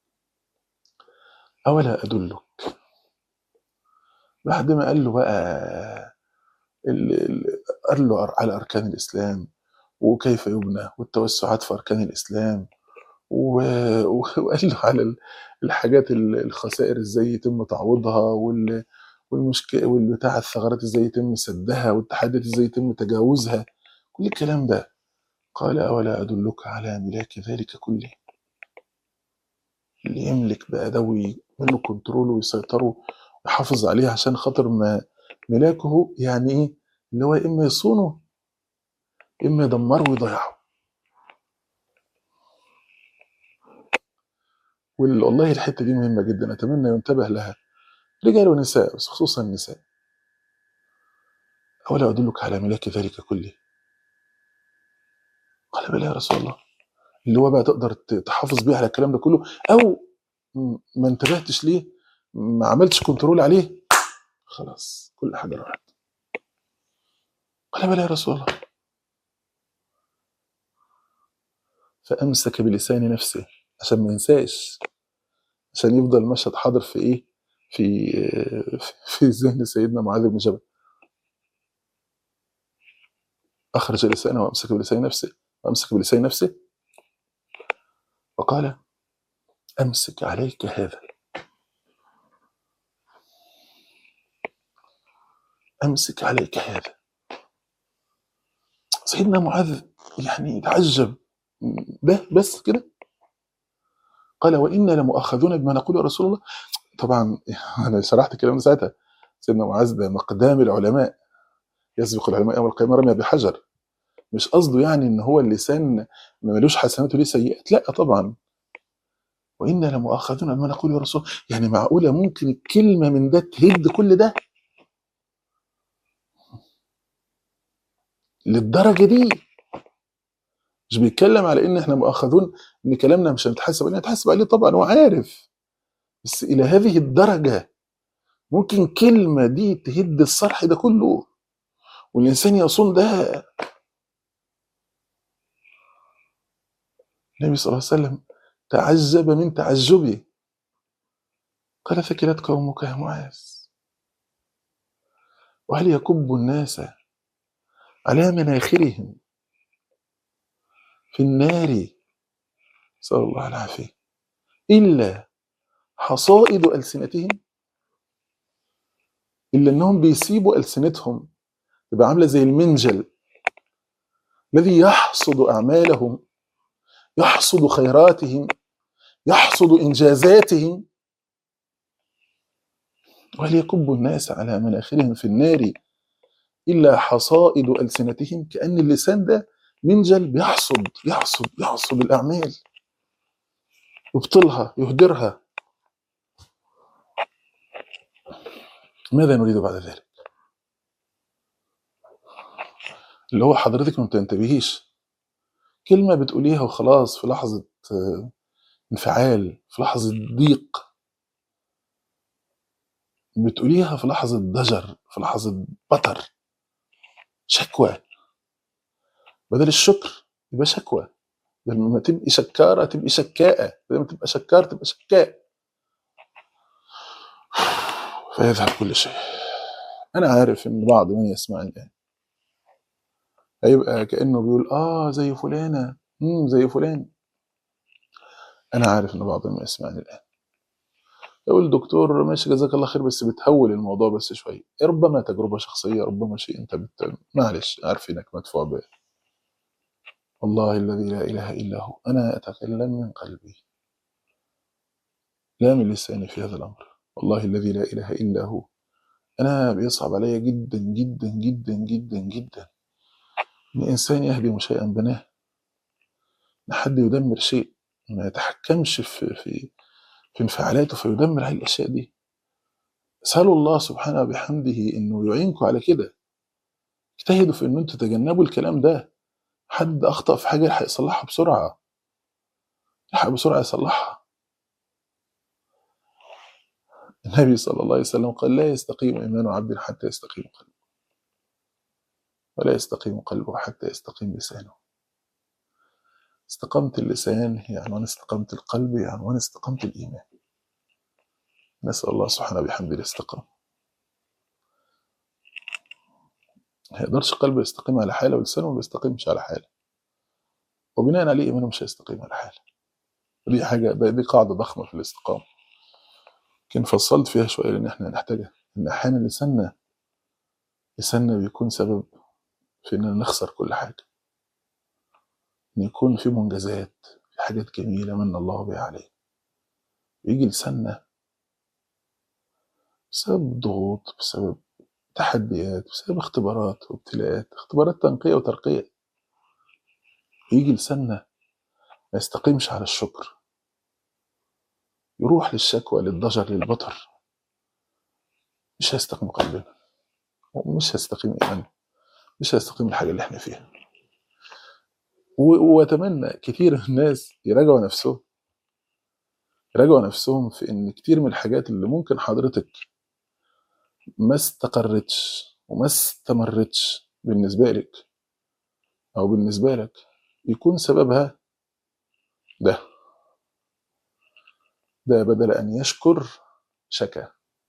أولا أدلك بعد ما قال له بقى ال- ال- قال له على أركان الإسلام وكيف يبنى والتوسعات في أركان الإسلام و- وقال له على ال- الحاجات ال- الخسائر ازاي يتم تعويضها وال والمشكله والبتاع الثغرات ازاي يتم سدها والتحديات ازاي يتم تجاوزها كل الكلام ده قال اولا ادلك على ملاك ذلك كله اللي يملك بقى ده ويعمل كنترول ويسيطروا ويحافظ عليه عشان خاطر ما ملاكه يعني ايه اللي هو اما يصونه اما يدمره ويضيعه وال- والله الحته دي مهمه جدا اتمنى ينتبه لها رجال ونساء بس خصوصا النساء أولا أدلك على ملاك ذلك كله قال بلى يا رسول الله اللي هو بقى تقدر ت- تحافظ بيه على الكلام ده كله أو م- ما انتبهتش ليه ما عملتش كنترول عليه خلاص كل حاجة راحت قال بلى يا رسول الله فأمسك بلسان نفسه عشان ما ينساش عشان يفضل المشهد حاضر في إيه في في ذهن سيدنا معاذ بن جبل أخرج لسانه وأمسك بلسان نفسه وأمسك بلسان نفسه وقال أمسك عليك هذا أمسك عليك هذا سيدنا معاذ يعني تعجب ده بس كده قال وإنا لمؤاخذون بما نقول يا رسول الله طبعا أنا شرحت الكلام ده ساعتها سيدنا معاذ ده مقدام العلماء يسبق العلماء يوم القيامة رمي بحجر مش قصده يعني ان هو اللسان ما ملوش حسنات وليه سيئات لا طبعا وإنا لمؤاخذون بما نقول يا رسول الله يعني معقولة ممكن الكلمة من ده تهد كل ده للدرجة دي مش بيتكلم على ان احنا مؤاخذون ان كلامنا مش هنتحاسب عليه نتحاسب عليه طبعا هو عارف بس الى هذه الدرجة ممكن كلمة دي تهد الصرح ده كله والإنسان يصون ده النبي صلى الله عليه وسلم تعجب من تعجبه قال ثكلتك أمك يا معاذ وهل يكب الناس على مناخرهم في النار صلى الله العافية إلا حصائد ألسنتهم إلا أنهم بيسيبوا ألسنتهم تبقى عاملة زي المنجل الذي يحصد أعمالهم يحصد خيراتهم يحصد إنجازاتهم وهل يكب الناس على مناخرهم في النار إلا حصائد ألسنتهم كأن اللسان ده منجل بيحصد يحصد يحصد الأعمال يبطلها يهدرها ماذا نريد بعد ذلك اللي هو حضرتك ما بتنتبهيش كلمة بتقوليها وخلاص في لحظة آه، انفعال في لحظة ضيق بتقوليها في لحظة ضجر في لحظة بطر شكوى بدل الشكر يبقى شكوى لما تبقي شكارة تبقي شكاءة لما تبقى شكار تبقى شكاء فيذهب كل شيء أنا عارف إن بعض من يسمعني الآن هيبقى كأنه بيقول آه زي فلانة امم زي فلان أنا عارف إن بعض من يسمعني الآن يقول دكتور ماشي جزاك الله خير بس بتهول الموضوع بس شوية ربما تجربة شخصية ربما شيء أنت بت... معلش عارف إنك مدفوع به والله الذي لا إله إلا هو أنا أتكلم من قلبي لا من لساني في هذا الأمر والله الذي لا اله الا هو انا بيصعب عليا جدا جدا جدا جدا جدا ان انسان يهدم شيئا بناه ان حد يدمر شيء ما يتحكمش في في في انفعالاته فيدمر هذه الاشياء دي اسالوا الله سبحانه وبحمده انه يعينكم على كده اجتهدوا في ان انتوا تتجنبوا الكلام ده حد اخطا في حاجه يلحق يصلحها بسرعه يلحق بسرعه يصلحها النبي صلى الله عليه وسلم قال لا يستقيم ايمان عبد حتى يستقيم قلبه ولا يستقيم قلبه حتى يستقيم لسانه استقامة اللسان هي عنوان استقامة القلب هي عنوان استقامة الإيمان نسأل الله سبحانه بحمده الاستقامة ما يقدرش قلبه يستقيم على حاله ولسانه ما بيستقيمش على حاله وبناء عليه إيمانه مش هيستقيم على حاله ودي حاجة دي قاعدة ضخمة في الاستقامة يمكن فصلت فيها شوية لأن احنا نحتاجها إن أحيانا لساننا لساننا بيكون سبب في إننا نخسر كل حاجة إن يكون في منجزات في حاجات جميلة من الله بها علينا ويجي لساننا بسبب ضغوط بسبب تحديات بسبب اختبارات وابتلاءات اختبارات تنقية وترقية يجي لساننا ما يستقيمش على الشكر يروح للشكوى للضجر للبطر مش هيستقيم قلبنا ومش هيستقيم إيماننا مش هيستقيم الحاجة اللي احنا فيها و- واتمنى كتير من الناس يراجعوا نفسهم يراجعوا نفسهم في ان كتير من الحاجات اللي ممكن حضرتك ما استقرتش وما استمرتش بالنسبه لك او بالنسبه لك يكون سببها ده ده بدل ان يشكر شكا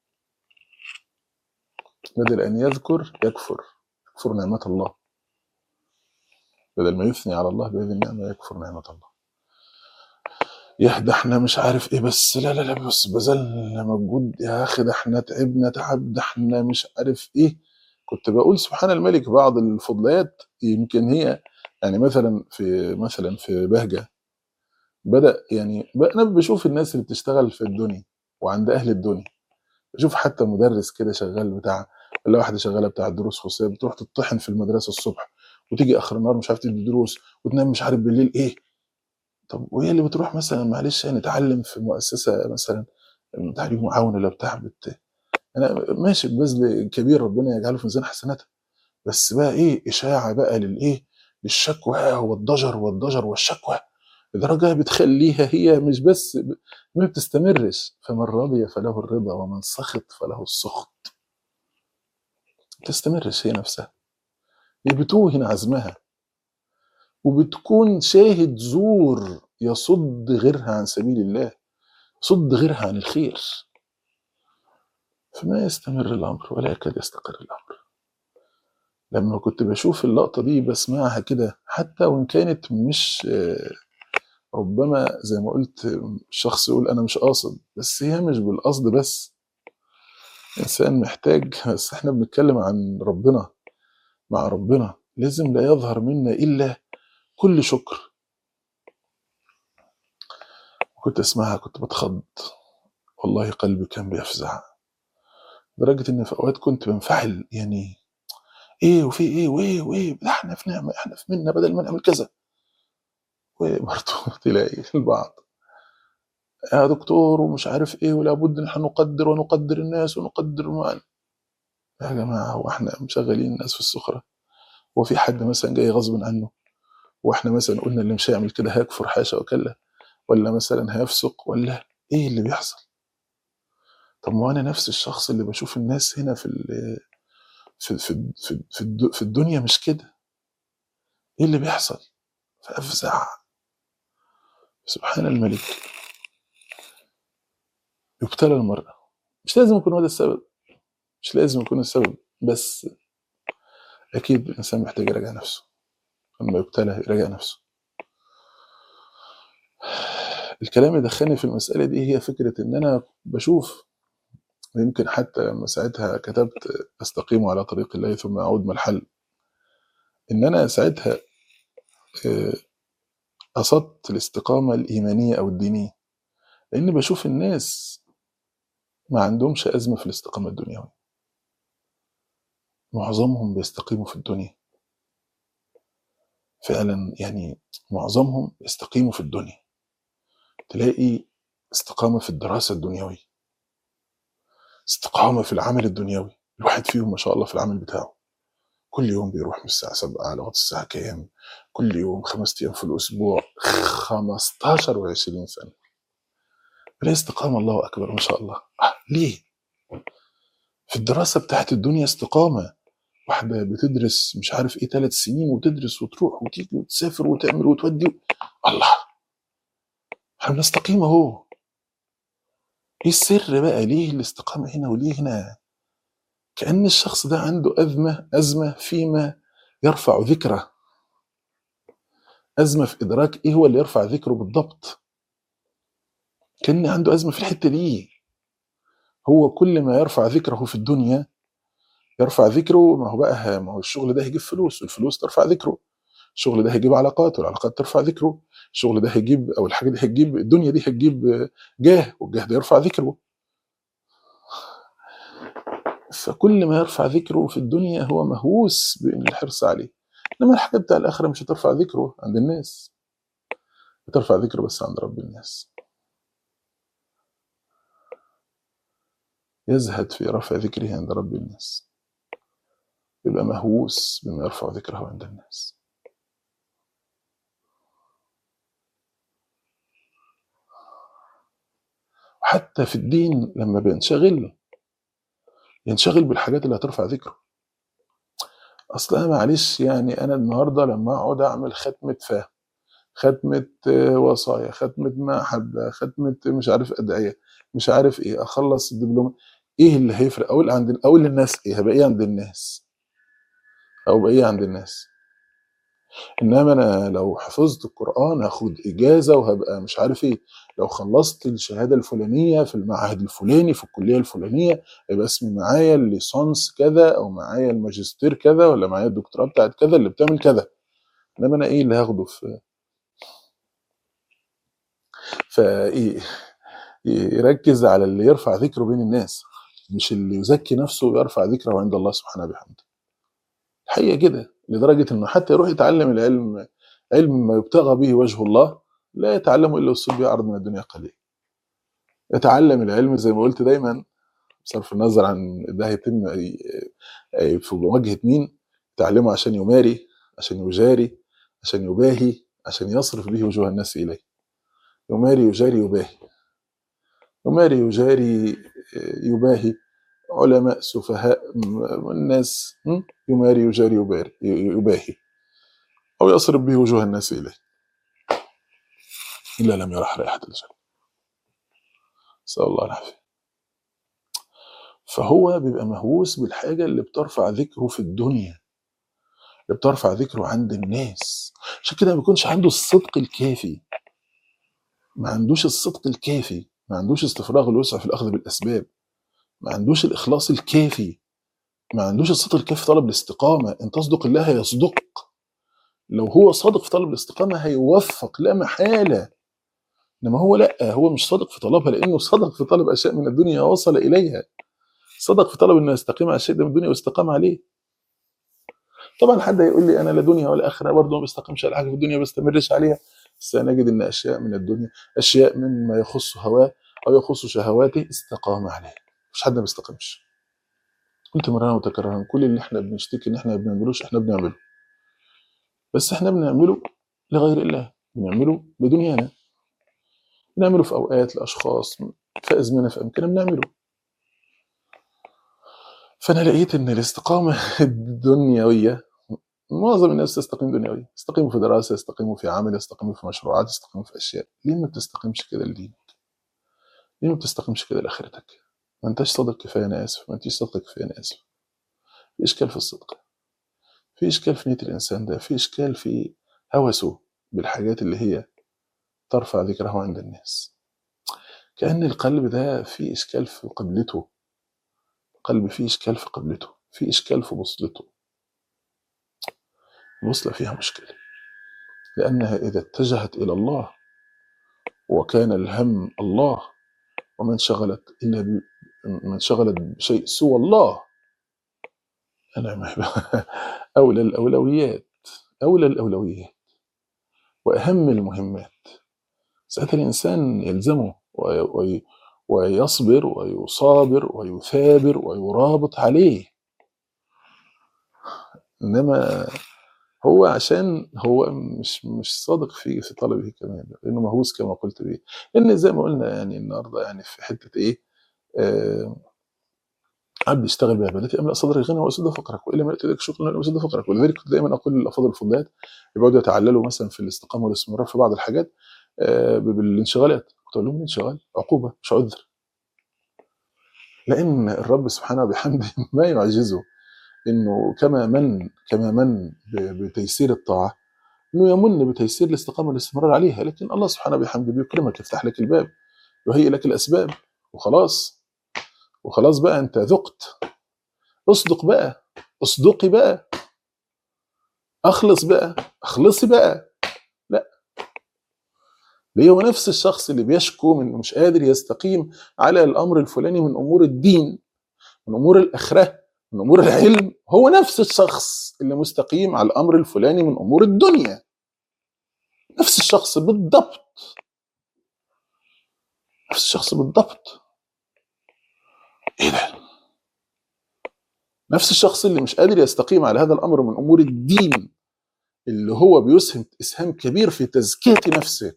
بدل ان يذكر يكفر يكفر نعمه الله بدل ما يثني على الله بهذه النعمه يكفر نعمه الله يا ده احنا مش عارف ايه بس لا لا لا بس بذلنا مجهود يا اخي ده احنا تعبنا تعب ده احنا مش عارف ايه كنت بقول سبحان الملك بعض الفضليات يمكن هي يعني مثلا في مثلا في بهجه بدا يعني ب- انا بشوف الناس اللي بتشتغل في الدنيا وعند اهل الدنيا بشوف حتى مدرس كده شغال بتاع ولا واحده شغاله بتاع دروس خصوصيه بتروح تطحن في المدرسه الصبح وتيجي اخر النهار مش عارف تدي دروس وتنام مش عارف بالليل ايه طب وهي اللي بتروح مثلا معلش يعني تعلم في مؤسسه مثلا تعليم معاون ولا بتاع بت... انا ماشي ببذل كبير ربنا يجعله في ميزان حسناتها بس بقى ايه اشاعه بقى للايه للشكوى والضجر والضجر والشكوى لدرجه بتخليها هي مش بس ب- ما بتستمرش فمن رضي فله الرضا ومن سخط فله السخط ما بتستمرش هي نفسها هي بتوهن عزمها وبتكون شاهد زور يصد غيرها عن سبيل الله يصد غيرها عن الخير فما يستمر الامر ولا يكاد يستقر الامر لما كنت بشوف اللقطه دي بسمعها كده حتى وان كانت مش آه، ربما زي ما قلت آه، الشخص يقول انا مش قاصد بس هي مش بالقصد بس انسان محتاج بس احنا بنتكلم عن ربنا مع ربنا لازم لا يظهر منا الا كل شكر كنت اسمعها كنت بتخض والله قلبي كان بيفزع لدرجه ان في اوقات كنت بنفعل يعني ايه وفي ايه وايه وايه ده احنا في نعمه احنا في منا بدل ما نعمل كذا وبرضه تلاقي البعض يا دكتور ومش عارف ايه ولا بد ان احنا نقدر ونقدر الناس ونقدر المعنى يا جماعه هو احنا مشغلين الناس في السخره هو في حد مثلا جاي غصب عنه واحنا مثلا قلنا اللي مش هيعمل كده هيكفر حاشا وكلا ولا مثلا هيفسق ولا ايه اللي بيحصل طب ما انا نفس الشخص اللي بشوف الناس هنا في ال- في في في, في, الد- في الدنيا مش كده ايه اللي بيحصل فافزع سبحان الملك يبتلى المرء مش لازم يكون هو ده السبب مش لازم يكون السبب بس اكيد الانسان محتاج يراجع نفسه لما يبتلى يراجع نفسه الكلام اللي دخلني في المساله دي هي فكره ان انا بشوف ويمكن حتى لما ساعتها كتبت استقيم على طريق الله ثم اعود ما الحل ان انا ساعتها آه، قصدت الاستقامه الايمانيه او الدينيه لان بشوف الناس ما عندهمش أزمة في الاستقامة الدنيوية معظمهم بيستقيموا في الدنيا فعلا يعني معظمهم يستقيموا في الدنيا تلاقي استقامة في الدراسة الدنيوية استقامة في العمل الدنيوي الواحد فيهم ما شاء الله في العمل بتاعه كل يوم بيروح من الساعة 7 لغاية الساعة كام كل يوم خمس أيام في الأسبوع 15 و20 سنة بلا استقامة الله أكبر ما شاء الله آه ليه؟ في الدراسة بتاعت الدنيا استقامة واحدة بتدرس مش عارف ايه ثلاث سنين وتدرس وتروح وتيجي وتسافر وتعمل وتودي الله احنا بنستقيم اهو ايه السر بقى ليه الاستقامة هنا وليه هنا كأن الشخص ده عنده أزمة أزمة فيما يرفع ذكره أزمة في إدراك إيه هو اللي يرفع ذكره بالضبط كأن عنده أزمة في الحتة دي هو كل ما يرفع ذكره في الدنيا يرفع ذكره ما هو بقى ما هو الشغل ده هيجيب فلوس والفلوس ترفع ذكره الشغل ده هيجيب علاقات والعلاقات ترفع ذكره الشغل ده هيجيب او الحاجه دي هتجيب الدنيا دي هتجيب جاه والجاه ده يرفع ذكره فكل ما يرفع ذكره في الدنيا هو مهووس بان الحرص عليه انما الحاجه بتاع الاخره مش هترفع ذكره عند الناس بترفع ذكره بس عند رب الناس يزهد في رفع ذكره عند رب الناس يبقى مهووس بما يرفع ذكره عند الناس وحتى في الدين لما بينشغل ينشغل بالحاجات اللي هترفع ذكره اصل انا معلش يعني انا النهارده لما اقعد اعمل ختمه فهم ختمه آه، وصايا ختمه محبه ختمه مش عارف ادعيه مش عارف ايه اخلص الدبلوم ايه اللي هيفرق اقول عند اقول للناس ايه هبقى ايه عند الناس او بقى ايه عند الناس انما انا لو حفظت القران هاخد اجازه وهبقى مش عارف ايه لو خلصت الشهاده الفلانيه في المعهد الفلاني في الكليه الفلانيه يبقى اسمي معايا الليسانس كذا او معايا الماجستير كذا ولا معايا الدكتوراه بتاعت كذا اللي بتعمل كذا انما انا ايه اللي هاخده في فايه يركز على اللي يرفع ذكره بين الناس مش اللي يزكي نفسه ويرفع ذكره عند الله سبحانه وبحمده الحقيقه كده لدرجه انه حتى يروح يتعلم العلم علم ما يبتغى به وجه الله لا يتعلمه الا والصوت بيعرض من الدنيا قليل يتعلم العلم زي ما قلت دايما بصرف النظر عن ده هيتم أي- أي في مواجهه مين تعلمه عشان يماري عشان يجاري عشان يباهي عشان يصرف به وجوه الناس اليه يماري يجاري يباهي يماري يجاري يباهي علماء سفهاء م- الناس م? يماري يجاري يباري يباهي أو يصرف به وجوه الناس إليه إلا لم يرح رائحة الجنة نسأل الله العافية فهو بيبقى مهووس بالحاجة اللي بترفع ذكره في الدنيا اللي بترفع ذكره عند الناس عشان كده ما بيكونش عنده الصدق الكافي ما عندوش الصدق الكافي ما عندوش استفراغ الوسع في الأخذ بالأسباب ما عندوش الإخلاص الكافي ما عندوش الصدق الكافي في طلب الاستقامة إن تصدق الله يصدق لو هو صادق في طلب الاستقامة هيوفق لا محالة إنما هو لا هو مش صادق في طلبها لأنه صادق في طلب أشياء من الدنيا وصل إليها صدق في طلب إنه يستقيم على الشيء ده من الدنيا واستقام عليه طبعا حد هيقول لي أنا لا دنيا ولا آخرة برضه ما بستقيمش على حاجة في الدنيا ما بستمرش عليها بس نجد إن أشياء من الدنيا أشياء مما يخص هواه أو يخص شهواته استقام عليه مش حد ما بيستقيمش قلت مرارا وتكرارا كل اللي احنا بنشتكي ان احنا ما بنعملوش احنا بنعمله بس احنا بنعمله لغير الله بنعمله بدنيانا بنعمله في اوقات لاشخاص في ازمنه في امكنه بنعمله فانا لقيت ان الاستقامه الدنيويه معظم الناس تستقيم دنيويا يستقيموا في دراسه يستقيموا في عمل يستقيموا في مشروعات يستقيموا في اشياء ليه ما بتستقيمش كده لدينك ليه ما بتستقيمش كده لاخرتك ما انتش صادق كفايه انا اسف ما انتش صادق كفايه انا اسف في اشكال في الصدق في اشكال في نيه الانسان ده في اشكال في هوسه بالحاجات اللي هي ترفع ذكره عند الناس كأن القلب ده فيه إشكال في قبلته القلب فيه إشكال في قبلته فيه إشكال في بوصلته البوصلة فيها مشكلة لأنها إذا اتجهت إلى الله وكان الهم الله وما انشغلت إلا ب... من انشغلت بشيء سوى الله أنا ما أولى الأولويات أولى الأولويات وأهم المهمات ساعتها الإنسان يلزمه وي- وي- ويصبر ويصابر ويثابر ويرابط عليه إنما هو عشان هو مش مش صادق في في طلبه كمان لأنه مهووس كما قلت به لأن زي ما قلنا يعني النهارده يعني في حتة إيه آه عبد يشتغل بعبادتي املا صدري غنى واسد فقرك والا ملأت يدك شكرا ولا اسد فقرك ولذلك كنت دايما اقول للافاضل الفضلات يقعدوا يتعللوا مثلا في الاستقامه والاستمرار في بعض الحاجات آه، بالانشغالات كنت اقول لهم الانشغال عقوبه مش عذر لان الرب سبحانه وبحمده ما يعجزه انه كما من كما من ب- بتيسير الطاعه انه يمن بتيسير الاستقامه والاستمرار عليها لكن الله سبحانه وبحمده بيكرمك يفتح لك الباب ويهيئ لك الاسباب وخلاص وخلاص بقى انت ذقت اصدق بقى اصدقي بقى اخلص بقى اخلصي بقى لا ليه هو نفس الشخص اللي بيشكو من انه مش قادر يستقيم على الامر الفلاني من امور الدين من امور الاخره من امور العلم هو نفس الشخص اللي مستقيم على الامر الفلاني من امور الدنيا نفس الشخص بالضبط نفس الشخص بالضبط ايه ده نفس الشخص اللي مش قادر يستقيم على هذا الامر من امور الدين اللي هو بيسهم اسهام كبير في تزكيه نفسه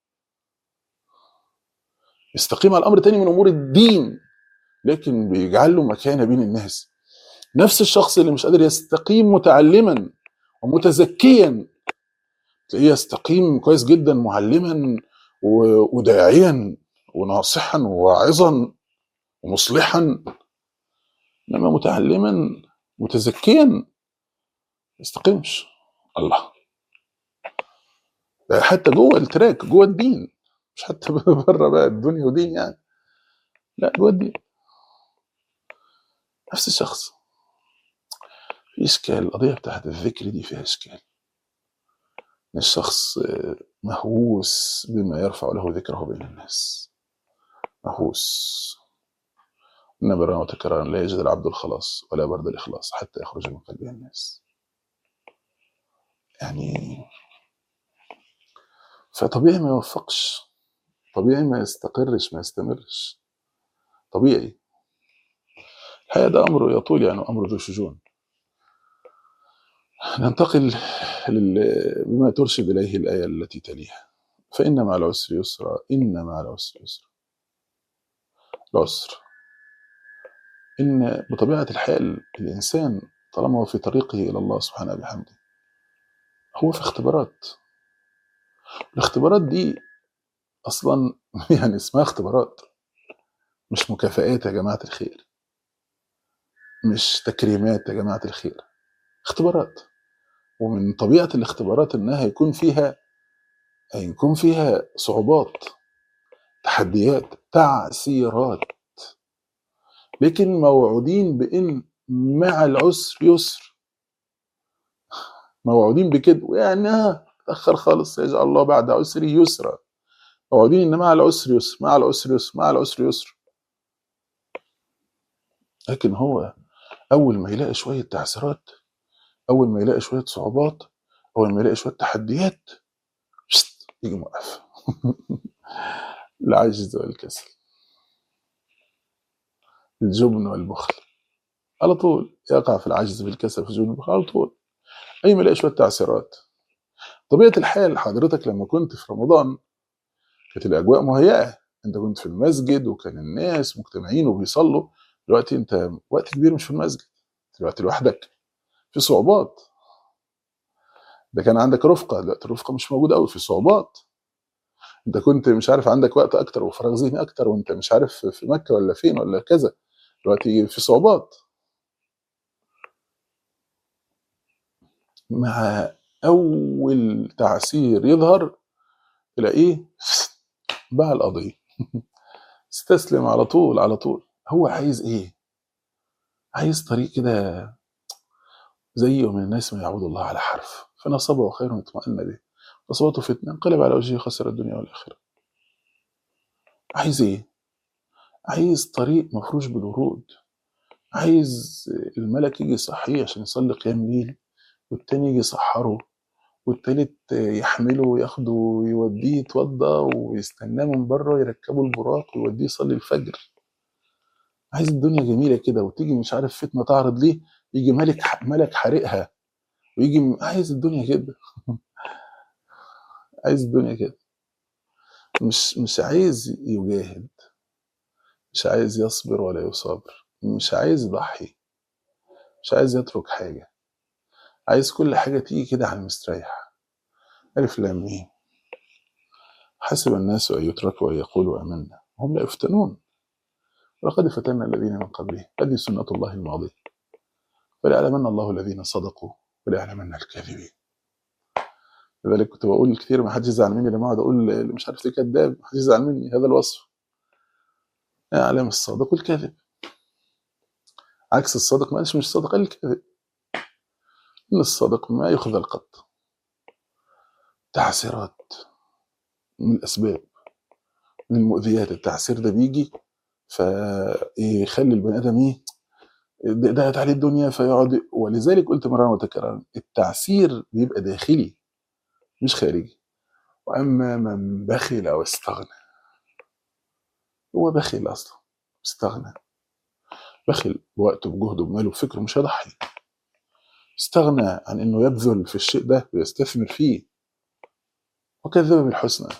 يستقيم على الامر تاني من امور الدين لكن بيجعل له مكانه بين الناس نفس الشخص اللي مش قادر يستقيم متعلما ومتزكيا تلاقيه يستقيم كويس جدا معلما و- وداعيا وناصحا وواعظا ومصلحا انما متعلما متزكيا ما يستقيمش الله ده حتى جوه التراك جوه الدين مش حتى بره بقى الدنيا ودين يعني لا جوه الدين نفس الشخص في اشكال القضيه بتاعت الذكر دي فيها اشكال ان الشخص آه، مهووس بما يرفع له ذكره بين الناس مهووس نبرا وتكرارا لا يجد العبد الخلاص ولا برد الاخلاص حتى يخرج من قلبه الناس يعني فطبيعي ما يوفقش طبيعي ما يستقرش ما يستمرش طبيعي الحقيقه ده امر يطول يعني امر ذو شجون ننتقل لل- بما ترشد اليه الايه التي تليها فان مع العسر يسرا ان مع العسر يسرا العسر ان بطبيعه الحال الانسان طالما هو في طريقه الى الله سبحانه وبحمده هو في اختبارات الاختبارات دي اصلا يعني اسمها اختبارات مش مكافآت يا جماعه الخير مش تكريمات يا جماعه الخير اختبارات ومن طبيعه الاختبارات انها يكون فيها هيكون فيها صعوبات تحديات تعسيرات لكن موعودين بان مع العسر يسر موعودين بكده يعني آه، تاخر خالص يجعل الله بعد عسر يسرا موعودين ان مع العسر يسر مع العسر يسر مع العسر يسر لكن هو اول ما يلاقي شويه تعسيرات اول ما يلاقي شويه صعوبات اول ما يلاقي شويه تحديات شت، يجي موقف العجز والكسل الجبن والبخل على طول يقع في العجز بالكسل في الجبن والبخل على طول اي ما يلاقي شويه تعسيرات طبيعه الحال حضرتك لما كنت في رمضان كانت الاجواء مهيئه انت كنت في المسجد وكان الناس مجتمعين وبيصلوا دلوقتي انت وقت كبير مش في المسجد دلوقتي لوحدك في صعوبات ده كان عندك رفقه دلوقتي الرفقه مش موجوده قوي في صعوبات انت كنت مش عارف عندك وقت اكتر وفراغ ذهني اكتر وانت مش عارف في مكه ولا فين ولا كذا دلوقتي في صعوبات مع اول تعسير يظهر تلاقيه باع القضيه استسلم على طول على طول هو عايز ايه عايز طريق كده زي من الناس من يعبد الله على حرف فنصبه خير اطمأن به فصوته فتنة انقلب على وجهه خسر الدنيا والآخرة عايز ايه عايز طريق مفروش بالورود عايز الملك يجي يصحيه عشان يصلي قيام ليل والتاني يجي يسحره والتالت يحمله وياخده ويوديه يتوضى ويستناه من بره يركبه البراق ويوديه يصلي الفجر عايز الدنيا جميله كده وتيجي مش عارف فتنه تعرض ليه يجي ملك ملك حارقها ويجي م- عايز الدنيا كده عايز الدنيا كده مش مش عايز يجاهد مش عايز يصبر ولا يصابر مش عايز يضحي مش عايز يترك حاجه عايز كل حاجه تيجي كده على المستريح الف لام ميم حسب الناس ان يتركوا ان يقولوا امنا هم لا يفتنون ولقد فتنا الذين من قبلهم هذه سنه الله الماضيه وليعلمن الله الذين صدقوا وليعلمن الكاذبين لذلك كنت بقول كتير ما حدش يزعل مني لما اقعد اقول اللي مش عارف ايه كذاب ما حدش يزعل مني هذا الوصف يعلم الصادق والكاذب عكس الصادق ما قالش مش الصادق قال الكاذب ان الصادق ما يخذل قط تعسيرات من الاسباب من المؤذيات التعسير ده بيجي فيخلي البني ادم ايه ضاقت عليه الدنيا فيقعد ولذلك قلت مرة وتكرارا التعسير بيبقى داخلي مش خارجي واما من بخل او استغنى هو بخل اصلا استغنى بخل بوقته بجهده بماله بفكره مش هيضحي استغنى عن انه يبذل في الشيء ده ويستثمر فيه وكذب بالحسنى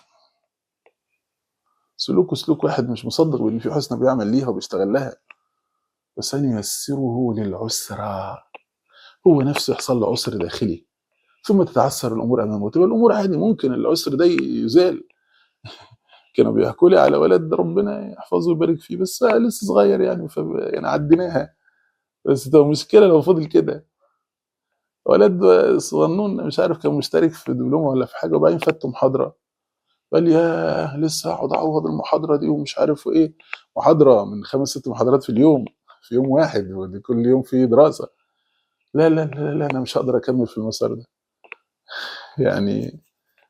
سلوكه سلوك واحد مش مصدق بان في حسنى بيعمل ليها وبيشتغل لها وسنيسره للعسرى هو نفسه يحصل له عسر داخلي ثم تتعسر الامور امامه وتبقى الامور عادي ممكن العسر ده يزال كانوا بيحكوا لي على ولد ربنا يحفظه ويبارك فيه بس لسه صغير يعني ف يعني عديناها بس تبقى مشكله لو فضل كده ولد صغنون مش عارف كان مشترك في دبلومه ولا في حاجه وبعدين فات محاضره قال لي ياه لسه هقعد اعوض المحاضره دي ومش عارف ايه محاضره من خمس ست محاضرات في اليوم في يوم واحد ودي كل يوم في دراسه لا لا لا لا انا مش هقدر اكمل في المسار ده يعني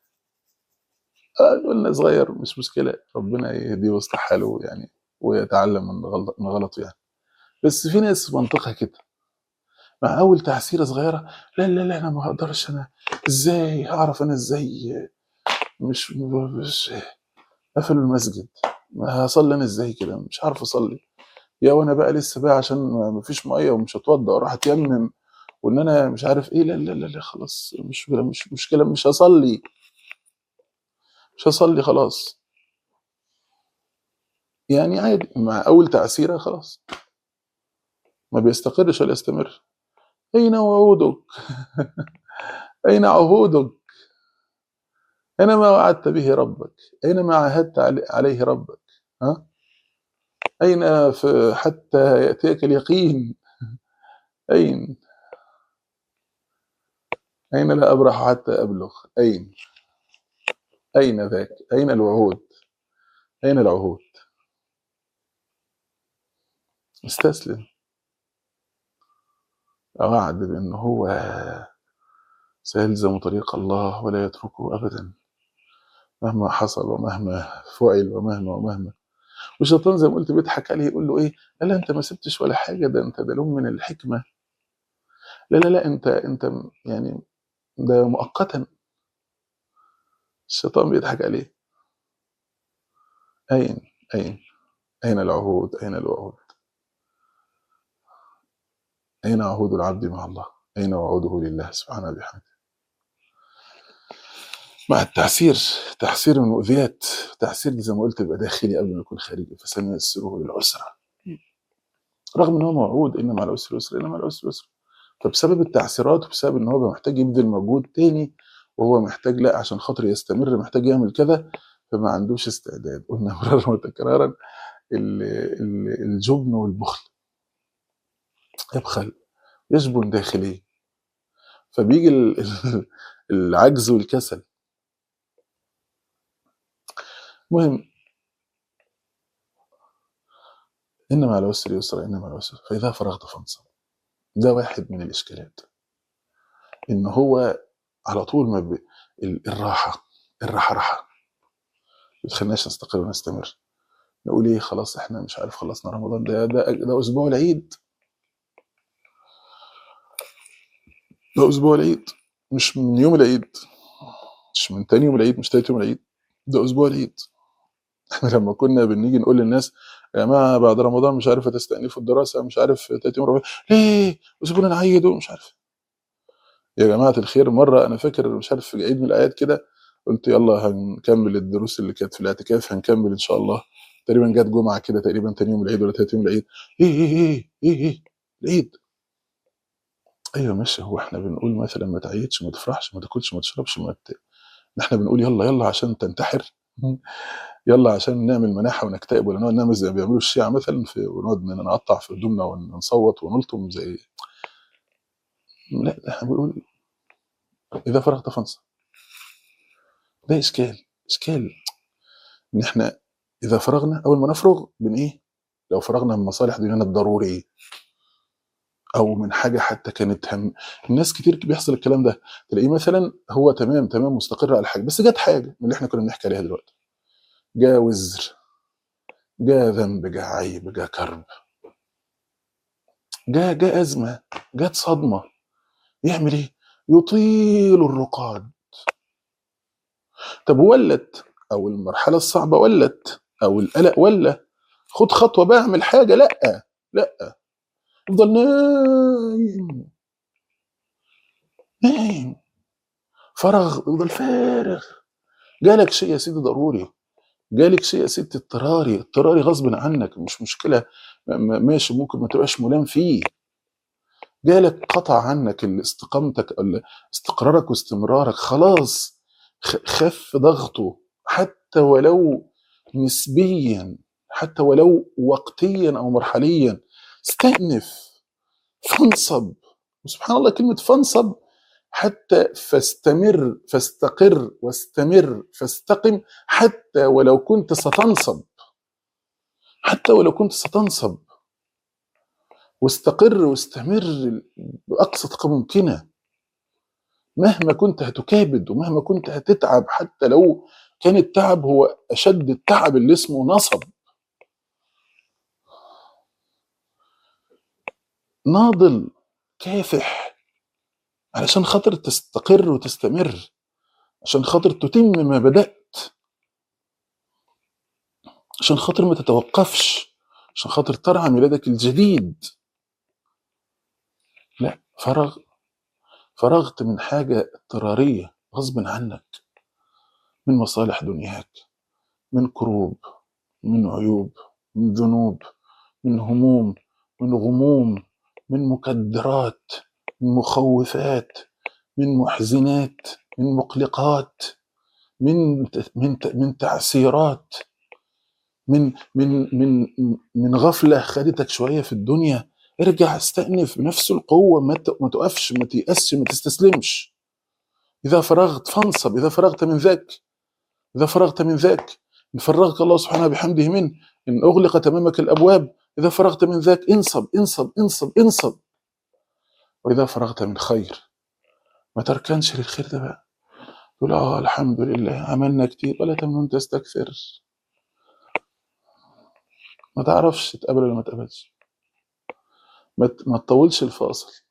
آه، قلنا صغير مش مشكله ربنا يهديه ويصلح حاله يعني ويتعلم من غلط- من غلطه يعني بس في ناس منطقها كده مع اول تعسيره صغيره لا لا لا انا ما اقدرش انا ازاي هعرف انا ازاي مش مش قفلوا المسجد ما هصلي انا ازاي كده مش عارف اصلي يا وانا بقى لسه بقى عشان ما ما فيش ميه ومش هتوضى واروح اتيمم وان انا مش عارف ايه لا لا لا, لا خلاص مش مش مشكله مش هصلي مش هصلي خلاص يعني عادي مع اول تعسيره خلاص ما بيستقرش ولا يستمر اين وعودك اين عهودك اين ما وعدت به ربك اين ما عاهدت علي- عليه ربك ها اين في حتى ياتيك اليقين اين اين لا ابرح حتى ابلغ اين اين ذاك اين الوعود اين العهود استسلم وعد بأنه هو سيلزم طريق الله ولا يتركه أبدا مهما حصل ومهما فعل ومهما ومهما والشيطان زي ما قلت بيضحك عليه يقول له ايه لا لا انت ما سبتش ولا حاجه ده انت ده لون من الحكمه لا لا لا انت انت م- يعني ده مؤقتا الشيطان بيضحك عليه اين اين اين العهود اين الوعود اين عهود العبد مع الله اين وعوده لله سبحانه وبحمده مع التعسير تعسير المؤذيات تعسير زي ما قلت يبقى داخلي قبل ما يكون خارجي فسنيسره للعسرى رغم ان هو موعود ان مع العسر يسر ان مع العسر يسر فبسبب التعسيرات وبسبب ان هو محتاج يبذل مجهود تاني وهو محتاج لا عشان خاطر يستمر محتاج يعمل كذا فما عندوش استعداد قلنا مرارا وتكرارا ال- ال- الجبن والبخل يبخل يجبن داخليا فبيجي ال- ال- العجز والكسل المهم ان مع العسر يسرا ان مع العسر فاذا فرغت فانصب ده واحد من الاشكالات ان هو على طول ما ب... ال- الراحه الراحه راحه ما تخليناش نستقر ونستمر نقول ايه خلاص احنا مش عارف خلصنا رمضان ده ده ده اسبوع العيد ده اسبوع العيد مش من يوم العيد مش من تاني يوم العيد مش تالت يوم العيد ده اسبوع العيد احنا لما كنا بنيجي نقول للناس يا جماعه بعد رمضان مش عارف تستأنفوا الدراسه مش عارف تالت يوم رمضان ليه وسيبونا نعيد ومش عارف يا جماعه الخير مره انا فاكر مش عارف في عيد من الاعياد كده قلت يلا هنكمل الدروس اللي كانت في الاعتكاف هنكمل ان شاء الله تقريبا جت جمعه كده تقريبا تاني يوم العيد ولا تالت يوم العيد ايه ايه ايه ايه ايه العيد ايوه ماشي هو احنا بنقول مثلا ما تعيدش ما تفرحش ما تاكلش ما تشربش ما ت... احنا بنقول يلا يلا عشان تنتحر يلا عشان نعمل مناحه ونكتئب ولا نقعد نعمل زي ما بيعملوا الشيعه مثلا في ونقعد نقطع في هدومنا ونصوت ونلطم زي لا ده احنا بنقول اذا فرغت فانصب ده اشكال اشكال ان احنا اذا فرغنا اول ما نفرغ من ايه لو فرغنا من مصالح دنيانا الضروريه او من حاجه حتى كانت هم الناس كتير بيحصل الكلام ده تلاقيه مثلا هو تمام تمام مستقر على حاجه بس جت حاجه من اللي احنا كنا بنحكي عليها دلوقتي جاء وزر جاء ذنب جاء عيب جاء كرب جاء جاء ازمه جت صدمه يعمل ايه؟ يطيل الرقاد طب ولت او المرحله الصعبه ولت او القلق ولا خد خطوه بقى اعمل حاجه لا لا افضل نايم نايم فرغ افضل فارغ جالك شيء يا سيدي ضروري جالك شيء يا ستي اضطراري اضطراري غصب عنك مش مشكله م- ماشي ممكن ما تبقاش ملام فيه جالك قطع عنك ال- استقامتك ال- استقرارك واستمرارك خلاص خ- خف ضغطه حتى ولو نسبيا حتى ولو وقتيا او مرحليا استأنف فانصب وسبحان الله كلمة فانصب حتى فاستمر فاستقر واستمر فاستقم حتى ولو كنت ستنصب حتى ولو كنت ستنصب واستقر واستمر بأقصى طاقة ممكنة مهما كنت هتكابد ومهما كنت هتتعب حتى لو كان التعب هو أشد التعب اللي اسمه نصب ناضل كافح علشان خاطر تستقر وتستمر عشان خاطر تتم ما بدأت عشان خاطر ما تتوقفش عشان خاطر ترعى ميلادك الجديد لا فرغ فرغت من حاجة اضطرارية غصب عنك من مصالح دنياك من كروب من عيوب من ذنوب من هموم من غموم من مكدرات من مخوفات من محزنات من مقلقات من من من تعسيرات من من من من غفله خدتك شويه في الدنيا ارجع استأنف بنفس القوه ما ت- ما تقفش ما تيأسش ما تستسلمش اذا فرغت فانصب اذا فرغت من ذاك اذا فرغت من ذاك ان فرغك الله سبحانه بحمده منه ان اغلقت امامك الابواب اذا فرغت من ذاك انصب انصب انصب انصب واذا فرغت من خير ما تركنش للخير ده بقى تقول اه الحمد لله عملنا كتير ولا تمنن تستكثر ما تعرفش تقبل ولا ما تقبلش ما ت- ما تطولش الفاصل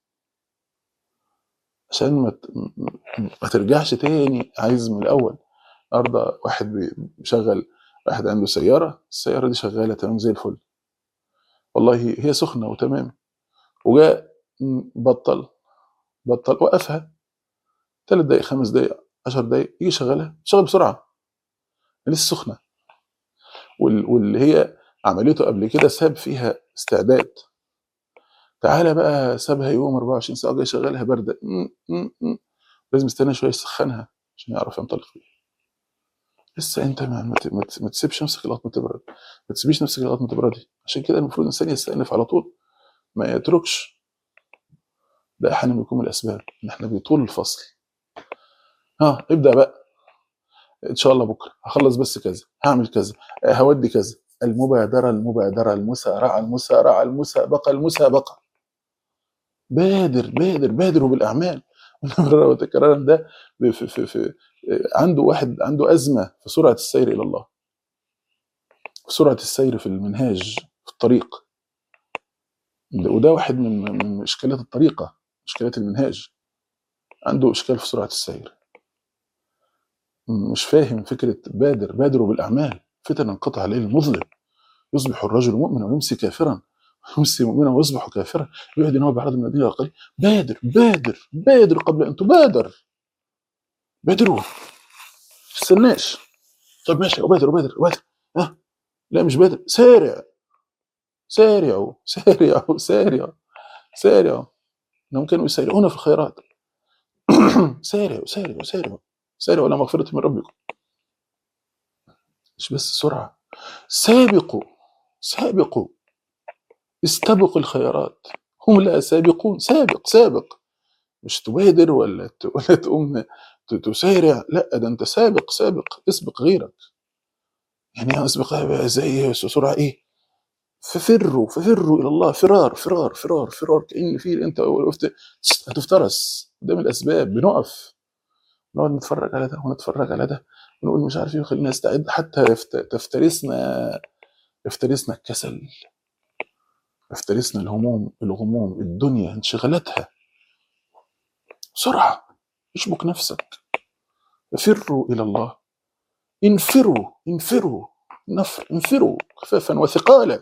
عشان ما ت- م- ما ترجعش تاني عايز من الاول النهارده واحد بي- بيشغل واحد عنده سياره السياره دي شغاله تمام زي الفل والله هي سخنه وتمام وجاء م- بطل بطل وقفها ثلاث دقائق خمس دقائق 10 دقائق يجي يشغلها تشتغل بسرعه لسه سخنه وال- واللي هي عملته قبل كده ساب فيها استعداد تعالى بقى سابها يوم 24 ساعه جاي يشغلها بارده م- م- م. لازم يستنى شويه يسخنها عشان يعرف ينطلق بيها لسه انت ما, ما, ت- ما, ت- ما تسيبش نفسك لغايه ما تبرد ما تسيبيش نفسك لغايه ما تبردي عشان كده المفروض الانسان يستأنف على طول ما يتركش ده احيانا بيكون من الاسباب ان احنا بيطول الفصل ها ابدا بقى ان شاء الله بكره هخلص بس كذا هعمل كذا آه، هودي كذا المبادره المبادره المسارعه المسارعه المسابقه المسابقه بادر بادر بادروا بالاعمال مرارا وتكرارا ده في في في عنده واحد عنده ازمه في سرعه السير الى الله سرعه السير في المنهاج في الطريق وده واحد من من اشكالات الطريقه اشكالات المنهاج عنده اشكال في سرعه السير مش فاهم فكره بادر بادروا بالاعمال فتن انقطع الليل المظلم يصبح الرجل مؤمنا ويمسي كافرا يمسي مؤمنا ويصبح كافرا يهدي نوى بعرض من الدنيا قليل بادر بادر بادر قبل ان تبادر بادروا تستناش طب ماشي وبادر وبادر وبادر ها لا مش بادر سارع سارعوا سارعوا سارعوا سارعوا انهم كانوا يسارعون في الخيرات سارعوا سارعوا سارعوا سارعوا الى مغفره من ربكم مش بس سرعه سابقوا سابقوا استبقوا الخيرات هم لا سابقون سابق سابق مش تبادر ولا ت- ولا تقوم ت- تسارع لا ده انت سابق سابق اسبق غيرك يعني إيه اسبق زي سرعه ايه ففروا ففروا الى الله فرار فرار فرار فرار كان في انت وقفت هتفترس ده من الاسباب بنقف نقعد نتفرج على ده ونتفرج على ده ونقول مش عارف ايه وخلينا نستعد حتى يفت- تفترسنا يفترسنا الكسل يفترسنا الهموم الغموم الدنيا انشغالاتها بسرعه اشبك نفسك فروا الى الله انفروا انفروا نفر انفروا خفافا وثقالا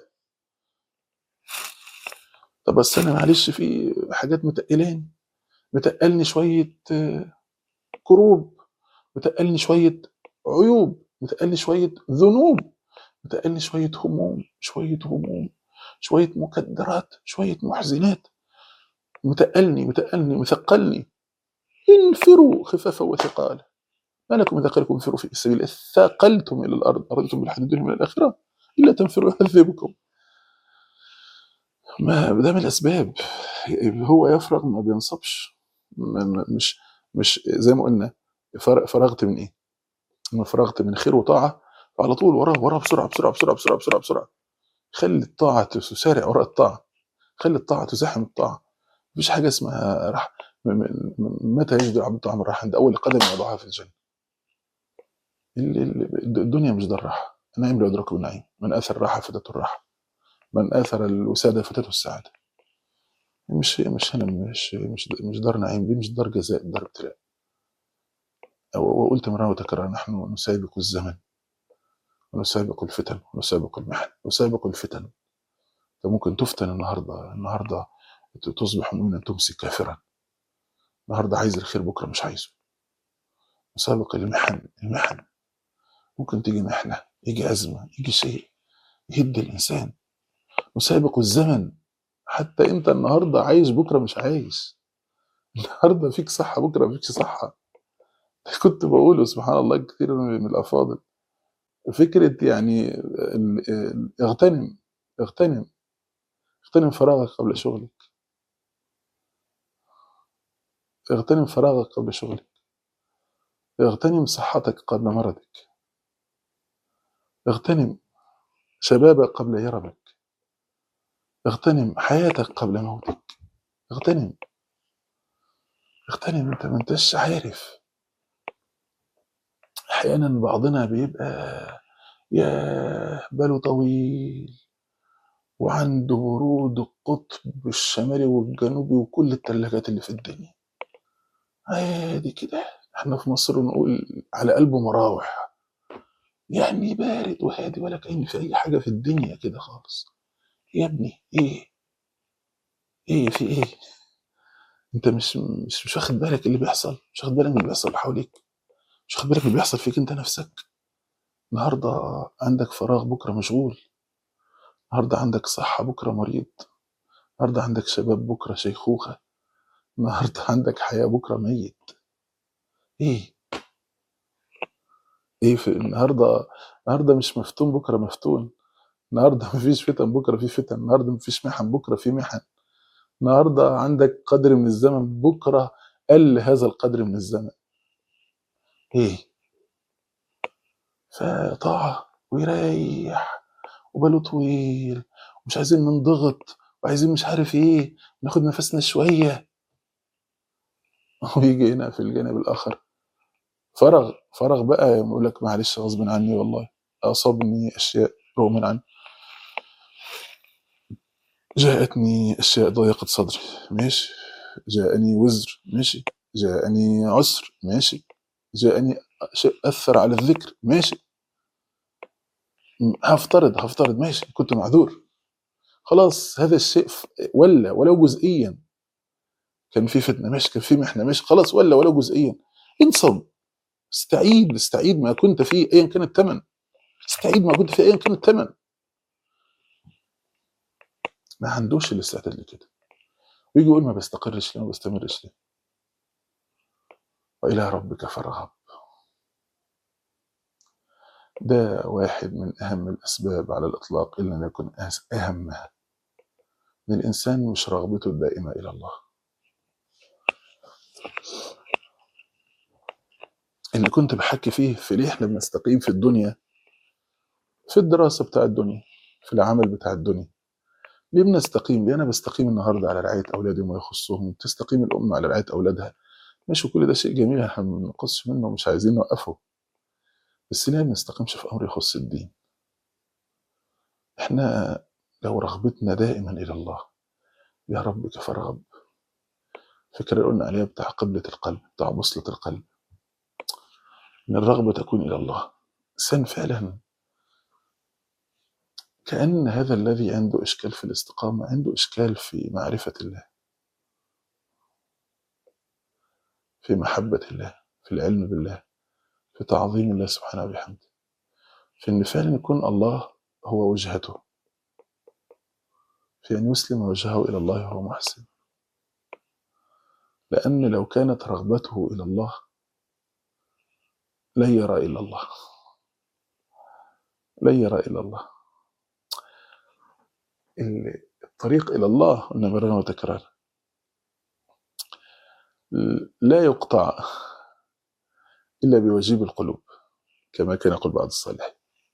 طب بس انا معلش في حاجات متقلاني متقلني شويه آه، كروب متقلني شويه عيوب متقلني شويه ذنوب متقلني شويه هموم شويه هموم شويه مكدرات شويه محزنات متقلني متقلني مثقلني انفروا خفافا وثقالا ما لكم اذا قال لكم انفروا في سبيل الله ثاقلتم الى الارض اردتم بالحياه الدنيا من الاخره الا تنفروا يعذبكم ما ده من الاسباب هو يفرغ ما بينصبش ما- ما- مش مش زي ما قلنا فر- فرغت من ايه؟ لما فرغت من خير وطاعه على طول وراه وراه بسرعه بسرعه بسرعه بسرعه بسرعه بسرعه خلي الطاعه تسارع وراء الطاعه خلي الطاعه تزاحم الطاعه مفيش حاجه اسمها راح م- م- م- متى يجد العبد طعم الراحه عند اول قدم يضعها في الجنه ال- ال- الدنيا مش ده الراحه النعيم لا يدركه النعيم من اثر الراحه فاتته الراحه من اثر الوساده فاتته السعاده مش مش هنا مش مش مش دار نعيم دي مش دار جزاء دار ابتلاء أو- وقلت مرة وتكرر نحن نسابق الزمن ونسابق الفتن ونسابق المحن نسابق الفتن انت ممكن تفتن النهارده النهارده ت- تصبح مؤمنا تمسي كافرا النهارده عايز الخير بكره مش عايزه نسابق المحن المحن ممكن تيجي محنه يجي ازمه يجي شيء يهد الانسان نسابق الزمن حتى انت النهارده عايش بكره مش عايش النهارده فيك صحه بكره مفيكش صحه كنت بقوله سبحان الله كتير من الافاضل فكره يعني ال- ال- اغتنم اغتنم اغتنم فراغك قبل شغلك اغتنم فراغك قبل شغلك اغتنم صحتك قبل مرضك اغتنم شبابك قبل يرمك اغتنم حياتك قبل موتك اغتنم اغتنم انت ما انتش عارف احيانا بعضنا بيبقى يا باله طويل وعنده برود القطب الشمالي والجنوبي وكل الثلاجات اللي في الدنيا عادي كده احنا في مصر نقول على قلبه مراوح يعني بارد وهادي ولا كأن في اي حاجه في الدنيا كده خالص يا ابني ايه ايه في ايه انت مش مش مش واخد بالك اللي بيحصل مش واخد بالك من اللي بيحصل حواليك مش واخد بالك من اللي بيحصل فيك انت نفسك النهارده عندك فراغ بكره مشغول النهارده عندك صحه بكره مريض النهارده عندك شباب بكره شيخوخه النهارده عندك حياه بكره ميت ايه ايه في النهارده النهارده مش مفتون بكره مفتون النهارده مفيش فتن بكره في فتن النهارده مفيش محن بكره في محن النهارده عندك قدر من الزمن بكره قل هذا القدر من الزمن ايه فطاعه ويريح وباله طويل ومش عايزين ننضغط وعايزين مش عارف ايه ناخد نفسنا شويه ويجي هنا في الجانب الاخر فرغ فرغ بقى يقول لك معلش غصب عني والله اصابني اشياء روى من عن جاءتني أشياء ضيقت صدري ماشي جاءني وزر ماشي جاءني عسر ماشي جاءني شيء أثر على الذكر ماشي م- هفترض هفترض ماشي كنت معذور خلاص هذا الشيء ف- ولا ولو جزئيا كان في فتنة ماشي كان في محنة ماشي خلاص ولا ولو جزئيا انصب استعيد استعيد ما كنت فيه ايا كان الثمن استعيد ما كنت فيه ايا كان الثمن ما عندوش الاستعداد لكده ويجي يقول ما بستقرش ليه ما بستمرش ليه والى ربك فارغب ده واحد من اهم الاسباب على الاطلاق ان لم يكن أس- اهمها ان الانسان مش رغبته الدائمه الى الله اللي كنت بحكي فيه في ليه احنا بنستقيم في الدنيا في الدراسه بتاع الدنيا في العمل بتاع الدنيا ليه بنستقيم؟ ليه انا بستقيم النهارده على رعايه اولادي وما يخصهم؟ تستقيم الام على رعايه اولادها ماشي كل ده شيء جميل احنا ما بنقصش منه ومش عايزين نوقفه بس ليه ما بنستقيمش في امر يخص الدين؟ احنا لو رغبتنا دائما الى الله يا رب فارغب فكرة اللي قلنا عليها بتاع قبلة القلب بتاع بصلة القلب ان الرغبة تكون الى الله انسان فعلا كأن هذا الذي عنده إشكال في الاستقامة عنده إشكال في معرفة الله في محبة الله في العلم بالله في تعظيم الله سبحانه وبحمده في أن فعلا يكون الله هو وجهته في أن يسلم وجهه إلى الله وهو محسن لأن لو كانت رغبته إلى الله لا يرى إلا الله لا يرى إلا الله ال- الطريق إلى الله قلنا مرارا وتكرارا لا يقطع إلا بوجيب القلوب كما كان يقول بعض الصالحين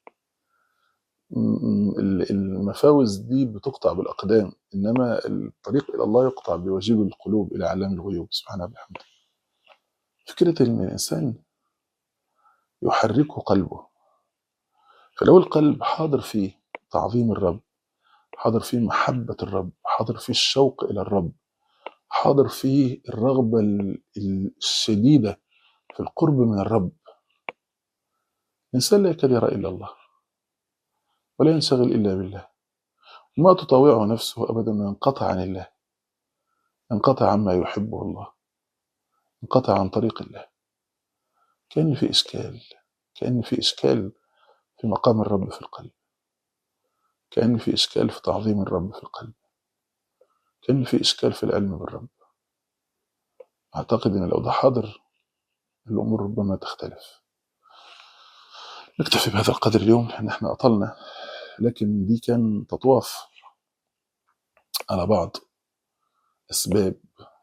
م- ال- المفاوز دي بتقطع بالأقدام إنما الطريق إلى الله يقطع بوجيب القلوب إلى علام الغيوب سبحانه وبحمده فكرة إن الإنسان يحركه قلبه فلو القلب حاضر فيه تعظيم الرب حاضر فيه محبة الرب حاضر فيه الشوق إلى الرب حاضر فيه الرغبة ال- الشديدة في القرب من الرب الإنسان لا يكاد يرى إلا الله ولا ينشغل إلا بالله وما تطاوعه نفسه أبدا أنه ينقطع عن الله ينقطع عما يحبه الله انقطع عن طريق الله كأن في إشكال كأن في إشكال في مقام الرب في القلب كأن في إشكال في تعظيم الرب في القلب كأن في إشكال في العلم بالرب أعتقد أن لو ده حاضر الأمور ربما تختلف نكتفي بهذا القدر اليوم لأن احنا أطلنا لكن دي كان تطواف على بعض أسباب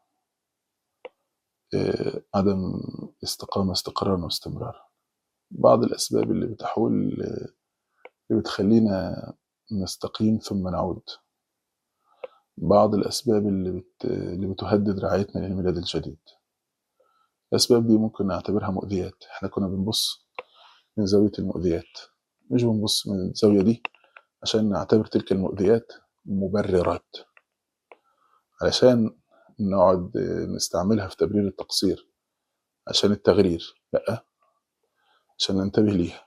آه، عدم استقامة استقرارا واستمرارا بعض الأسباب اللي بتحول اللي بتخلينا نستقيم ثم نعود بعض الأسباب اللي, بت... اللي بتهدد رعايتنا للميلاد الجديد الأسباب دي ممكن نعتبرها مؤذيات احنا كنا بنبص من زاوية المؤذيات مش بنبص من الزاوية دي عشان نعتبر تلك المؤذيات مبررات علشان نقعد نستعملها في تبرير التقصير عشان التغرير لا عشان ننتبه ليها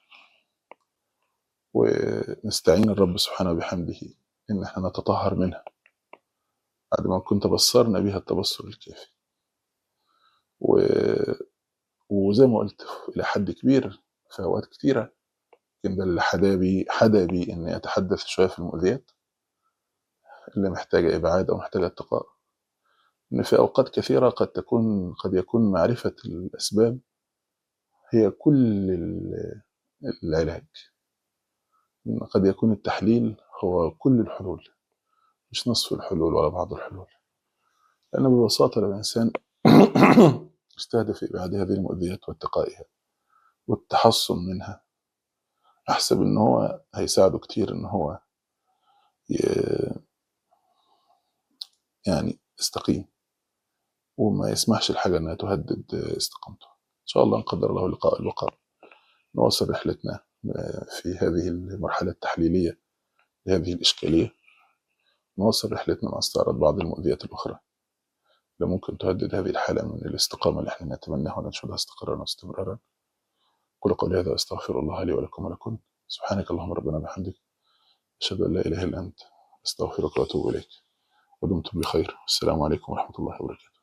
ونستعين الرب سبحانه وبحمده إن احنا نتطهر منها بعد ما كنت بصرنا بها التبصر الكافي و... وزي ما قلت إلى حد كبير في أوقات كتيرة يمكن ده اللي حدا بي حدا بي إني أتحدث شوية في المؤذيات اللي محتاجة إبعاد أو محتاجة اتقاء إن في أوقات كثيرة قد تكون قد يكون معرفة الأسباب هي كل ال- العلاج إن قد يكون التحليل هو كل الحلول مش نصف الحلول ولا بعض الحلول لأن ببساطة لو الإنسان استهدف في إبعاد هذه المؤذيات واتقائها والتحصن منها أحسب إن هو هيساعده كتير إن هو ي- يعني يستقيم وما يسمحش الحاجة إنها تهدد استقامته إن شاء الله نقدر له اللقاء البقاء نواصل رحلتنا آه، في هذه المرحلة التحليلية لهذه الإشكالية نواصل رحلتنا مع استعراض بعض المؤذيات الأخرى اللي ممكن تهدد هذه الحالة من الاستقامة اللي احنا نتمناها وننشدها استقرارا واستمرارا كل قولي هذا أستغفر الله لي ولكم ولكم سبحانك اللهم ربنا بحمدك أشهد أن لا إله إلا أنت أستغفرك وأتوب إليك ودمتم بخير والسلام عليكم ورحمة الله وبركاته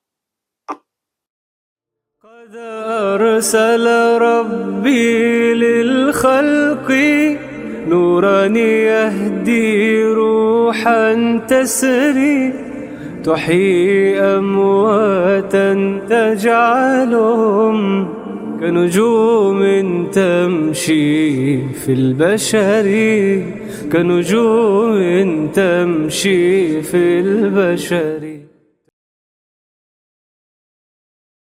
قد أرسل ربي للخلق نورا يهدي روحا تسري تحيي أمواتا تجعلهم كنجوم تمشي في البشر كنجوم تمشي في البشر